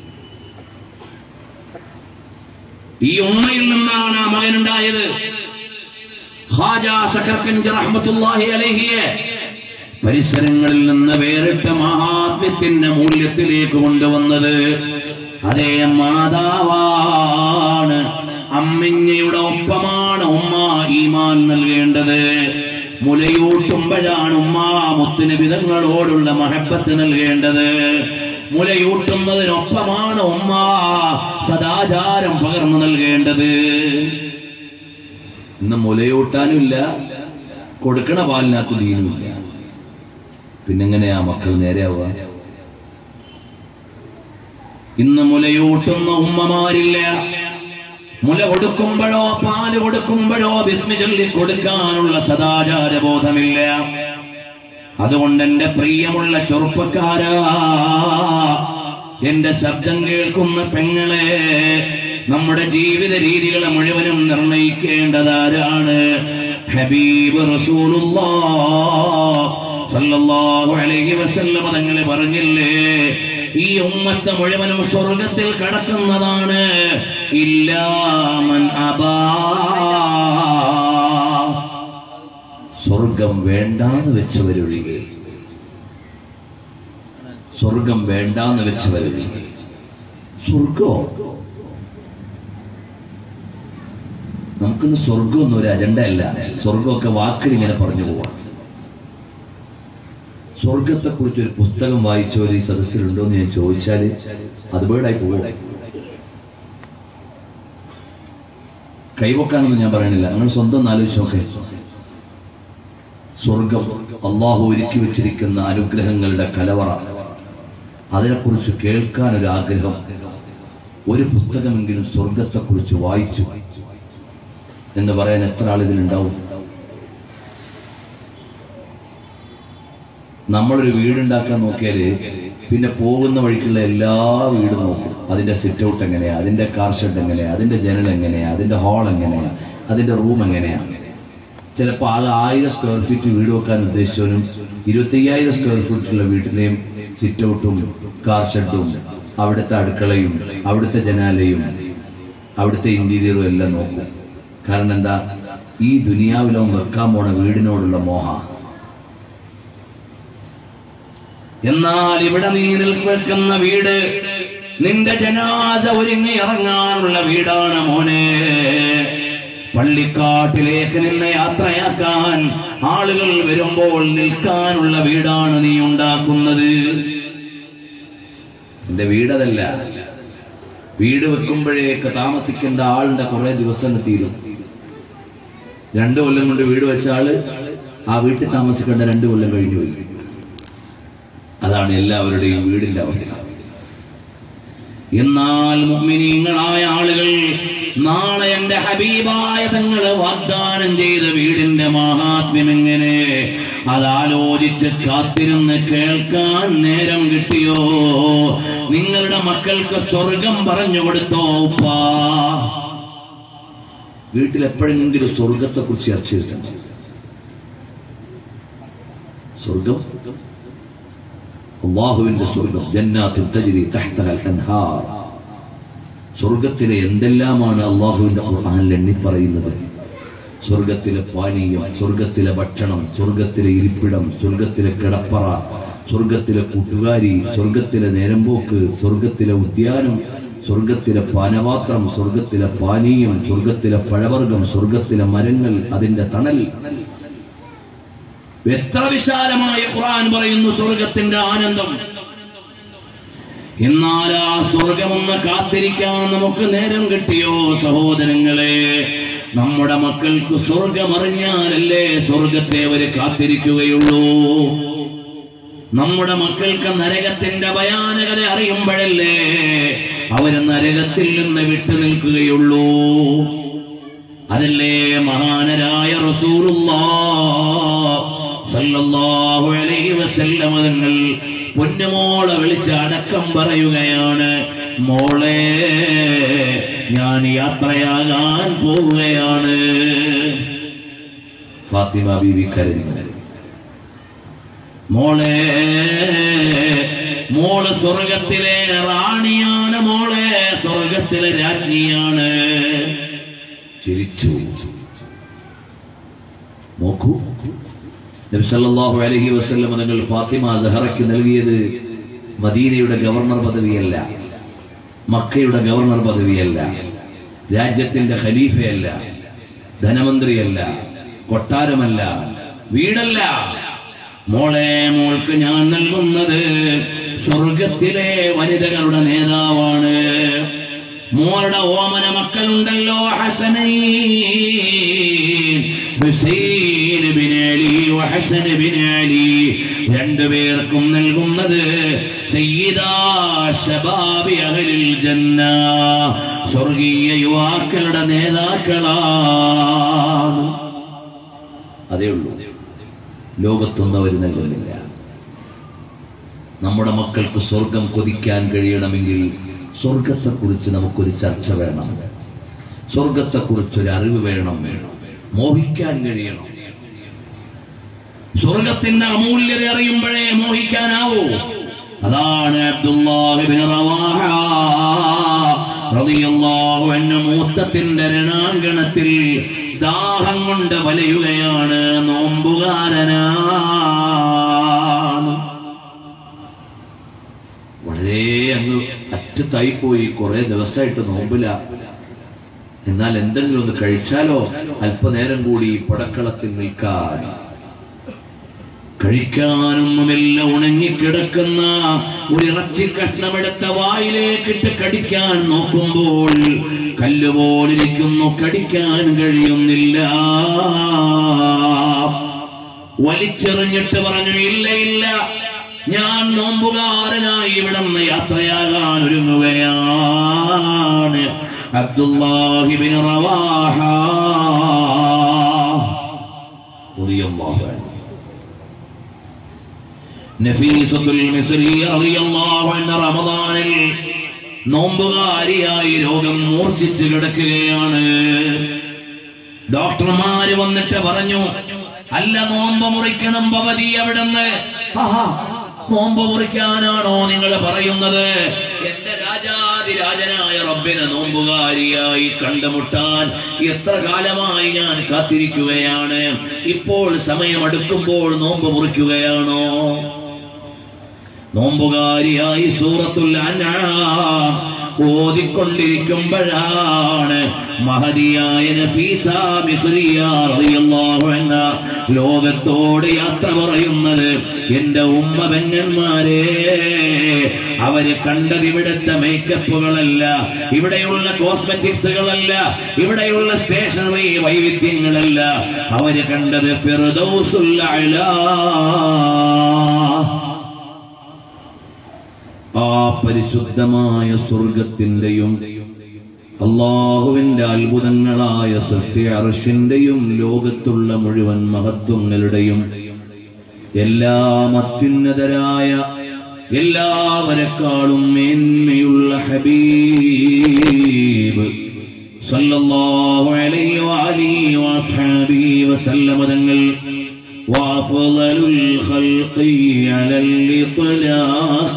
ഈ ഉമ്മയിൽ നിന്നാണ് ആ മകനുണ്ടായത് ഹാജ സക്കർക്കഞ്ച് റഹ്മത്തുല്ലാഹി അലഹിയെ പരിസരങ്ങളിൽ നിന്ന് വേറിട്ട മഹാത്മ്യത്തിന്റെ മൂല്യത്തിലേക്ക് കൊണ്ടുവന്നത് അതേ മാതാവാണ് അമ്മിഞ്ഞയുടെ ഒപ്പമാണ് ഉമ്മ ഈമാൻ നൽകേണ്ടത് മുലയൂട്ടുമ്പോഴാണ് ഉമ്മ മുത്തിന് വിധങ്ങളോടുള്ള മഹബത്ത് നൽകേണ്ടത് മുലയൂട്ടുന്നതിനൊപ്പമാണ് ഉമ്മ സദാചാരം പകർന്നു നൽകേണ്ടത് ഇന്ന് മുലയൂട്ടാനുമില്ല കൊടുക്കണ പാലിനകത്ത് ദീനുമില്ല പിന്നെങ്ങനെയാ മക്കൾ നേരെയാവുക ഇന്ന് മുലയൂട്ടുന്ന ഉമ്മമാരില്ല മുല കൊടുക്കുമ്പോഴോ പാല് കൊടുക്കുമ്പോഴോ വിസ്മി ചൊല്ലി കൊടുക്കാനുള്ള സദാചാര ബോധമില്ല അതുകൊണ്ട് എന്റെ പ്രിയമുള്ള ചെറുപ്പക്കാരാ എന്റെ ശബ്ദം കേൾക്കുന്ന പെങ്ങളെ നമ്മുടെ ജീവിത രീതികളെ മുഴുവനും നിർണയിക്കേണ്ടതാരാണ് ഹബീബ് റസൂലുള്ളാ സല്ലല്ലാഹു അലൈഹി വസല്ലമ തങ്ങൾ പറഞ്ഞില്ലേ ഈ ഉമ്മത്തെ മുഴുവനും സ്വർഗത്തിൽ കടക്കുന്നതാണ് ഇല്ലാമൻ അബാ സ്വർഗം വേണ്ടാന്ന് വെച്ചവരൊഴികെ സ്വർഗം വേണ്ടാന്ന് വെച്ചവരൊഴികെ സ്വർഗോ നമുക്കിന്ന് സ്വർഗമൊന്നും ഒരു അജണ്ട അല്ല സ്വർഗമൊക്കെ വാക്കിൽ ഇങ്ങനെ പറഞ്ഞു പോവാം സ്വർഗത്തെക്കുറിച്ച് ഒരു പുസ്തകം വായിച്ചവർ ഈ സദസ്സിലുണ്ടോ എന്ന് ഞാൻ ചോദിച്ചാൽ അത് വേർഡായി പോകും കൈവക്കാനൊന്നും ഞാൻ പറയണില്ല നിങ്ങൾ സ്വന്തം ഒന്ന് ആലോചിച്ച് നോക്കേ സ്വർഗം അള്ളാഹു ഒരുക്കി വെച്ചിരിക്കുന്ന അനുഗ്രഹങ്ങളുടെ കലവറ അതിനെക്കുറിച്ച് കേൾക്കാൻ ഒരു ആഗ്രഹം ഒരു പുസ്തകമെങ്കിലും സ്വർഗത്തെക്കുറിച്ച് വായിച്ചു എന്ന് പറയാൻ എത്ര ആൾ ഇതിലുണ്ടാവും നമ്മളൊരു വീടുണ്ടാക്കാൻ നോക്കിയാല് പിന്നെ പോകുന്ന വഴിക്കുള്ള എല്ലാ വീടും നോക്കും അതിന്റെ സിറ്റ് ഔട്ട് എങ്ങനെയാ അതിന്റെ കാർ ഷെഡ് എങ്ങനെയാ അതിന്റെ ജനൽ എങ്ങനെയാ അതിന്റെ ഹാൾ എങ്ങനെയാ അതിന്റെ റൂം എങ്ങനെയാ ചിലപ്പോൾ ആകെ ആയിരം സ്ക്വയർ ഫീറ്റ് വീട് വെക്കാൻ ഉദ്ദേശിച്ചവനും ഇരുപത്തി അയ്യായിരം സ്ക്വയർ ഫീറ്റുള്ള വീട്ടിലെയും സിറ്റ് ഔട്ടും കാർ ഷെഡും അവിടുത്തെ അടുക്കളയും അവിടുത്തെ ജനാലയും അവിടുത്തെ ഇന്റീരിയറും എല്ലാം നോക്കും കാരണം എന്താ ഈ ദുനിയാവിലോ വെക്കാൻ പോണ വീടിനോടുള്ള മോഹ എന്നാൽ ഇവിടെ നീ നിൽക്കുന്ന വീട് നിന്റെ ജനാസ ഒരുങ്ങി ഇറങ്ങാനുള്ള വീടാണ് മോനെ പള്ളിക്കാട്ടിലേക്ക് നിന്നെ യാത്രയാക്കാൻ ആളുകൾ വരുമ്പോൾ നിൽക്കാനുള്ള വീടാണ് നീ ഉണ്ടാക്കുന്നത് എന്റെ വീടതല്ല വീട് വെക്കുമ്പോഴേക്ക് താമസിക്കേണ്ട ആളുടെ കുറെ ദിവസങ്ങൾ തീരും രണ്ടു കൊല്ലം കൊണ്ട് വീട് വെച്ച ആള് ആ വീട്ടിൽ താമസിക്കേണ്ട രണ്ടു കൊല്ലം കഴിഞ്ഞു പോയി അതാണ് എല്ലാവരുടെയും വീടിന്റെ അവസ്ഥ എന്നാൽ മുഅ്മിനീങ്ങളായ ആളുകൾ നാളെ എന്റെ ഹബീബായ തങ്ങള് വാഗ്ദാനം ചെയ്ത വീടിന്റെ മഹാത്മ്യം എങ്ങനെ അതാലോചിച്ച് കാത്തിരുന്ന് കേൾക്കാൻ നേരം കിട്ടിയോ നിങ്ങളുടെ മക്കൾക്ക് സ്വർഗം പറഞ്ഞു കൊടുത്തോ ഉപ്പാ വീട്ടിൽ എപ്പോഴെങ്കിലും സ്വർഗത്തെക്കുറിച്ച് ചർച്ച ചെയ്തിട്ടുണ്ട് സ്വർഗം അള്ളാഹുവിന്റെ സ്വർഗം ജന്നാത്തിൽ തജിരി തഹ്തഹൽ അൻഹാർ സ്വർഗത്തിലെ എന്തെല്ലാമാണ് അള്ളാഹുവിന്റെ ഖുർആനിൽ എണ്ണിപ്പറയുന്നത് സ്വർഗത്തിലെ പാനീയം സ്വർഗത്തിലെ ഭക്ഷണം സ്വർഗത്തിലെ ഇരിപ്പിടം സ്വർഗത്തിലെ കിടപ്പറ സ്വർഗത്തിലെ കൂട്ടുകാരി സ്വർഗത്തിലെ നേരമ്പോക്ക് സ്വർഗത്തിലെ ഉദ്യാനം സ്വർഗത്തിലെ പാനപാത്രം സ്വർഗത്തിലെ പാനീയം സ്വർഗത്തിലെ പഴവർഗം സ്വർഗത്തിലെ മരങ്ങൾ അതിന്റെ തണൽ എത്ര വിശാലമായ ഖുർആൻ പറയുന്നു സ്വർഗത്തിന്റെ ആനന്ദം എന്നാൽ ആ സ്വർഗമൊന്ന് കാത്തിരിക്കാൻ നമുക്ക് നേരം കിട്ടിയോ സഹോദരങ്ങളെ നമ്മുടെ മക്കൾക്ക് സ്വർഗമറിഞ്ഞാലല്ലേ സ്വർഗത്തെ അവര് കാത്തിരിക്കുകയുള്ളൂ നമ്മുടെ മക്കൾക്ക് നരകത്തിന്റെ ഭയാനകത അറിയുമ്പോഴല്ലേ അവര് നരകത്തിൽ നിന്ന് വിട്ടു നിൽക്കുകയുള്ളൂ അതല്ലേ മഹാനരായ റസൂലുള്ളാഹു അലൈഹി വസല്ലമ തങ്ങൾ പൊന്നുമോളെ വിളിച്ച് അടക്കം പറയുകയാണ് മോളെ ഞാൻ യാത്രയാകാൻ പോവുകയാണ് ഫാത്തിമ ബീവി കരഞ്ഞു മോളെ മോള് സ്വർഗത്തിലെ റാണിയാണ് മോളെ സ്വർഗത്തിലെ രാജ്ഞിയാണ് ചിരിച്ചു നോക്കൂ നബ്സല്ലാഹു അലഹി വസ്ല്ലം നിങ്ങൾ ഫാത്തിമ സഹറയ്ക്ക് നൽകിയത് മദീനയുടെ ഗവർണർ പദവിയല്ല മക്കയുടെ ഗവർണർ പദവിയല്ല രാജ്യത്തിന്റെ ഖലീഫയല്ല ധനമന്ത്രിയല്ല കൊട്ടാരമല്ല വീടല്ല മോളെ മോൾക്ക് ഞാൻ നൽകുന്നത് സ്വർഗത്തിലെ വനിതകളുടെ നേതാവാണ് മോളുടെ ഓമന മക്കളുണ്ടല്ലോ ഹസനൈൻ ഹുസൈൻ ബിൻ അലി വഹസൻ ബിൻ അലി രണ്ടുപേർക്കും നൽകുന്നത് സയ്യിദാ ശബാബി അഹലിൽ ജന്ന സ്വർഗീയ യുവാക്കളുടെ നേതാക്കളാണ് അതേ ഉള്ളൂ ലോകത്തൊന്നും അവർ നൽകുന്നില്ല നമ്മുടെ മക്കൾക്ക് സ്വർഗം കൊതിക്കാൻ കഴിയണമെങ്കിൽ സ്വർഗത്തെക്കുറിച്ച് നമുക്കൊരു ചർച്ച വേണം സ്വർഗത്തെക്കുറിച്ചൊരു അറിവ് വേണം മോഹിക്കാൻ കഴിയണം സ്വർഗത്തിന്റെ അമൂല്യത അറിയുമ്പോഴേ മോഹിക്കാനാവൂ അതാണ് അബ്ദുല്ലാഹിബിൻ റവാഹ റളിയല്ലാഹു അൻഹു മൂത്തത്തിന്റെ രണാങ്കണത്തിൽ ദാഹം കൊണ്ട് വലയുകയാണ് നോമ്പുകാരനാണ് വളരെ അങ്ങ് അറ്റത്തായിപ്പോയി കുറെ ദിവസമായിട്ട് നോമ്പില എന്നാൽ എന്തെങ്കിലും ഒന്ന് കഴിച്ചാലോ അല്പനേരം കൂടി പടക്കളത്തിൽ നിൽക്കാൻ കഴിക്കാനൊന്നുമെല്ലാം ഉണങ്ങിക്കിടക്കുന്ന ഒരു ഇറച്ചി കഷ്ണമെടുത്ത വായിലേക്കിട്ട് കടിക്കാൻ നോക്കുമ്പോൾ കല്ലുപോലിരിക്കുന്നു കടിക്കാൻ കഴിയുന്നില്ല വലിച്ചെറിഞ്ഞിട്ട് പറഞ്ഞു ഇല്ല ഇല്ല ഞാൻ നോമ്പുകാരനായി ഇവിടുന്ന് യാത്രയാകാൻ ഒരുങ്ങുകയാണ് അബ്ദുല്ലാഹിബിൻ റവാഹ റളിയല്ലാഹു അൻഹു നഫീസത്തുൽ മിസ്രി റളിയല്ലാഹു അൻഹ റമദാനിൽ നോമ്പുകാരിയായി രോഗം മൂർച്ഛിച്ച് കിടക്കുകയാണ് ഡോക്ടർമാര് വന്നിട്ട് പറഞ്ഞു അല്ല നോമ്പ് മുറിക്കണം ഭവതി അവിടുന്ന് ആഹാ നോമ്പ് മുറിക്കാനാണോ നിങ്ങൾ പറയുന്നത് എന്റെ രാജാതിരാജനായ റബ്ബിനെ നോമ്പുകാരിയായി കണ്ടുമുട്ടാൻ എത്ര കാലമായി ഞാൻ കാത്തിരിക്കുകയാണ് ഇപ്പോൾ സമയമെടുക്കുമ്പോൾ നോമ്പ് മുറിക്കുകയാണോ നോമ്പുകാരിയായി സൂറത്തുൽ അൻആം ഓതിക്കൊണ്ടിരിക്കുമ്പോഴാണ് മഹതിയായ നഫീസ മിസ്രിയ റളിയല്ലാഹു അൻഹ ലോകത്തോട് യാത്ര പറയുന്നത് എന്റെ ഉമ്മ പെങ്ങന്മാരെ അവര് കണ്ടത് ഇവിടുത്തെ മേക്കപ്പുകളല്ല ഇവിടെയുള്ള കോസ്മെറ്റിക്സുകളല്ല ഇവിടെയുള്ള സ്റ്റേഷനറി വൈവിധ്യങ്ങളല്ല അവര് കണ്ടത് ഫിർദൗസുൽ അലാ ആ പരിശുദ്ധമായ സ്വർഗത്തിന്റെയും അള്ളാഹുവിന്റെ അത്ഭുതങ്ങളായ സത്യ അർഷിന്റെയും ലോകത്തുള്ള മുഴുവൻ മഹത്വങ്ങളുടെയും എല്ലാം അത്യുന്നതരായ എല്ലാവരെക്കാളും മേന്മയുള്ള ഹബീബ് സല്ലല്ലാഹു അലൈഹി വഅലിഹി വഅസ്ഹാബിഹി വസല്ലമ തങ്ങൾ وأفضل الخلق على الإطلاق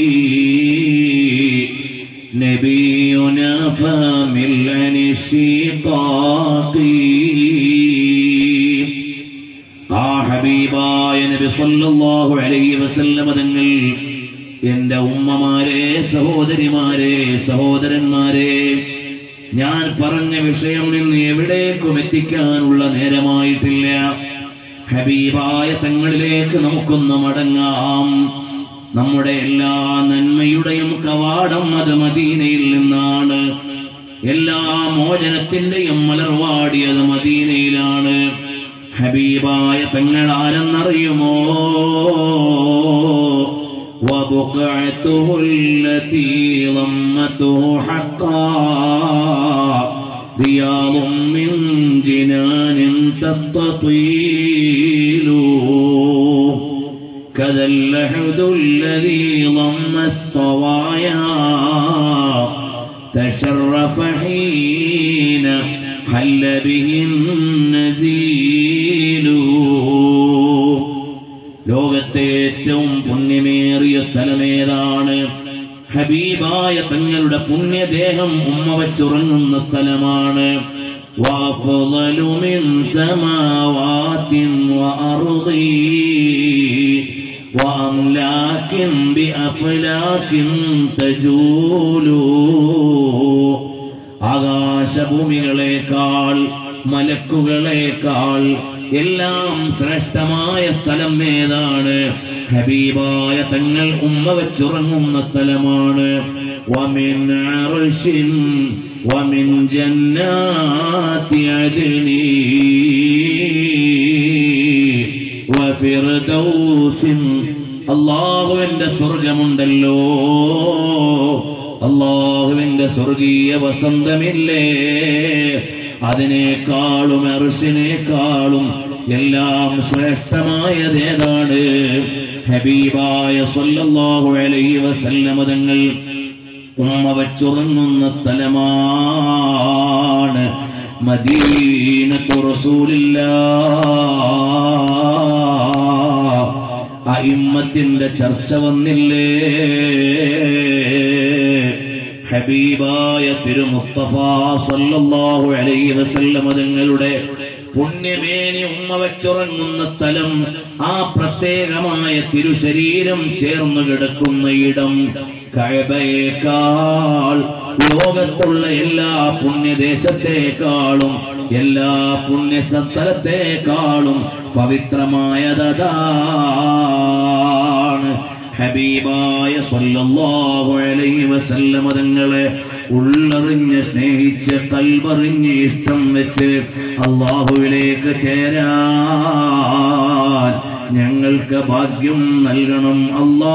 نبينا فامل عن الشقاق ആ ഹബീബായ നബി സല്ലല്ലാഹു അലൈഹി വസല്ലമ തങ്ങൾ എന്റെ ഉമ്മമാരെ സഹോദരിമാരെ സഹോദരന്മാരെ ഞാൻ പറഞ്ഞ വിഷയം നിന്ന് എവിടേക്കും എത്തിക്കാനുള്ള നേരമായിട്ടില്ല ഹബീബായ തങ്ങളിലേക്ക് നമുക്കൊന്ന് മടങ്ങാം നമ്മുടെ എല്ലാ നന്മയുടെയും കവാടം അത് മദീനയിൽ നിന്നാണ് എല്ലാ മോചനത്തിന്റെയും മലർവാടിയത് മദീനയിലാണ് ഹബീബായ തങ്ങൾ ആരെന്നറിയുമോ وبقعته التي ضمته حقا رياض من جنان تستطيل كذا اللحد الذي ضم الطوايا تشرف حين حل به النزيل ലോകത്തെ ഏറ്റവും പുണ്യമേറിയ സ്ഥലമേതാണ് ഹബീബായ തങ്ങളുടെ പുണ്യദേഹം ഉമ്മ വച്ചുറങ്ങുന്ന സ്ഥലമാണ് وأفضل من سماوات وأرض وأملاك بأفلاك تجول ആകാശഭൂമികളെക്കാൾ മലക്കുകളെക്കാൾ എല്ലാം ശ്രേഷ്ഠമായ സ്ഥലം ഏതാണ് ഹബീബായ തങ്ങൾ ഉമ്മ വെച്ചുറങ്ങുന്ന സ്ഥലമാണ് ومن عرش ومن جنات عدن وفردوس അള്ളാഹുവിന്റെ സ്വർഗമുണ്ടല്ലോ അള്ളാഹുവിന്റെ സ്വർഗീയ വസന്തമില്ലേ അതിനേക്കാളും അർഷിനേക്കാളും എല്ലാം ശ്രേഷ്ഠമായതേതാണ് ഹബീബായ സല്ലല്ലാഹു അലൈഹി വസല്ലമ തങ്ങൾ ഉമ്മ വച്ചുറങ്ങുന്ന സ്ഥലമാണ് മദീനത്തു റസൂലില്ലാ അയിമ്മത്തിന്റെ ചർച്ച വന്നില്ലേ ഹബീബായ തിരുമുസ്തഫ സല്ലല്ലാഹു അലൈഹി വസല്ലമ തങ്ങളുടെ പുണ്യമേനി ഉമ്മ വെച്ചുറങ്ങുന്ന സ്ഥലം ആ പ്രത്യേകമായ തിരുശരീരം ചേർന്ന് കിടക്കുന്ന ഇടം കഴബയേക്കാൾ ലോകത്തുള്ള എല്ലാ പുണ്യദേശത്തെക്കാളും എല്ലാ പുണ്യസ്ഥലത്തെക്കാളും പവിത്രമായതാണ് ഹബീബായ സല്ലല്ലാഹു അലൈഹി വസല്ലമ തങ്ങളെ ഉള്ളറിഞ്ഞ് സ്നേഹിച്ച് കൽവറിഞ്ഞ് ഇഷ്ടം വെച്ച് അള്ളാഹുവിലേക്ക് ചേരാൻ ഞങ്ങൾക്ക് ഭാഗ്യം നൽകണം അല്ലാ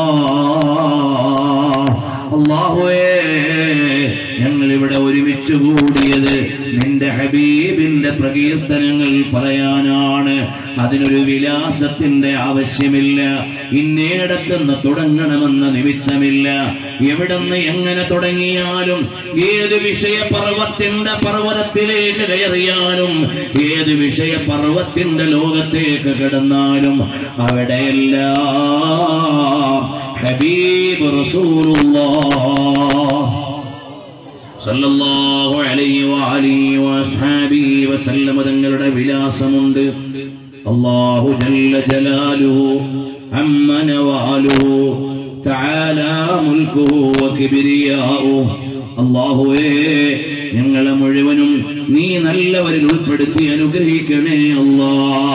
അള്ളാഹുവേ ഞങ്ങൾ ഇവിടെ ഒരുമിച്ച് കൂടിയത് നിന്റെ ഹബീബിന്റെ പ്രകീർത്തനങ്ങൾ പറയാനാണ് അതിനൊരു വിലാസത്തിന്റെ ആവശ്യമില്ല ഇന്നേടത്തുനിന്ന് തുടങ്ങണമെന്ന നിമിത്തമില്ല എവിടുന്ന് എങ്ങനെ തുടങ്ങിയാലും ഏത് വിഷയപർവത്തിന്റെ പർവ്വതത്തിലേക്ക് കയറിയാലും ഏത് വിഷയപർവത്തിന്റെ ലോകത്തേക്ക് കിടന്നാലും അവിടെയെല്ലാം ഹബീബ് റസൂലുള്ളാഹ് സല്ലല്ലാഹു അലൈഹി വഅലിഹി വഅസ്ഹാബിഹി വസല്ലമ തങ്ങളുടെ വിലാസമുണ്ട് അല്ലാഹു ജല്ല ജലാലുഹു അമ്മ നവാലുഹു തആല മുൽക്കുഹു വകിബ്രിയാഉഹു അല്ലാഹുവേ ഞങ്ങളെ മുഴുവനും നീ നല്ലവരിൽ ഉൾപ്പെടുത്തി അനുഗ്രഹിക്കണേ അല്ലാ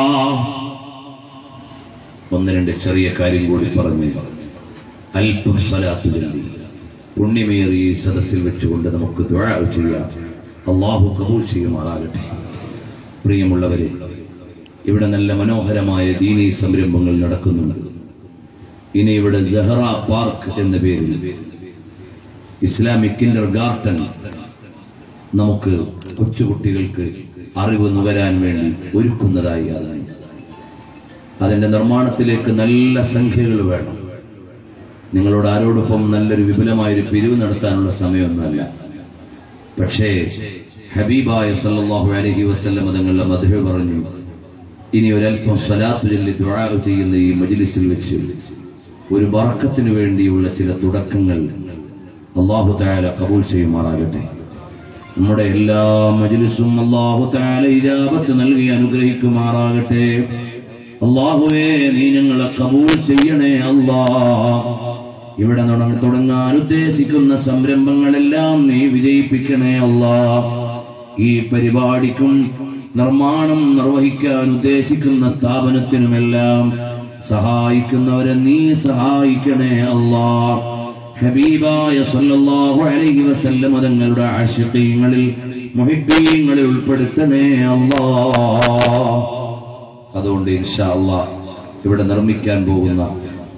ഒന്ന് രണ്ട് ചെറിയ കാര്യം കൂടി പറഞ്ഞു അല്പം സ്വലാത്തു ചൊല്ലി പുണ്യമേറിയ ഈ സദസ്സിൽ വെച്ചുകൊണ്ട് നമുക്ക് ദുആ ചെയ്യാം അള്ളാഹു കബൂൽ ചെയ്യുമാറാകട്ടെ പ്രിയമുള്ളവരെ ഇവിടെ നല്ല മനോഹരമായ ദീനീ സംരംഭങ്ങൾ നടക്കുന്നുണ്ട് ഇനി ഇവിടെ ജഹറ പാർക്ക് എന്ന പേരിൽ ഇസ്ലാമിക് കിൻഡർ ഗാർട്ടൻ നമുക്ക് കൊച്ചുകുട്ടികൾക്ക് അറിവ് നുകരാൻ വേണ്ടി ഒരുക്കുന്നതായി അതാണ് അതിന്റെ നിർമ്മാണത്തിലേക്ക് നല്ല സംഖ്യകൾ വേണം നിങ്ങളോട് ആരോടൊപ്പം നല്ലൊരു വിപുലമായൊരു പിരിവ് നടത്താനുള്ള സമയമൊന്നുമല്ല പക്ഷേ ഹബീബായ സല്ലല്ലാഹു അലൈഹി വസല്ലം തങ്ങളുടെ മധുര പറഞ്ഞു ഇനി ഒരൽപ്പം സ്വലാത്ത് ചൊല്ലി ദുആ ചെയ്യുന്ന ഈ മജ്ലിസിൽ വെച്ച് ഒരു ബറക്കത്തിനു വേണ്ടിയുള്ള ചില തുടക്കങ്ങൾ അള്ളാഹു താല കബൂൽ ചെയ്യുമാറാകട്ടെ നമ്മുടെ എല്ലാ മജ്ലിസും അള്ളാഹു താല ഇജാബത്ത് നൽകി അനുഗ്രഹിക്കുമാറാകട്ടെ അള്ളാഹുവേ നീ ഞങ്ങളെ കബൂൽ ചെയ്യണേ അല്ലാ ഇവിടെ തുടങ്ങ തുടങ്ങാൻ ഉദ്ദേശിക്കുന്ന സംരംഭങ്ങളെല്ലാം നീ വിജയിപ്പിക്കണേ അല്ലാ ഈ പരിപാടിക്കും നിർമ്മാണം നിർവഹിക്കാൻ ഉദ്ദേശിക്കുന്ന സ്ഥാപനത്തിനുമെല്ലാം സഹായിക്കുന്നവരെ നീ സഹായിക്കണേ അല്ലാ ഹബീബായ സല്ലല്ലാഹു അലൈഹി വസല്ലം തങ്ങളുടെ ആശിഖീങ്ങളിൽ മുഹിബ്ബീങ്ങളിൽ ഉൾപ്പെടുത്തണേ അല്ലാ അതുകൊണ്ട് ഇൻഷാ അല്ലാ ഇവിടെ നിർമ്മിക്കാൻ പോകുന്ന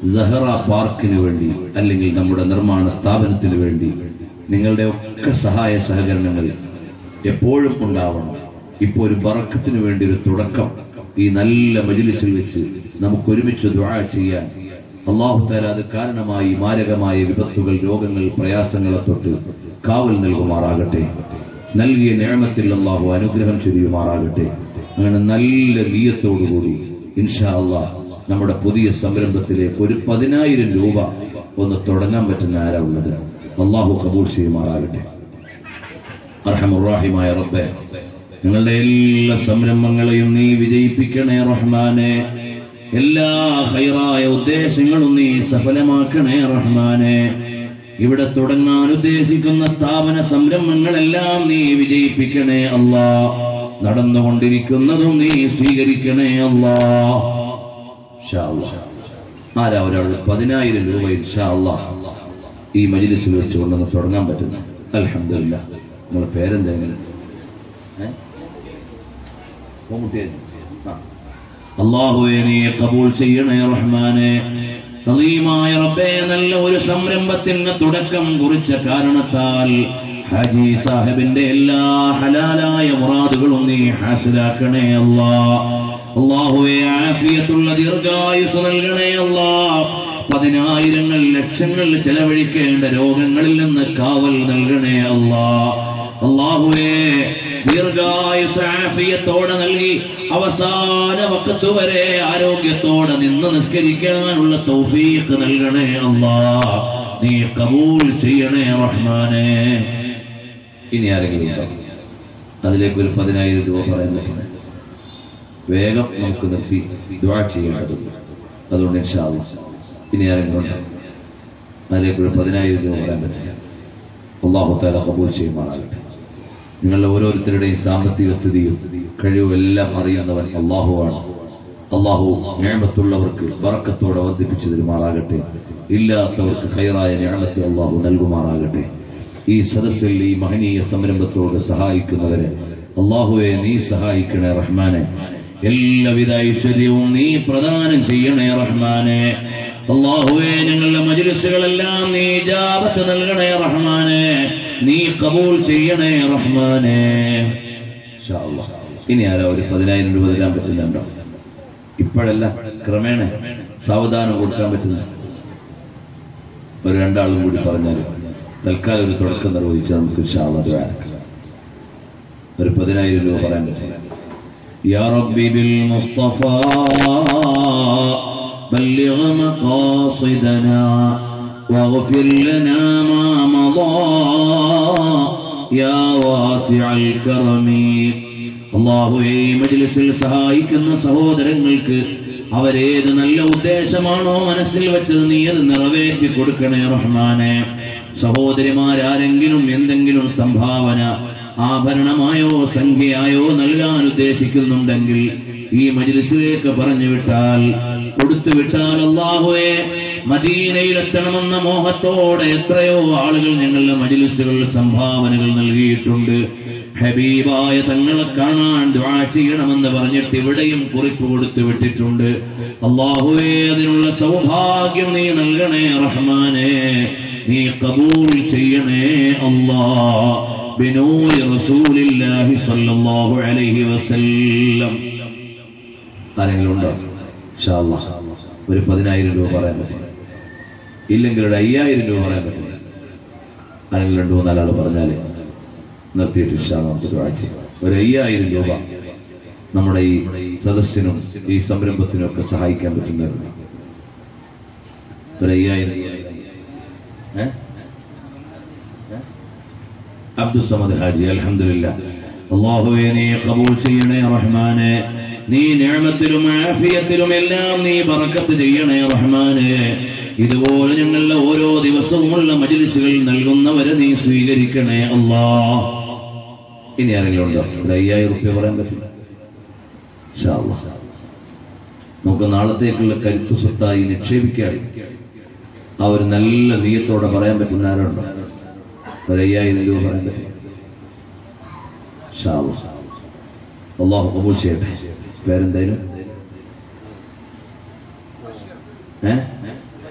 സഹറ പാർക്കിന് വേണ്ടി അല്ലെങ്കിൽ നമ്മുടെ നിർമ്മാണ സ്ഥാപനത്തിന് വേണ്ടി നിങ്ങളുടെ ഒക്കെ സഹായ സഹകരണങ്ങൾ എപ്പോഴും ഉണ്ടാവണം ഇപ്പോ ഒരു ബറക്കത്തിന് വേണ്ടി ഒരു തുടക്കം ഈ നല്ല മജിലിസിൽ വെച്ച് നമുക്ക് ഒരുമിച്ച് ദുആ ചെയ്യാൻ അള്ളാഹു താല അത് കാരണമായി മാരകമായ വിപത്തുകൾ രോഗങ്ങൾ പ്രയാസങ്ങളെ തൊട്ട് കാവൽ നൽകുമാറാകട്ടെ നൽകിയ നേമത്തിൽ അള്ളാഹു അനുഗ്രഹം ചൊരിയുമാറാകട്ടെ അങ്ങനെ നല്ല നീയത്തോടുകൂടി ഇൻഷാ അള്ളാഹ് നമ്മുടെ പുതിയ സംരംഭത്തിലേക്ക് ഒരു പതിനായിരം രൂപ ഒന്ന് തുടങ്ങാൻ പറ്റുന്ന ആരാ ഉള്ളത് അള്ളാഹു കബൂൾ ചെയ്യുമാറാകട്ടെ അർഹമുറാഹിമായ റബ്ബെ ഞങ്ങളുടെ എല്ലാ സംരംഭങ്ങളെയും നീ വിജയിപ്പിക്കണേ റഹ്മാനെ എല്ലാ ഹൈറായ ഉദ്ദേശങ്ങളും നീ സഫലമാക്കണേ റഹ്മാനെ ഇവിടെ തുടങ്ങാൻ ഉദ്ദേശിക്കുന്ന സ്ഥാപന സംരംഭങ്ങളെല്ലാം നീ വിജയിപ്പിക്കണേ അല്ലാ നടന്നുകൊണ്ടിരിക്കുന്നതും നീ സ്വീകരിക്കണേ അല്ലാ ഇൻഷാ അല്ലാ. ആരാ ഒരാൾ പതിനായിരം രൂപ ഇൻഷാ അല്ലാ ഈ മജിലിസിൽ വെച്ചുകൊണ്ടൊന്ന് തുടങ്ങാൻ പറ്റുന്നു അലഹമില്ല നിങ്ങളുടെ പേരെന്തെങ്കിലും അള്ളാഹുവെ നീ കബൂൾ ചെയ്യണേ റഹ്മാനെ അലീമായ റബ്ബേ നല്ല ഒരു സംരംഭത്തിന് തുടക്കം കുറിച്ച കാരണത്താൽ ഹാജി സാഹിബിന്റെ എല്ലാ ഹലാലായ മുറാദുകളും നീ ഹാസിലാക്കണേ അല്ലാ അള്ളാഹുവെ ആഫിയത്തുള്ള ദീർഘായുസ് നൽകണേ അല്ലാ പതിനായിരങ്ങൾ ലക്ഷങ്ങൾ ചെലവഴിക്കേണ്ട രോഗങ്ങളിൽ നിന്ന് കാവൽ നൽകണേ അല്ലാ അള്ളാഹുവേ ദീർഘായുസ് ആഫിയത്തോടെ നൽകി അവസാന വക്കത്ത് വരെ ആരോഗ്യത്തോടെ നിന്ന് നിസ്കരിക്കാനുള്ള തൗഫീഖ് നൽകണേ അല്ലാ നീ കബൂൽ ചെയ്യണേ റഹ്മാനെ ഇനി ആരെങ്കിലും ഉണ്ടോ അതിലേക്ക് ഒരു പതിനായിരം രൂപ പറയാൻ പറ്റുന്നത് വേഗം നമുക്ക് നിർത്തി ദ്വാ ചെയ്യേണ്ടതുണ്ട് അതുകൊണ്ട് ഇൻഷാ അല്ലാഹ് ഇനി ആരെങ്കിലും ഉണ്ടോ അതിലേക്ക് ഒരു പതിനായിരം രൂപ പറയാൻ പറ്റില്ല അള്ളാഹു താല കബൂൽ ചെയ്യുമാറാകട്ടെ നിങ്ങളുടെ ഓരോരുത്തരുടെയും സാമ്പത്തിക സ്ഥിതിയും കഴിവും എല്ലാം അറിയുന്നവൻ അള്ളാഹുവാണ് അള്ളാഹു ഞാമത്തുള്ളവർക്ക് വറക്കത്തോടെ വർദ്ധിപ്പിച്ചു തരുമാറാകട്ടെ ഇല്ലാത്തവർക്ക് ഹൈറായ ഞാമത്തെ അള്ളാഹു നൽകുമാറാകട്ടെ ഈ സദസ്സിൽ ഈ മഹനീയ സംരംഭത്തോട് സഹായിക്കുന്നവരെ അള്ളാഹുവെ നീ സഹായിക്കണേ റഹ്മാനെ എല്ലാവിധ ഐശ്വര്യവും നീ പ്രദാനം ചെയ്യണേ റഹ്മാനെ അള്ളാഹുവെ ഞങ്ങളുടെ മജിലിസുകളെല്ലാം നീ ജാപത്ത് നൽകണേ റഹ്മാനെ നീ കബൂൽ ചെയ്യണേ റഹ്മാനെ ഇൻഷാ അല്ലാഹ്. ഇനി ആരാ ഒരു പതിനായിരം രൂപ തരാൻ പറ്റുന്നുണ്ടോ ഇപ്പോഴല്ല ക്രമേണ സാവധാനം കൊടുക്കാൻ പറ്റുന്ന ഒരു രണ്ടാളും കൂടി പറഞ്ഞാൽ തൽക്കാലം ഒരു തുടക്കം നിർവഹിച്ചാൽ നമുക്ക് ഇൻഷാ അല്ലാഹ് ദുആ നടക്കാം. ഒരു പതിനായിരം രൂപ പറയാൻ പറ്റില്ല يا ربي بالمصطفى بلغ مقاصدنا واغفر لنا ما مضى يا واسع الكرم അള്ളാഹുവെ ഈ മജ്ലിസിൽ സഹായിക്കുന്ന സഹോദരങ്ങൾക്ക് അവരേത് നല്ല ഉദ്ദേശമാണോ മനസ്സിൽ വെച്ചത് നീ അത് നിറവേറ്റി കൊടുക്കണേ റഹ്മാനെ സഹോദരിമാരാരെങ്കിലും എന്തെങ്കിലും സംഭാവന ആഭരണമായോ സംഖ്യയായോ നൽകാൻ ഉദ്ദേശിക്കുന്നുണ്ടെങ്കിൽ ഈ മജിലിസിലേക്ക് പറഞ്ഞു വിട്ടാൽ കൊടുത്തു വിട്ടാൽ അള്ളാഹുവെ മദീനയിലെത്തണമെന്ന മോഹത്തോടെ എത്രയോ ആളുകൾ ഞങ്ങളുടെ മജിലിസുകൾ സംഭാവനകൾ നൽകിയിട്ടുണ്ട് ഹബീബായ തങ്ങളെ കാണാൻ ദുആ ചെയ്യണമെന്ന് പറഞ്ഞിട്ട് ഇവിടെയും കുറിപ്പ് കൊടുത്തു വിട്ടിട്ടുണ്ട് അള്ളാഹുവേ അതിനുള്ള സൗഭാഗ്യം നീ നൽകണേ റഹ്മാനെ നീ കബൂൽ ചെയ്യണേ അല്ലാ ബിനൂരി റസൂലില്ലാഹി സ്വല്ലല്ലാഹു അലൈഹി വസല്ലം ആരെങ്കിലും ഉണ്ടോ ഇൻഷാ അല്ലാഹ് ഒരു പതിനായിരം രൂപ പറയാൻ പറ്റും ഇല്ലെങ്കിൽ ഒരു അയ്യായിരം രൂപ പറയാൻ പറ്റും ആരെങ്കിലും രണ്ടു മൂന്നാലാൾ പറഞ്ഞാല് നിർത്തിയിട്ട് ഇൻഷാ അല്ലാഹ് നമുക്ക് ദുആ ചെയ്യാം ഒരു അയ്യായിരം രൂപ നമ്മുടെ ഈ സദസ്സിനും ഈ സംരംഭത്തിനും ഒക്കെ സഹായിക്കാൻ പറ്റുന്നവരുണ്ട് ഒരു അയ്യായിരം ഏ? ഏ? അബ്ദുൽ സമദ് ഹാജി അൽഹംദുലില്ല അള്ളാഹുവെ നീ കബൂൽ ചെയ്യണേ റഹ്മാനെ നീ നിഅമത്തിലും ആഫിയത്തിലും എല്ലാം നീ ബറക്കത്ത് ചെയ്യണേ റഹ്മാനെ ഇതുപോലെ ഞങ്ങളുടെ ഓരോ ദിവസവുമുള്ള മജ്ലിസുകൾ നൽകുന്നവരെ നീ സ്വീകരിക്കണേ അല്ലാ ഇനി ആരെങ്കിലും ഉണ്ടോ ഒരു അയ്യായിരം റുപ്യ പറയാൻ പറ്റില്ല ഇൻഷാ അല്ലാഹ്. നമുക്ക് നാളത്തേക്കുള്ള കരുത്തു സ്വത്തായി നിക്ഷേപിക്കാൻ ആ ഒരു നല്ല നീയത്തോടെ പറയാൻ പറ്റുന്ന ആരുണ്ടോ ഒരു അയ്യായിരം രൂപ പറയാൻ പറ്റും ഇൻഷാ അല്ലാഹ്. അള്ളാഹു കബൂൽ ചെയ്യട്ടെ പേരെന്തായാലും ഏ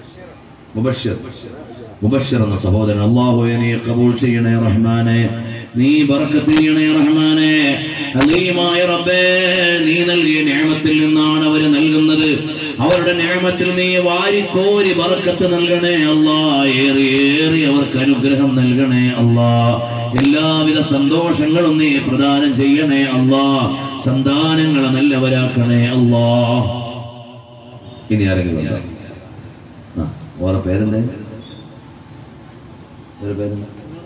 മുബഷിർ മുബഷിർ എന്ന സഹോദരൻ അള്ളാഹുയെ നീ കബൂൾ ചെയ്യണേ റഹ്മാനെ നീ ബറക്കത്ത് ചെയ്യണേ റഹ്മാനെ അലീമായ റബ്ബേ നീ നൽകിയ നിയമത്തിൽ നിന്നാണ് അവർ നൽകുന്നത് അവരുടെ നിയമത്തിൽ നീ വാരിക്കോരി ബറക്കത്ത് നൽകണേ അല്ലാ ഏറി ഏറി അവർക്ക് അനുഗ്രഹം നൽകണേ അല്ലാ എല്ലാവിധ സന്തോഷങ്ങളും നീ പ്രദാനം ചെയ്യണേ അല്ലാ സന്താനങ്ങളെ നല്ലവരാക്കണേ അല്ലാ ഇനി ആരെങ്കിലും ഉണ്ടോ? ആ ഓരോ പേരെന്തേ ഒരു പേരെന്താ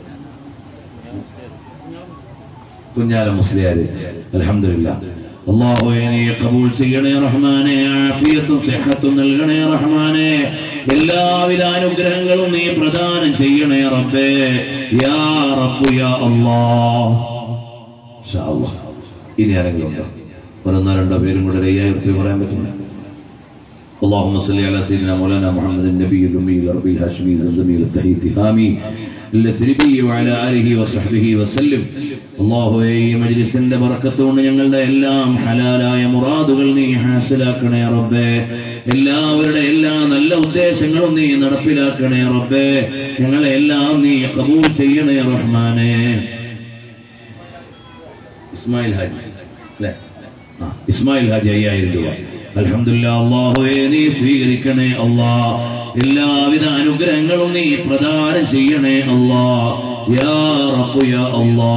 കുഞ്ഞാല മുസ്ലിയാര് അലഹമില്ല അള്ളാഹുവെ നീ കബൂൾ ചെയ്യണേ റഹ്മാനെ ആഫിയത്തും സെഹത്തും നൽകണേ റഹ്മാനെ എല്ലാവിധ അനുഗ്രഹങ്ങളും നീ പ്രദാനം ചെയ്യണേ റബ്ബേ യാ റബ്ബു യാ അല്ലാഹ് ഇൻഷാ അല്ലാഹ്. ഇനി ആരെങ്കിലും ഉണ്ടോ ഒരൊന്നോ രണ്ടോ പേരും കൂടെ ഒരു അയ്യായിരം രൂപ പറയാൻ പറ്റുമോ اللهم صل على سيدنا مولانا محمد النبي الأمي الأربي الهاشمي الزميل التحي التهامي الثربي وعلى آله وصحبه وسلم الله ഈ മജ്ലിസിന്റെ ബറക്കത്തുകൊണ്ട് ഞങ്ങളുടെ എല്ലാം ഹലാലായ മുറാദുകൾ നീ ഹാസിലാക്കണേ റബ്ബേ എല്ലാവരുടെ എല്ലാ നല്ല ഉദ്ദേശങ്ങളും നീ നടപ്പിലാക്കണേ റബ്ബേ ഞങ്ങളെ എല്ലാം നീ കബൂൽ ചെയ്യണേ റഹ്മാനെ ഇസ്മായിൽ ഹാജി അല്ലേ ആ ഇസ്മായിൽ ഹാജി അയ്യായിരം രൂപ അൽഹംദുലില്ലാ അള്ളാഹുവേ നീ സ്വീകരിക്കണേ അല്ലാ എല്ലാവിധ അനുഗ്രഹങ്ങളും നീ പ്രദാനം ചെയ്യണേ അല്ലാ യാ റബ്ബു യാ അല്ലാ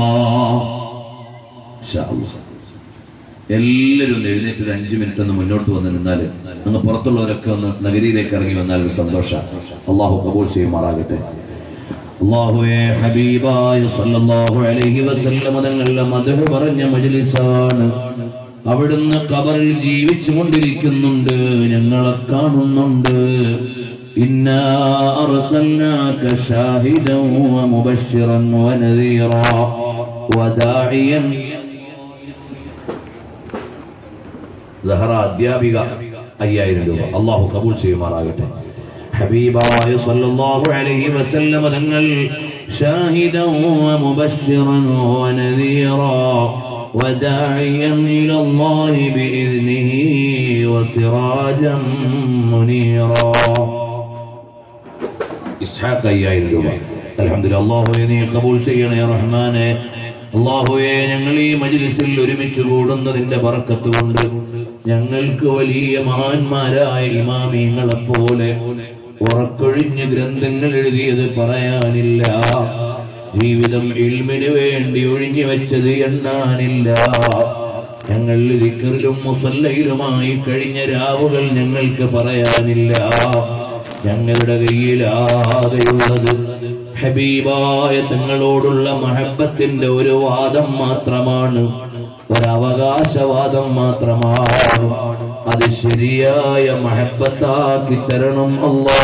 ഇൻഷാ അല്ലാ. എല്ലാവരും ഒന്ന് എഴുന്നേറ്റ് ഒരു അഞ്ചു മിനിറ്റ് ഒന്ന് മുന്നോട്ട് വന്ന് നിന്നാൽ അങ്ങ് പുറത്തുള്ളവരൊക്കെ ഒന്ന് നഗരിയിലേക്ക് ഇറങ്ങി വന്നാൽ ഒരു സന്തോഷം അള്ളാഹു കബൂൾ ചെയ്യുമാറാകട്ടെ അള്ളാഹുവെ ഹബീബായ സല്ലല്ലാഹു അലൈഹി വസല്ലമ തങ്ങളുടെ മധു പറഞ്ഞ മജ്ലിസാണ് അവിടുന്ന് ഖബറിൽ ജീവിച്ചു കൊണ്ടിരിക്കുന്നുണ്ട് ഞങ്ങളെ കാണുന്നുണ്ട് ഇന്നാ അർസൽനാക ഷാഹിദൻ വമുബശ്ശിറൻ വനദീറാ വദാഇയൻ സഹറ അധ്യാപിക അയ്യായിരം രൂപ അള്ളാഹു കബൂൾ ചെയ്യുമാറാകട്ടെ ഹബീബായ സല്ലല്ലാഹു അലൈഹി വസല്ലമ തങ്ങൾ شاهدا ومبشرا ونذيرا وداعيا إلى الله بإذنه وسراجا منيرا ഇസ്ഹാഖ് അയ്യായിരം രൂപ അലഹമില്ല അള്ളാഹുവെ നീ കബൂൽ ചെയ്യണേ റഹ്മാനെ അള്ളാഹുവെ ഞങ്ങൾ ഈ മജ്ലിസിൽ ഒരുമിച്ച് കൂടുന്നതിന്റെ ബറക്കത്ത് കൊണ്ട് ഞങ്ങൾക്ക് വലിയ മഹാന്മാരായ ഇമാമിങ്ങളെ പോലെ ഉറക്കൊഴിഞ്ഞ് ഗ്രന്ഥങ്ങൾ എഴുതിയത് പറയാനില്ല ജീവിതം ഇൽമിന് വേണ്ടി ഒഴിഞ്ഞു വെച്ചത് എണ്ണാനില്ല ഞങ്ങൾ ദിക്കറിലും മുസല്ലയിലുമായി കഴിഞ്ഞ രാവുകൾ ഞങ്ങൾക്ക് പറയാനില്ല ഞങ്ങളുടെ കയ്യിലാതെയുള്ളത് ഹബീബായ തങ്ങളോടുള്ള മഹബത്തിന്റെ ഒരു വാദം മാത്രമാണ് ഒരവകാശവാദം മാത്രമാണ് അത് ശരിയായ മഹബത്താക്കി തരണം അല്ലാ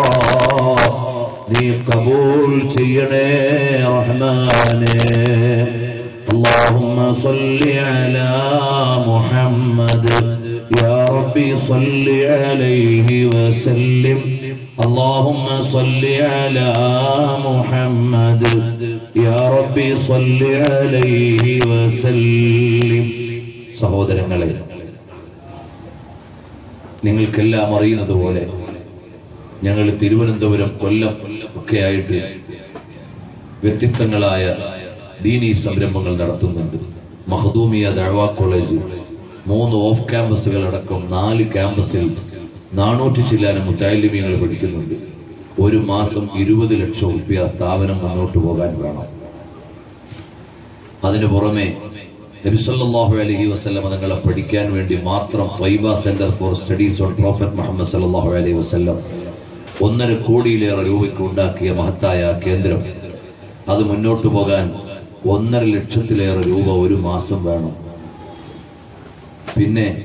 നീ കബൂൽ ചെയ്യണേ റഹ്മാനേ اللهم صل على محمد يا ربي صل عليه وسلم اللهم صل على محمد يا ربي صل عليه وسلم സഹോദരങ്ങളെ നിങ്ങൾക്കെല്ലാം അറിയുന്നത് പോലെ ഞങ്ങൾ തിരുവനന്തപുരം കൊല്ലം ഒക്കെ ആയിട്ട് വ്യത്യസ്തങ്ങളായ ദീനീ സംരംഭങ്ങൾ നടത്തുന്നുണ്ട് മഹദൂമിയ ദഴവ കോളേജ് മൂന്ന് ഓഫ് ക്യാമ്പസുകൾ അടക്കം നാല് ക്യാമ്പസിൽ നാനൂറ്റി ചില്ലാനും മുത്താലിമ്യങ്ങൾ പഠിക്കുന്നുണ്ട് ഒരു മാസം ഇരുപത് ലക്ഷം റുപ്യ സ്ഥാപനം മുന്നോട്ട് പോകാൻ വേണം അതിനു പുറമെ നബിസല്ലാഹു അലഹി വസ്ലം തങ്ങളെ പഠിക്കാൻ വേണ്ടി മാത്രം വൈബ centre for studies on prophet Muhammad സല്ലാഹു അലൈഹി വസ്ലം ഒന്നര കോടിയിലേറെ രൂപയ്ക്ക് ഉണ്ടാക്കിയ മഹത്തായ ആ കേന്ദ്രം അത് മുന്നോട്ട് പോകാൻ ഒന്നര ലക്ഷത്തിലേറെ രൂപ ഒരു മാസം വേണം പിന്നെ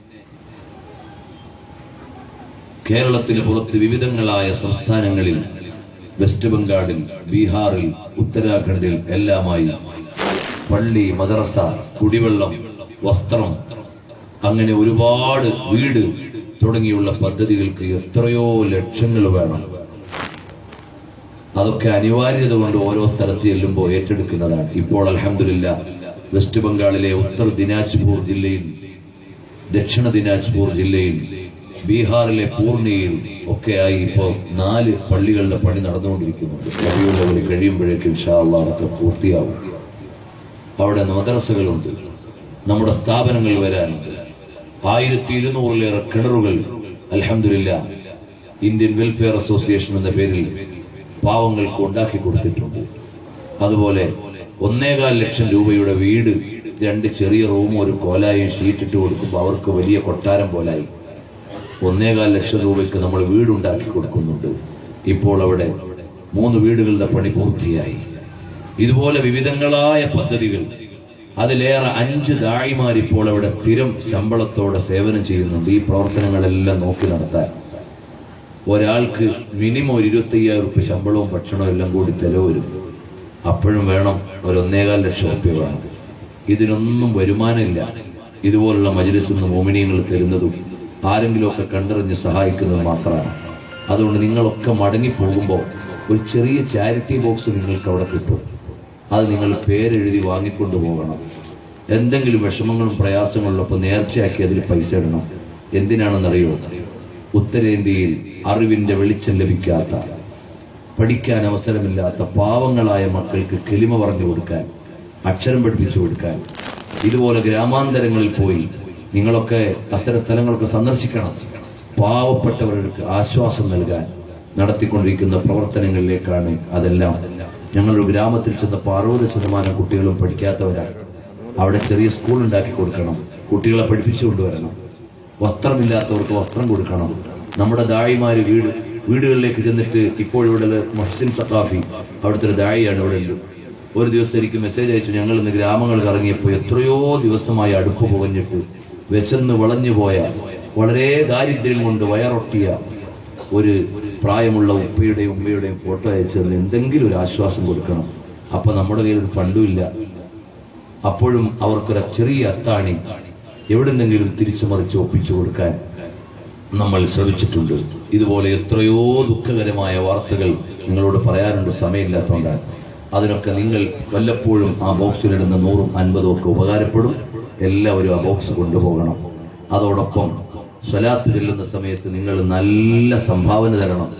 കേരളത്തിന് പുറത്ത് വിവിധങ്ങളായ സംസ്ഥാനങ്ങളിൽ വെസ്റ്റ് ബംഗാളിൽ ബീഹാറിൽ ഉത്തരാഖണ്ഡിൽ എല്ലാമായി പള്ളി മദ്രസ കുടിവെള്ളം വസ്ത്രം അങ്ങനെ ഒരുപാട് വീട് തുടങ്ങിയുള്ള പദ്ധതികൾക്ക് എത്രയോ ലക്ഷങ്ങൾ വേണം അതൊക്കെ അനിവാര്യത കൊണ്ട് ഓരോ സ്ഥലത്ത് ചെല്ലുമ്പോൾ ഏറ്റെടുക്കുന്നതാണ് ഇപ്പോൾ അലഹമില്ല വെസ്റ്റ് ബംഗാളിലെ ഉത്തർ ദിനാജ്പൂർ ജില്ലയിൽ ദക്ഷിണ ദിനാജ്പൂർ ജില്ലയിൽ ബീഹാറിലെ പൂർണിയിൽ ഒക്കെയായി ഇപ്പോൾ നാല് പള്ളികളുടെ പണി നടന്നുകൊണ്ടിരിക്കുന്നുണ്ട് റബിയുള്ളവർ കഴിയുമ്പോഴേക്കും ഷാള്ള അതൊക്കെ പൂർത്തിയാവും അവിടെ മദ്രസകളുണ്ട് നമ്മുടെ സ്ഥാപനങ്ങൾ വരാനുണ്ട് ആയിരത്തി ഇരുന്നൂറിലേറെ കിണറുകൾ അലഹമില്ല ഇന്ത്യൻ വെൽഫെയർ അസോസിയേഷൻ എന്ന പേരിൽ പാവങ്ങൾക്ക് ഉണ്ടാക്കി കൊടുത്തിട്ടുണ്ട് അതുപോലെ ഒന്നേകാൽ ലക്ഷം രൂപയുടെ വീട് രണ്ട് ചെറിയ റൂമും ഒരു കോലായും ഷീറ്റിട്ട് കൊടുക്കുമ്പോൾ അവർക്ക് വലിയ കൊട്ടാരം പോലായി ഒന്നേകാൽ ലക്ഷം രൂപയ്ക്ക് നമ്മൾ വീടുണ്ടാക്കി കൊടുക്കുന്നുണ്ട് ഇപ്പോൾ അവിടെ മൂന്ന് വീടുകളുടെ പണി പൂർത്തിയായി ഇതുപോലെ വിവിധങ്ങളായ പദ്ധതികൾ അതിലേറെ അഞ്ച് ദാഴിമാർ ഇപ്പോൾ അവിടെ സ്ഥിരം ശമ്പളത്തോടെ സേവനം ചെയ്യുന്നുണ്ട് ഈ പ്രവർത്തനങ്ങളെല്ലാം നോക്കി നടത്താൻ ഒരാൾക്ക് മിനിമം ഒരു ഇരുപത്തയ്യായിരം റുപ്യ ശമ്പളവും ഭക്ഷണവും എല്ലാം കൂടി ചെലവ് വരും അപ്പോഴും വേണം ഒരു ഒന്നേകാൽ ലക്ഷം റുപ്യ വേണം ഇതിനൊന്നും വരുമാനമില്ല ഇതുപോലുള്ള മജിലിസിൽ നിന്ന് മോമിനിയങ്ങൾ തരുന്നതും ആരെങ്കിലുമൊക്കെ കണ്ടറിഞ്ഞ് സഹായിക്കുന്നത് മാത്രമാണ് അതുകൊണ്ട് നിങ്ങളൊക്കെ മടങ്ങിപ്പോകുമ്പോൾ ഒരു ചെറിയ ചാരിറ്റി ബോക്സ് നിങ്ങൾക്ക് അവിടെ കിട്ടും അത് നിങ്ങൾ പേരെഴുതി വാങ്ങിക്കൊണ്ടു പോകണം എന്തെങ്കിലും വിഷമങ്ങളും പ്രയാസങ്ങളിലൊപ്പം നേർച്ചയാക്കി അതിൽ പൈസ ഇടണം എന്തിനാണെന്നറിയോ ഉത്തരേന്ത്യയിൽ അറിവിന്റെ വെളിച്ചം ലഭിക്കാത്ത പഠിക്കാൻ അവസരമില്ലാത്ത പാവങ്ങളായ മക്കൾക്ക് കിളിമ പറഞ്ഞു കൊടുക്കാൻ അക്ഷരം പഠിപ്പിച്ചു കൊടുക്കാൻ ഇതുപോലെ ഗ്രാമാന്തരങ്ങളിൽ പോയി നിങ്ങളൊക്കെ അത്തരം സ്ഥലങ്ങളൊക്കെ സന്ദർശിക്കണം പാവപ്പെട്ടവർക്ക് ആശ്വാസം നൽകാൻ നടത്തിക്കൊണ്ടിരിക്കുന്ന പ്രവർത്തനങ്ങളിലേക്കാണ് അതെല്ലാം ഞങ്ങളൊരു ഗ്രാമത്തിൽ ചെന്നപ്പോൾ അറുപത് ശതമാനം കുട്ടികളും പഠിക്കാത്തവരാണ് അവിടെ ചെറിയ സ്കൂൾ ഉണ്ടാക്കി കൊടുക്കണം കുട്ടികളെ പഠിപ്പിച്ചു കൊണ്ടുവരണം വസ്ത്രമില്ലാത്തവർക്ക് വസ്ത്രം കൊടുക്കണം നമ്മുടെ ദായിമാര് വീട് വീടുകളിലേക്ക് ചെന്നിട്ട് ഇപ്പോൾ ഇവിടെ മഹ്സിൻ സഖാഫി അവിടുത്തെ ഒരു ദായിയാണ് ഇവിടെ ഉള്ളത് ഒരു ദിവസം എനിക്ക് മെസ്സേജ് അയച്ചു ഞങ്ങൾ ഇന്ന് ഗ്രാമങ്ങൾ ഇറങ്ങിയപ്പോൾ എത്രയോ ദിവസമായി അടുപ്പ് പുകഞ്ഞിട്ട് വിശന്ന് വളഞ്ഞു പോയ വളരെ ദാരിദ്ര്യം കൊണ്ട് വയറൊട്ടിയ ഒരു പ്രായമുള്ള ഉപ്പയുടെയും ഉമ്മയുടെയും ഫോട്ടോ അയച്ചു തന്ന് എന്തെങ്കിലും ഒരു ആശ്വാസം കൊടുക്കണം അപ്പൊ നമ്മുടെ കയ്യിൽ ഒരു ഫണ്ടും ഇല്ല അപ്പോഴും അവർക്കൊരു ചെറിയ അത്താണി എവിടെന്നെങ്കിലും തിരിച്ചു മറിച്ച് ഒപ്പിച്ചു കൊടുക്കാൻ നമ്മൾ ശ്രമിച്ചിട്ടുണ്ട് ഇതുപോലെ എത്രയോ ദുഃഖകരമായ വാർത്തകൾ നിങ്ങളോട് പറയാനുണ്ട് സമയമില്ലാത്തതുകൊണ്ടാണ് അതിനൊക്കെ നിങ്ങൾ വല്ലപ്പോഴും ആ ബോക്സിലിടുന്ന നൂറും അൻപതും ഒക്കെ ഉപകാരപ്പെടും എല്ലാവരും ആ ബോക്സ് കൊണ്ടുപോകണം അതോടൊപ്പം സ്വലാത്ത് ചെല്ലുന്ന സമയത്ത് നിങ്ങൾ നല്ല സംഭാവന തരണം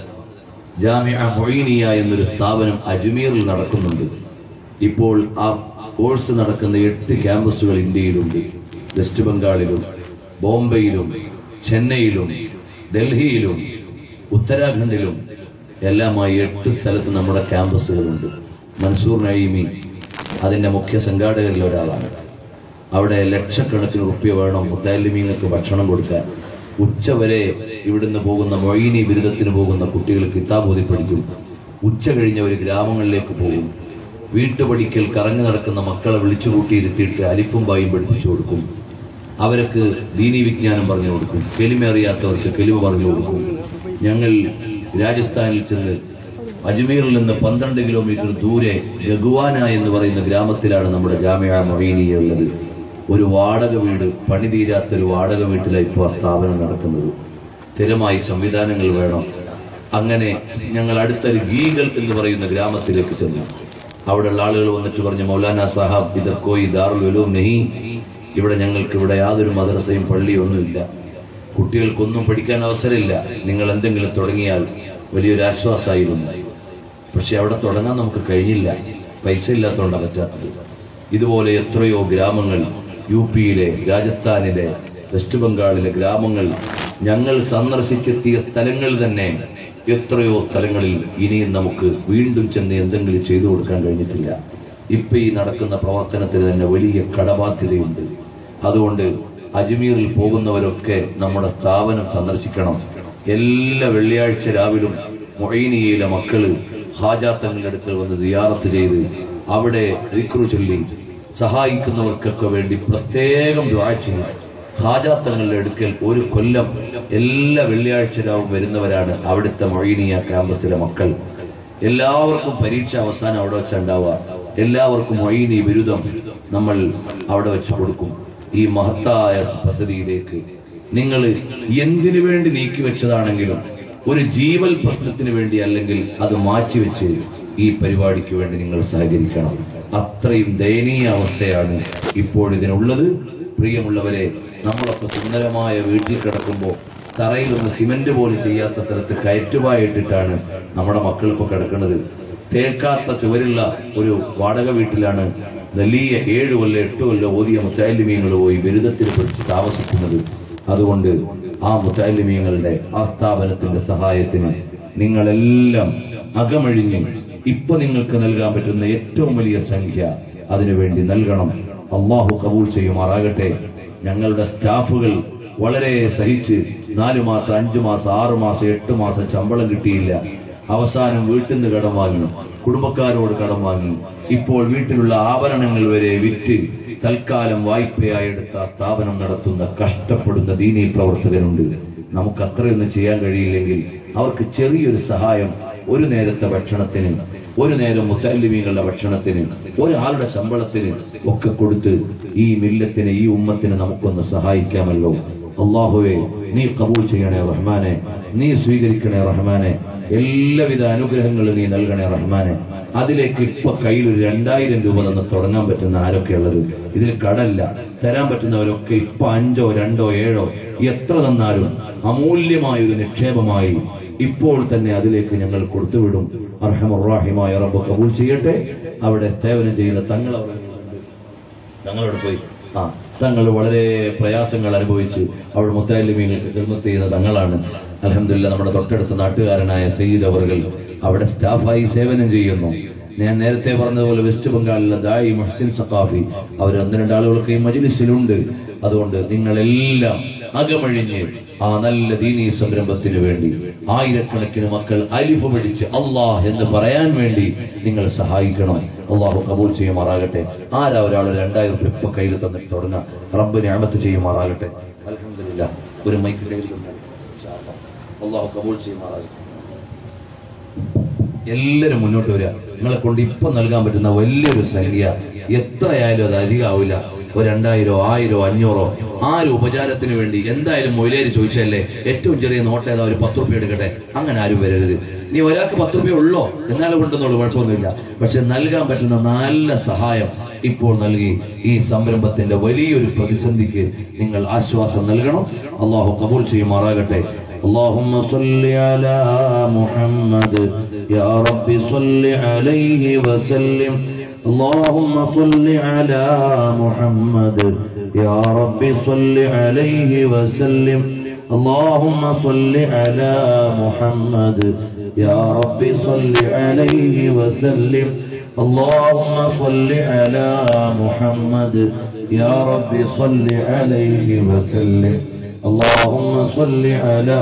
ജാമിഅ മൊയ്നിയ എന്നൊരു സ്ഥാപനം അജ്മീറിൽ നടക്കുന്നുണ്ട് ഇപ്പോൾ ആ കോഴ്സ് നടക്കുന്ന എട്ട് ക്യാമ്പസുകൾ ഇന്ത്യയിലുണ്ട് വെസ്റ്റ് ബംഗാളിലും ബോംബെയിലും ചെന്നൈയിലും ഡൽഹിയിലും ഉത്തരാഖണ്ഡിലും എല്ലാമായി എട്ട് സ്ഥലത്ത് നമ്മുടെ ക്യാമ്പസുകളുണ്ട് മൻസൂർ നഴീമി അതിന്റെ മുഖ്യ സംഘാടകരിൽ ഒരാളാണ് അവിടെ ലക്ഷക്കണക്കിന് റുപ്യ വേണം മുത്താലിമീങ്ങൾക്ക് ഭക്ഷണം കൊടുക്കാൻ ഉച്ചവരെ ഇവിടുന്ന് പോകുന്ന മൊയ്നി ബിരുദത്തിന് പോകുന്ന കുട്ടികൾ കിതാബോധി പഠിക്കും ഉച്ച കഴിഞ്ഞ ഒരു ഗ്രാമങ്ങളിലേക്ക് പോകും വീട്ടുപടിക്കൽ കറങ്ങി നടക്കുന്ന മക്കളെ വിളിച്ചുകൂട്ടിയിരുത്തിയിട്ട് അലിപ്പും ബായും പഠിപ്പിച്ചു കൊടുക്കും അവർക്ക് ദീനീ വിജ്ഞാനം പറഞ്ഞു കൊടുക്കും കെലിമ അറിയാത്തവർക്ക് കെലിമ പറഞ്ഞു കൊടുക്കും ഞങ്ങൾ രാജസ്ഥാനിൽ ചെന്ന് അജ്മീറിൽ നിന്ന് പന്ത്രണ്ട് കിലോമീറ്റർ ദൂരെ ഗഗുവാന എന്ന് പറയുന്ന ഗ്രാമത്തിലാണ് നമ്മുടെ ജാമ്യ മൊയ്നിയ ഉള്ളത് ഒരു വാടക വീട് പണി തീരാത്ത ഒരു വാടക വീട്ടിലാണ് ഇപ്പോൾ ആ സ്ഥാപനം നടക്കുന്നത് സ്ഥിരമായി സംവിധാനങ്ങൾ വേണം അങ്ങനെ ഞങ്ങൾ അടുത്തൊരു ഗീഗൽ എന്ന് പറയുന്ന ഗ്രാമത്തിലേക്ക് ചെന്നു അവിടെയുള്ള ആളുകൾ വന്നിട്ട് പറഞ്ഞു മൗലാന സാഹാബ് ഇതൊക്കെ ഈ ദാറുൽ ഉലൂം നെഹി ഇവിടെ ഞങ്ങൾക്ക് ഇവിടെ യാതൊരു മദ്രസയും പള്ളിയും ഒന്നുമില്ല കുട്ടികൾക്കൊന്നും പഠിക്കാൻ അവസരമില്ല നിങ്ങൾ എന്തെങ്കിലും തുടങ്ങിയാൽ വലിയൊരു ആശ്വാസമായിരുന്നു പക്ഷെ അവിടെ തുടങ്ങാൻ നമുക്ക് കഴിഞ്ഞില്ല പൈസ ഇല്ലാത്തതുകൊണ്ടാണ് പറ്റാത്തത് ഇതുപോലെ എത്രയോ ഗ്രാമങ്ങൾ യു പിയിലെ രാജസ്ഥാനിലെ വെസ്റ്റ് ബംഗാളിലെ ഗ്രാമങ്ങൾ ഞങ്ങൾ സന്ദർശിച്ചെത്തിയ സ്ഥലങ്ങൾ തന്നെ എത്രയോ സ്ഥലങ്ങളിൽ ഇനിയും നമുക്ക് വീണ്ടും ചെന്ന് എന്തെങ്കിലും ചെയ്തു കൊടുക്കാൻ കഴിഞ്ഞിട്ടില്ല ഇപ്പൊ ഈ നടക്കുന്ന പ്രവർത്തനത്തിന് തന്നെ വലിയ കടബാധ്യതയുണ്ട് അതുകൊണ്ട് അജ്മീറിൽ പോകുന്നവരൊക്കെ നമ്മുടെ സ്ഥാപനം സന്ദർശിക്കണം എല്ലാ വെള്ളിയാഴ്ച രാവിലും മൊയ്നിയയിലെ മക്കള് ഹാജാത്തങ്ങളുടെ അടുക്കൽ വന്ന് സിയാറത്ത് ചെയ്ത് അവിടെ റിക്രു ചൊല്ലി സഹായിക്കുന്നവർക്കൊക്കെ വേണ്ടി പ്രത്യേകം ദ്വാ ചെയ്യും ഹാജാത്തങ്ങളുടെ അടുക്കൽ ഒരു കൊല്ലം എല്ലാ വെള്ളിയാഴ്ച രാവും വരുന്നവരാണ് അവിടുത്തെ മൊയ്നിയ ക്യാമ്പസിലെ മക്കൾ എല്ലാവർക്കും പരീക്ഷ അവസാനം അവിടെ വെച്ചുണ്ടാവുക എല്ലാവർക്കും മൊയ്നി ബിരുദം നമ്മൾ അവിടെ വെച്ച് കൊടുക്കും ഈ മഹത്തായ പദ്ധതിയിലേക്ക് നിങ്ങൾ എന്തിനു വേണ്ടി നീക്കി വെച്ചതാണെങ്കിലും ഒരു ജീവൽ പ്രശ്നത്തിന് വേണ്ടി അല്ലെങ്കിൽ അത് മാറ്റിവെച്ച് ഈ പരിപാടിക്ക് വേണ്ടി നിങ്ങൾ സഹകരിക്കണം അത്രയും ദയനീയ അവസ്ഥയാണ് ഇപ്പോൾ ഇതിനുള്ളത് പ്രിയമുള്ളവരെ നമ്മളൊക്കെ സുന്ദരമായ വീട്ടിൽ കിടക്കുമ്പോൾ തറയിൽ ഒന്ന് സിമന്റ് പോലും ചെയ്യാത്ത തരത്തിൽ കയറ്റുവായിട്ടിട്ടാണ് നമ്മുടെ മക്കൾ ഇപ്പൊ കിടക്കുന്നത് തേക്കാത്ത ചുവരുള്ള ഒരു വാടക വീട്ടിലാണ് വലിയ ഏഴ് കൊല്ലം എട്ട് കൊല്ലം ഓതിയ മുച്ചാലിമീങ്ങൾ പോയി ബിരുദത്തിൽ പഠിച്ച് താമസിക്കുന്നത് അതുകൊണ്ട് ആ മുത്താലിമീങ്ങളുടെ ആ സ്ഥാപനത്തിന്റെ സഹായത്തിന് നിങ്ങളെല്ലാം അകമഴിഞ്ഞ് ഇപ്പൊ നിങ്ങൾക്ക് നൽകാൻ പറ്റുന്ന ഏറ്റവും വലിയ സംഖ്യ അതിനുവേണ്ടി നൽകണം അള്ളാഹു കബൂൾ ചെയ്യുമാറാകട്ടെ ഞങ്ങളുടെ സ്റ്റാഫുകൾ വളരെ സഹിച്ച് നാലു മാസം അഞ്ചു മാസം ആറു മാസം എട്ട് മാസം ശമ്പളം കിട്ടിയില്ല അവസാനം വീട്ടിൽ നിന്ന് കടം വാങ്ങി കുടുംബക്കാരോട് കടം വാങ്ങി ഇപ്പോൾ വീട്ടിലുള്ള ആഭരണങ്ങൾ വരെ വിറ്റ് തൽക്കാലം വായ്പയായി എടുത്ത സ്ഥാപനം നടത്തുന്ന കഷ്ടപ്പെടുന്ന ദീനീ പ്രവർത്തകരുണ്ട് നമുക്ക് അത്രയൊന്നും ചെയ്യാൻ കഴിയില്ലെങ്കിൽ അവർക്ക് ചെറിയൊരു സഹായം ഒരു നേരത്തെ ഭക്ഷണത്തിന് ഒരു നേരം മുത്തല്ലിമീങ്ങളുടെ ഭക്ഷണത്തിന് ഒരാളുടെ ശമ്പളത്തിന് ഒക്കെ കൊടുത്ത് ഈ മില്ലത്തിന് ഈ ഉമ്മത്തിന് നമുക്കൊന്ന് സഹായിക്കാമല്ലോ അള്ളാഹുവെ നീ കബൂൾ ചെയ്യണേ റഹ്മാനെ നീ സ്വീകരിക്കണേ റഹ്മാനെ എല്ലാവിധ അനുഗ്രഹങ്ങളും നീ നൽകണേ റഹ്മാനെ അതിലേക്ക് ഇപ്പൊ കയ്യിൽ ഒരു രണ്ടായിരം രൂപ തന്ന് തുടങ്ങാൻ പറ്റുന്ന ആരൊക്കെയുള്ളത് ഇതിൽ കടല്ല തരാൻ പറ്റുന്നവരൊക്കെ ഇപ്പൊ അഞ്ചോ രണ്ടോ ഏഴോ എത്ര തന്നാലും അമൂല്യമായ ഒരു നിക്ഷേപമായി ഇപ്പോൾ തന്നെ അതിലേക്ക് ഞങ്ങൾ കൊടുത്തുവിടും അർഹമുറാഹിമായ റബ്ബ് കബൂൾ ചെയ്യട്ടെ അവിടെ സേവനം ചെയ്യുന്ന തങ്ങൾ അവിടെ തങ്ങളോട് പോയി ആ തങ്ങൾ വളരെ പ്രയാസങ്ങൾ അനുഭവിച്ച് അവിടെ മുത്താലിമീങ്ങൾക്ക് ഖിദ്മത്ത് ചെയ്യുന്ന തങ്ങളാണ് അലഹമില്ല നമ്മുടെ തൊട്ടടുത്ത നാട്ടുകാരനായ സയ്യിദ് അവറുകൾ അവിടെ സ്റ്റാഫായി സേവനം ചെയ്യുന്നു ഞാൻ നേരത്തെ പറഞ്ഞതുപോലെ വെസ്റ്റ് ബംഗാളിലെ ദായി മുഹ്സിൻ സഖാഫി അവർ ഒന്ന് രണ്ട് ആളുകൾക്ക് ഈ മജിലിസിലുണ്ട് അതുകൊണ്ട് നിങ്ങളെല്ലാം അകമഴിഞ്ഞ് ആ നല്ല ദീനീ സംരംഭത്തിന് വേണ്ടി ആയിരക്കണക്കിന് മക്കൾ അലിഫ് പിടിച്ച് അള്ളാഹ് എന്ന് പറയാൻ വേണ്ടി നിങ്ങൾ സഹായിക്കണം അള്ളാഹു കബൂൽ ചെയ്യുമാറാകട്ടെ ആരാ ഒരാൾ രണ്ടായിരം റുപ്യ ഇപ്പൊ കയ്യിൽ തന്നിട്ട് തുടങ്ങാം റബ്ബ് ഞാമത്ത് ചെയ്യുമാറാകട്ടെ അലഹമില്ല ഒരു മൈക്ക് കയ്യിൽ തന്നാൽ ഇൻഷാ അല്ലാ. അള്ളാഹു കബൂൽ ചെയ്യുമാറാകട്ടെ എല്ലാവരും മുന്നോട്ട് വരിക നിങ്ങളെ കൊണ്ട് ഇപ്പൊ നൽകാൻ പറ്റുന്ന വലിയൊരു സംഖ്യ എത്രയായാലും അത് അധികമാവില്ല ഒരു രണ്ടായിരോ ആയിരോ അഞ്ഞൂറോ ആ ഒരു ഉപചാരത്തിന് വേണ്ടി എന്തായാലും മൊയിലേര് ചോദിച്ചല്ലേ ഏറ്റവും ചെറിയ നോട്ട് ഏതാ ഒരു പത്ത് റുപ്യ എടുക്കട്ടെ അങ്ങനെ ആരും വരരുത് നീ ഒരാൾക്ക് പത്ത് റുപ്യ ഉള്ളോ എന്നാലും കൊണ്ടെന്നുള്ളൂ കുഴപ്പമൊന്നുമില്ല പക്ഷെ നൽകാൻ പറ്റുന്ന നല്ല സഹായം ഇപ്പോൾ നൽകി ഈ സംരംഭത്തിന്റെ വലിയൊരു പ്രതിസന്ധിക്ക് നിങ്ങൾ ആശ്വാസം നൽകണം അള്ളാഹു കബൂൽ ചെയ്യുമാറാകട്ടെ اللهم صل على محمد يا رب صل عليه وسلم اللهم صل على محمد يا رب صل عليه وسلم اللهم صل على محمد يا رب صل عليه وسلم اللهم صل على محمد يا رب صل عليه وسلم اللهم صل على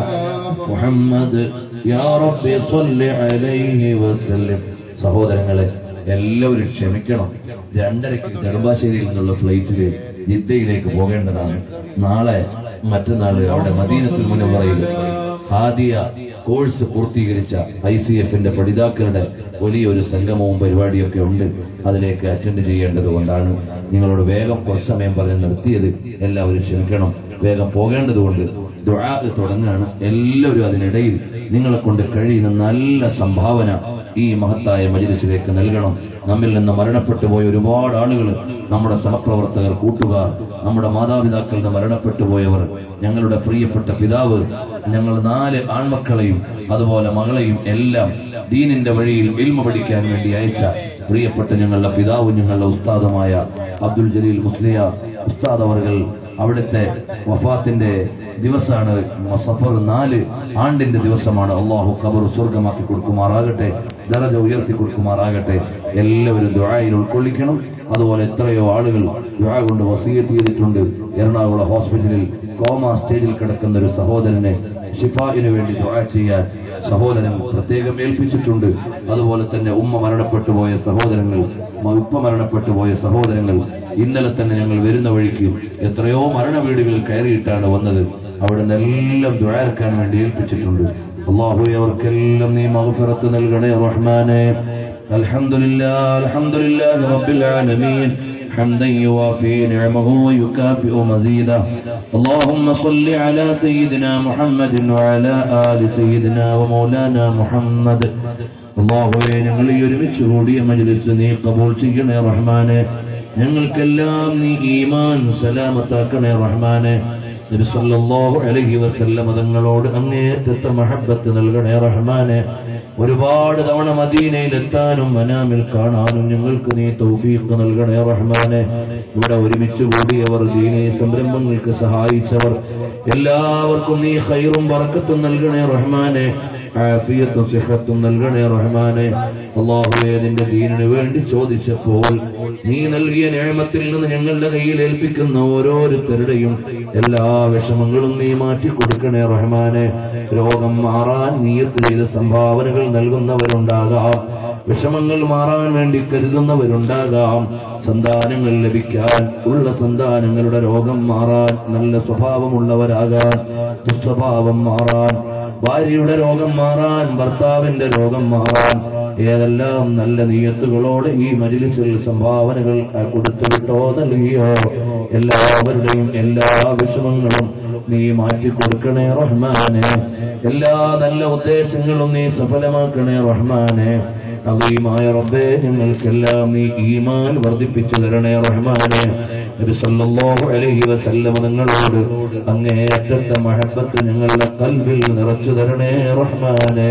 محمد يا رب صل عليه وسلم സഹോദരങ്ങളെ എല്ലാവരും ക്ഷമിക്കണം രണ്ടരയ്ക്ക് നെടുമ്പാശ്ശേരിയിൽ നിന്നുള്ള ഫ്ലൈറ്റിൽ ജിദ്ദയിലേക്ക് പോകേണ്ടതാണ് നാളെ മറ്റന്നാള് അവിടെ മദീനത്തിൽ മുന്നവറയിൽ ഹാദിയ കോഴ്സ് പൂർത്തീകരിച്ച ഐ സി എഫിന്റെ പഠിതാക്കളുടെ വലിയൊരു സംഗമവും പരിപാടിയൊക്കെ ഉണ്ട് അതിലേക്ക് അറ്റൻഡ് ചെയ്യേണ്ടത് കൊണ്ടാണ് നിങ്ങളോട് വേഗം കുറച്ച് സമയം പറഞ്ഞ് നിർത്തിയത് എല്ലാവരും ക്ഷമിക്കണം വേഗം പോകേണ്ടതുകൊണ്ട് ദുആ തുടങ്ങുകയാണ് എല്ലാവരും അതിനിടയിൽ നിങ്ങളെ കൊണ്ട് കഴിയുന്ന നല്ല സംഭാവന ഈ മഹത്തായ മജിലിസിലേക്ക് നൽകണം നമ്മിൽ നിന്ന് മരണപ്പെട്ടു പോയ ഒരുപാട് ആളുകൾ നമ്മുടെ സഹപ്രവർത്തകർ കൂട്ടുകാർ നമ്മുടെ മാതാപിതാക്കളിൽ നിന്ന് മരണപ്പെട്ടു പോയവർ ഞങ്ങളുടെ പ്രിയപ്പെട്ട പിതാവ് ഞങ്ങൾ നാല് ആൺമക്കളെയും അതുപോലെ മകളെയും എല്ലാം ദീനിന്റെ വഴിയിൽ ഇൽമ പഠിക്കാൻ വേണ്ടി അയച്ച പ്രിയപ്പെട്ട ഞങ്ങളുടെ പിതാവും ഞങ്ങളുടെ ഉസ്താദുമായ അബ്ദുൽ ജലീൽ മുസ്ലിയ ഉസ്താദ് അവർകൾ അവിടുത്തെ വഫാത്തിന്റെ ദിവസമാണ് സഫർ നാല് ആണ്ടിന്റെ ദിവസമാണ് അള്ളാഹു ഖബർ സ്വർഗമാക്കി കൊടുക്കുമാറാകട്ടെ ദറജ ഉയർത്തി കൊടുക്കുമാറാകട്ടെ എല്ലാവരും ദുആയിൽ ഉൾക്കൊള്ളിക്കണം അതുപോലെ എത്രയോ ആളുകൾ ദുആ കൊണ്ട് വസീയത്ത് ചെയ്തിട്ടുണ്ട് എറണാകുളം ഹോസ്പിറ്റലിൽ കോമ സ്റ്റേജിൽ കിടക്കുന്ന ഒരു സഹോദരനെ ഷിഫായിന് വേണ്ടി ദുആ ചെയ്യാൻ സഹോദരൻ പ്രത്യേകം ഏൽപ്പിച്ചിട്ടുണ്ട് അതുപോലെ തന്നെ ഉമ്മ മരണപ്പെട്ടു പോയ സഹോദരങ്ങൾ മ- ഉപ്പ മരണപ്പെട്ടു പോയ സഹോദരങ്ങൾ ഇന്നലെ തന്നെ ഞങ്ങൾ വരുന്ന വഴിക്ക് എത്രയോ മരണ വീടുകളിൽ കയറിയിട്ടാണ് വന്നത് അവിടെ നിന്നെല്ലാം ദ്വാരക്കാൻ വേണ്ടി ഏൽപ്പിച്ചിട്ടുണ്ട് അള്ളാഹു അവർക്കെല്ലാം നീ മഹഫിറത്ത് നൽകണേ റഹ്മാനെ അൽഹംദുലില്ലാ അൽഹംദുലില്ലാഹി റബ്ബിൽ ആലമീൻ حمدا يوافي نعمه ويكافئ مزيده اللهم صل على سيدنا محمد وعلى آل سيدنا ومولانا محمد അള്ളാഹുവെ ഞങ്ങൾ ഈ ഒരുമിച്ച് കൂടിയ മജ്ലിസ് നീ കബൂൾ ചെയ്യണേ റഹ്മാനെ ഞങ്ങൾക്കെല്ലാം നീ ഈമാൻ സലാമത്താക്കണേ റഹ്മാനെ നബി സല്ലല്ലാഹു അലൈഹി വസല്ലം തങ്ങളോട് അങ്ങേറ്റത്തെ മഹബത്ത് നൽകണേ റഹ്മാനെ ഒരുപാട് തവണ മദീനയിൽ എത്താനും മനാമിൽ കാണാനും ഞങ്ങൾക്ക് നീ തൗഫീഖ് നൽകണേ റഹ്മാനെ ഇവിടെ ഒരുമിച്ച് കൂടിയവർ ദീനീ സംരംഭങ്ങൾക്ക് സഹായിച്ചവർ എല്ലാവർക്കും നീ ഖൈറും ബറക്കത്തും നൽകണേ റഹ്മാനെ ആഫിയത്തും സിഹത്തും നൽകണേ റഹ്മാനെ അള്ളാഹുവേ നിന്റെ ദീനിനു വേണ്ടി ചോദിച്ചപ്പോൾ നീ നൽകിയ നിയമത്തിൽ നിന്ന് ഞങ്ങളുടെ കയ്യിൽ ഏൽപ്പിക്കുന്ന ഓരോരുത്തരുടെയും എല്ലാ വിഷമങ്ങളും നീ മാറ്റി കൊടുക്കണേ റഹ്മാനെ രോഗം മാറാൻ നീയത്ത് ചെയ്ത സംഭാവനകൾ നൽകുന്നവരുണ്ടാകാം വിഷമങ്ങൾ മാറാൻ വേണ്ടി കരുതുന്നവരുണ്ടാകാം സന്താനങ്ങൾ ലഭിക്കാൻ ഉള്ള സന്താനങ്ങളുടെ രോഗം മാറാൻ നല്ല സ്വഭാവമുള്ളവരാകാൻ ദുസ്വഭാവം മാറാൻ ഭാര്യയുടെ രോഗം മാറാൻ ഭർത്താവിന്റെ രോഗം മാറാൻ ഏതെല്ലാം നല്ല നീയത്തുകളോടെ ഈ മജിലിസിൽ സംഭാവനകൾ കൊടുത്തുവിട്ടോ നൽകിയോ എല്ലാവരുടെയും എല്ലാ വിഷമങ്ങളും നീ മാറ്റി കൊടുക്കണേ റഹ്മാനെ എല്ലാ നല്ല ഉദ്ദേശങ്ങളും നീ സഫലമാക്കണേ റഹ്മാനെ അവയുമായ റബ്ബേ ഞങ്ങൾക്കെല്ലാം നീ ഈമാൻ വർദ്ധിപ്പിച്ചു തരണേ റഹ്മാനെ നബി സല്ലല്ലാഹു അലൈഹി വസല്ലം നിങ്ങളോട് അങ്ങേയറ്റത്തെ മഹബത്ത് ഞങ്ങളുടെ കൽവിൽ നിറച്ചു തരണേ റഹ്മാനെ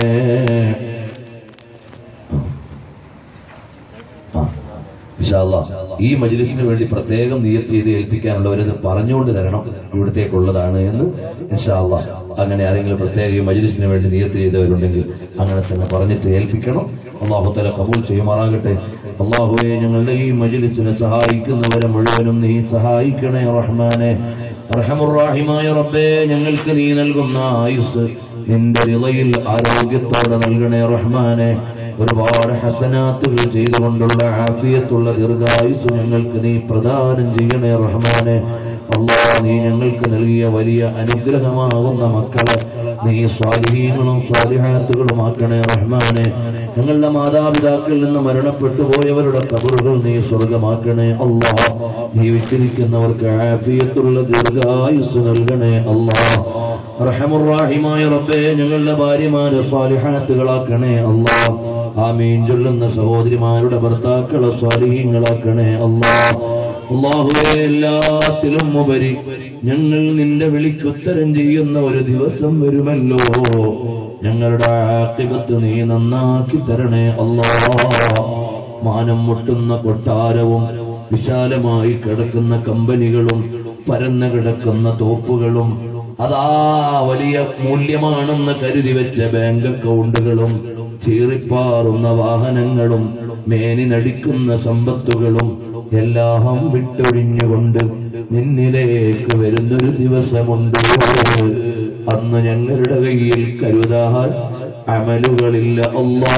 ആ ഇൻഷാ അല്ലാ. ഈ മജ്ലിസിന് വേണ്ടി പ്രത്യേകം നിയത്ത് ചെയ്ത് ഏൽപ്പിക്കാനുള്ളവരത് പറഞ്ഞുകൊണ്ട് തരണം ഇവിടത്തേക്കുള്ളതാണ് എന്ന് ഇൻഷാ അല്ലാ. അങ്ങനെ ആരെങ്കിലും പ്രത്യേക ഈ മജ്ലിസിന് വേണ്ടി നിയത്ത് ചെയ്തവരുണ്ടെങ്കിൽ അങ്ങനെ തന്നെ പറഞ്ഞിട്ട് ഏൽപ്പിക്കണം അള്ളാഹു തല കബൂൽ ചെയ്യുമാറാകട്ടെ അള്ളാഹുവെ ഞങ്ങളുടെ ഈ മജ്ലിസിനെ സഹായിക്കുന്നവരെ മുഴുവനും നീ സഹായിക്കണേ റഹ്മാനെ റഹമുറാഹിമായ റബ്ബേ ഞങ്ങൾക്ക് നീ നൽകുന്ന ആയുസ് നിന്റെ റിളയിൽ ആരോഗ്യത്തോടെ നൽകണേ റഹ്മാനെ ഒരുപാട് ഹസനാത്തുകൾ ചെയ്തുകൊണ്ടുള്ള ആഫിയത്തുള്ള ദീർഘായുസ് ഞങ്ങൾക്ക് നീ പ്രദാനം ചെയ്യണേ റഹ്മാനെ അള്ളാ നീ ഞങ്ങൾക്ക് നൽകിയ വലിയ അനുഗ്രഹമാകുന്ന മക്കളെ നീ സ്വാധീനങ്ങളും സ്വാധിഹാത്തുകളുമാക്കണേ റഹ്മാനെ ഞങ്ങളുടെ മാതാപിതാക്കളിൽ നിന്ന് മരണപ്പെട്ടു പോയവരുടെ കബറുകൾ നീ സ്വർഗമാക്കണേ അള്ളാ ജീവിച്ചിരിക്കുന്നവർക്ക് ആഫിയത്തുള്ള ദീർഘായുസ് നൽകണേ അള്ളാ റഹമുറാഹിമായ റബ്ബേ ഞങ്ങളുടെ ഭാര്യമാരെ സ്വാലിഹാത്തുകളാക്കണേ അള്ളാ ആമീൻ ചൊല്ലുന്ന സഹോദരിമാരുടെ ഭർത്താക്കളെ സ്വാലിഹീങ്ങളാക്കണേ അള്ളാ അള്ളാഹുവെ എല്ലാത്തിലും ഉപരി ഞങ്ങൾ നിന്റെ വിളിക്കുത്തരം ചെയ്യുന്ന ഒരു ദിവസം വരുമല്ലോ ഞങ്ങളുടെ ആക്കിപത്ത് നീ നന്നാക്കി തരണേ അള്ളാ മാനം മുട്ടുന്ന കൊട്ടാരവും വിശാലമായി കിടക്കുന്ന കമ്പനികളും പരന്നു കിടക്കുന്ന തോപ്പുകളും അതാ വലിയ മൂല്യമാണെന്ന് കരുതി വെച്ച ബാങ്ക് അക്കൗണ്ടുകളും ചീറിപ്പാറുന്ന വാഹനങ്ങളും മേനി നടിക്കുന്ന സമ്പത്തുകളും എല്ലാം വിട്ടൊഴിഞ്ഞുകൊണ്ട് നിന്നിലേക്ക് വരുന്നൊരു ദിവസമുണ്ട് അന്ന് ഞങ്ങളുടെ കയ്യിൽ കരുതാൻ അമലുകളില്ല അല്ലാ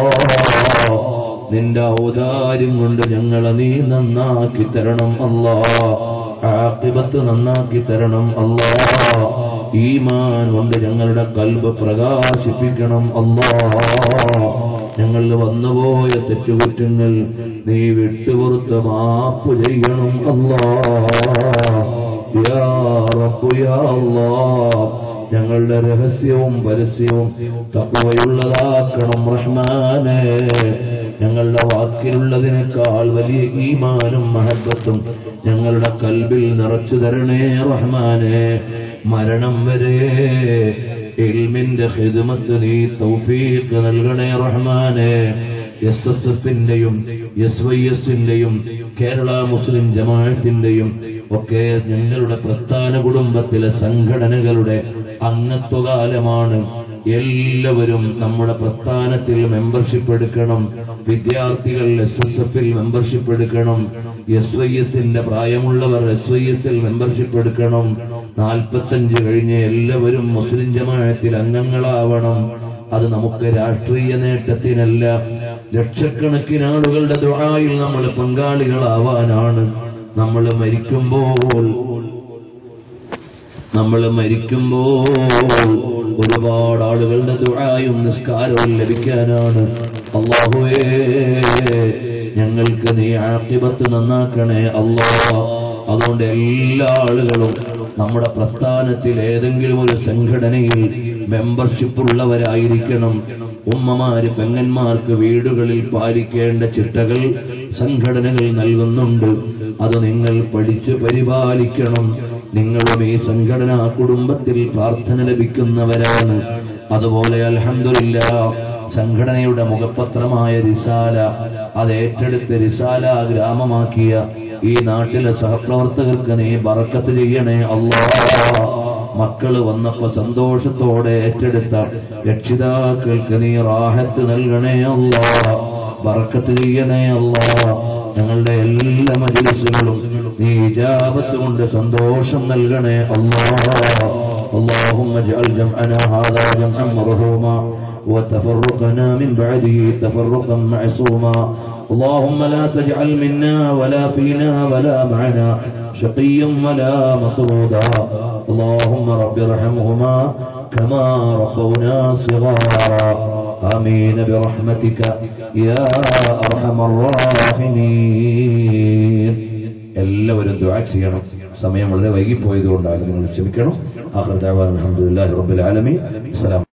നിന്റെ ഔദാര്യം കൊണ്ട് ഞങ്ങളെ നീ നന്നാക്കി തരണം അല്ലാ ആക്കിബത്ത് നന്നാക്കി തരണം അല്ലാ ഈമാൻ കൊണ്ട് ഞങ്ങളുടെ കൽബ് പ്രകാശിപ്പിക്കണം അല്ലാ ഞങ്ങൾ വന്നുപോയ തെറ്റുകുറ്റങ്ങൾ നീ വിട്ടുപുറത്ത് മാപ്പ് ചെയ്യണം അല്ലാ യാ റബ്ബു യാ അല്ലാ ഞങ്ങളുടെ രഹസ്യവും പരസ്യവും തക്കവയുള്ളതാക്കണം റഹ്മാനെ ഞങ്ങളുടെ വാക്കിലുള്ളതിനേക്കാൾ വലിയ ഈമാനും മഹബത്തും ഞങ്ങളുടെ കൽബിൽ നിറച്ചു തരണേ റഹ്മാനെ മരണം വരെ ഇൽമിന്റെ ഹിദ്മത്ത് നീ തൗഫീഖ് നൽകണേ റഹ്മാനെ എസ് എസ് എഫിന്റെയും എസ് വൈ എസിന്റെയും കേരള മുസ്ലിം ജമാഅത്തിന്റെയും ഒക്കെ ഞങ്ങളുടെ പ്രസ്ഥാന കുടുംബത്തിലെ സംഘടനകളുടെ അംഗത്വകാലമാണ് എല്ലാവരും നമ്മുടെ പ്രസ്ഥാനത്തിൽ മെമ്പർഷിപ്പ് എടുക്കണം വിദ്യാർത്ഥികൾ എസ് എസ് എഫിൽ മെമ്പർഷിപ്പ് എടുക്കണം എസ് വൈ എസിന്റെ പ്രായമുള്ളവർ എസ് വൈ എസിൽ മെമ്പർഷിപ്പ് എടുക്കണം നാൽപ്പത്തഞ്ച് കഴിഞ്ഞ് എല്ലാവരും മുസ്ലിം ജമാഅത്തിൽ അംഗങ്ങളാവണം അത് നമുക്ക് രാഷ്ട്രീയ നേട്ടത്തിനല്ല ലക്ഷക്കണക്കിന് ആളുകളുടെ ദുആയിൽ നമ്മൾ പങ്കാളികളാവാനാണ് നമ്മൾ മരിക്കുമ്പോൾ നമ്മൾ മരിക്കുമ്പോൾ ഒരുപാട് ആളുകളുടെ ദുആയും നിസ്കാരവും ലഭിക്കാനാണ് അള്ളാഹുവേ ഞങ്ങൾക്ക് നീ ആക്കിബത്ത് നന്നാക്കണേ അള്ളാ അതുകൊണ്ട് എല്ലാ ആളുകളും നമ്മുടെ പ്രസ്ഥാനത്തിൽ ഏതെങ്കിലും ഒരു സംഘടനയിൽ മെമ്പർഷിപ്പ് ഉള്ളവരായിരിക്കണം ഉമ്മമാര് പെങ്ങന്മാർക്ക് വീടുകളിൽ പാലിക്കേണ്ട ചിട്ടകൾ സംഘടനകൾ നൽകുന്നുണ്ട് അത് നിങ്ങൾ പഠിച്ച് പരിപാലിക്കണം നിങ്ങളും ഈ സംഘടനാ കുടുംബത്തിൽ പ്രാർത്ഥന ലഭിക്കുന്നവരാണ് അതുപോലെ അൽഹംദുലില്ല സംഘടനയുടെ മുഖപത്രമായ റിസാല അത് ഏറ്റെടുത്ത് റിസാല ഗ്രാമമാക്കിയ ഈ നാട്ടിലെ സഹപ്രവർത്തകർക്ക് നീ ബറക്കത്ത് ചെയ്യണേ അല്ലാ മക്കള് വന്നപ്പോ സന്തോഷത്തോടെ ഏറ്റെടുത്ത രക്ഷിതാക്കൾക്ക് നീ റാഹത്ത് നൽകണേ അല്ലാ ബറക്കത്ത് ചെയ്യണേ അല്ലാ ഞങ്ങളുടെ എല്ലാ മജിലിസുകളും നീ ഇജാബത്ത് കൊണ്ട് സന്തോഷം നൽകണേ അല്ലാ اللهم اجعل جمعنا هذا جمعا مرحوما وتفرقنا من بعده تفرقا معصوما اللهم لا تجعل منا ولا فينا ولا معنا شقيا ولا مطرودا اللهم رب ارحمهما كما ربونا صغارا آمين برحمتك يا أرحم الراحمين എല്ലാവരും ദുആ ചെയ്യണം സമയം വളരെ വൈകിപ്പോയതുകൊണ്ടാണ് നിങ്ങൾ ക്ഷമിക്കണം ആഖിർ ദഅവാന അൽഹംദുലില്ലാഹി റബ്ബിൽ ആലമീൻ അസ്സലാമു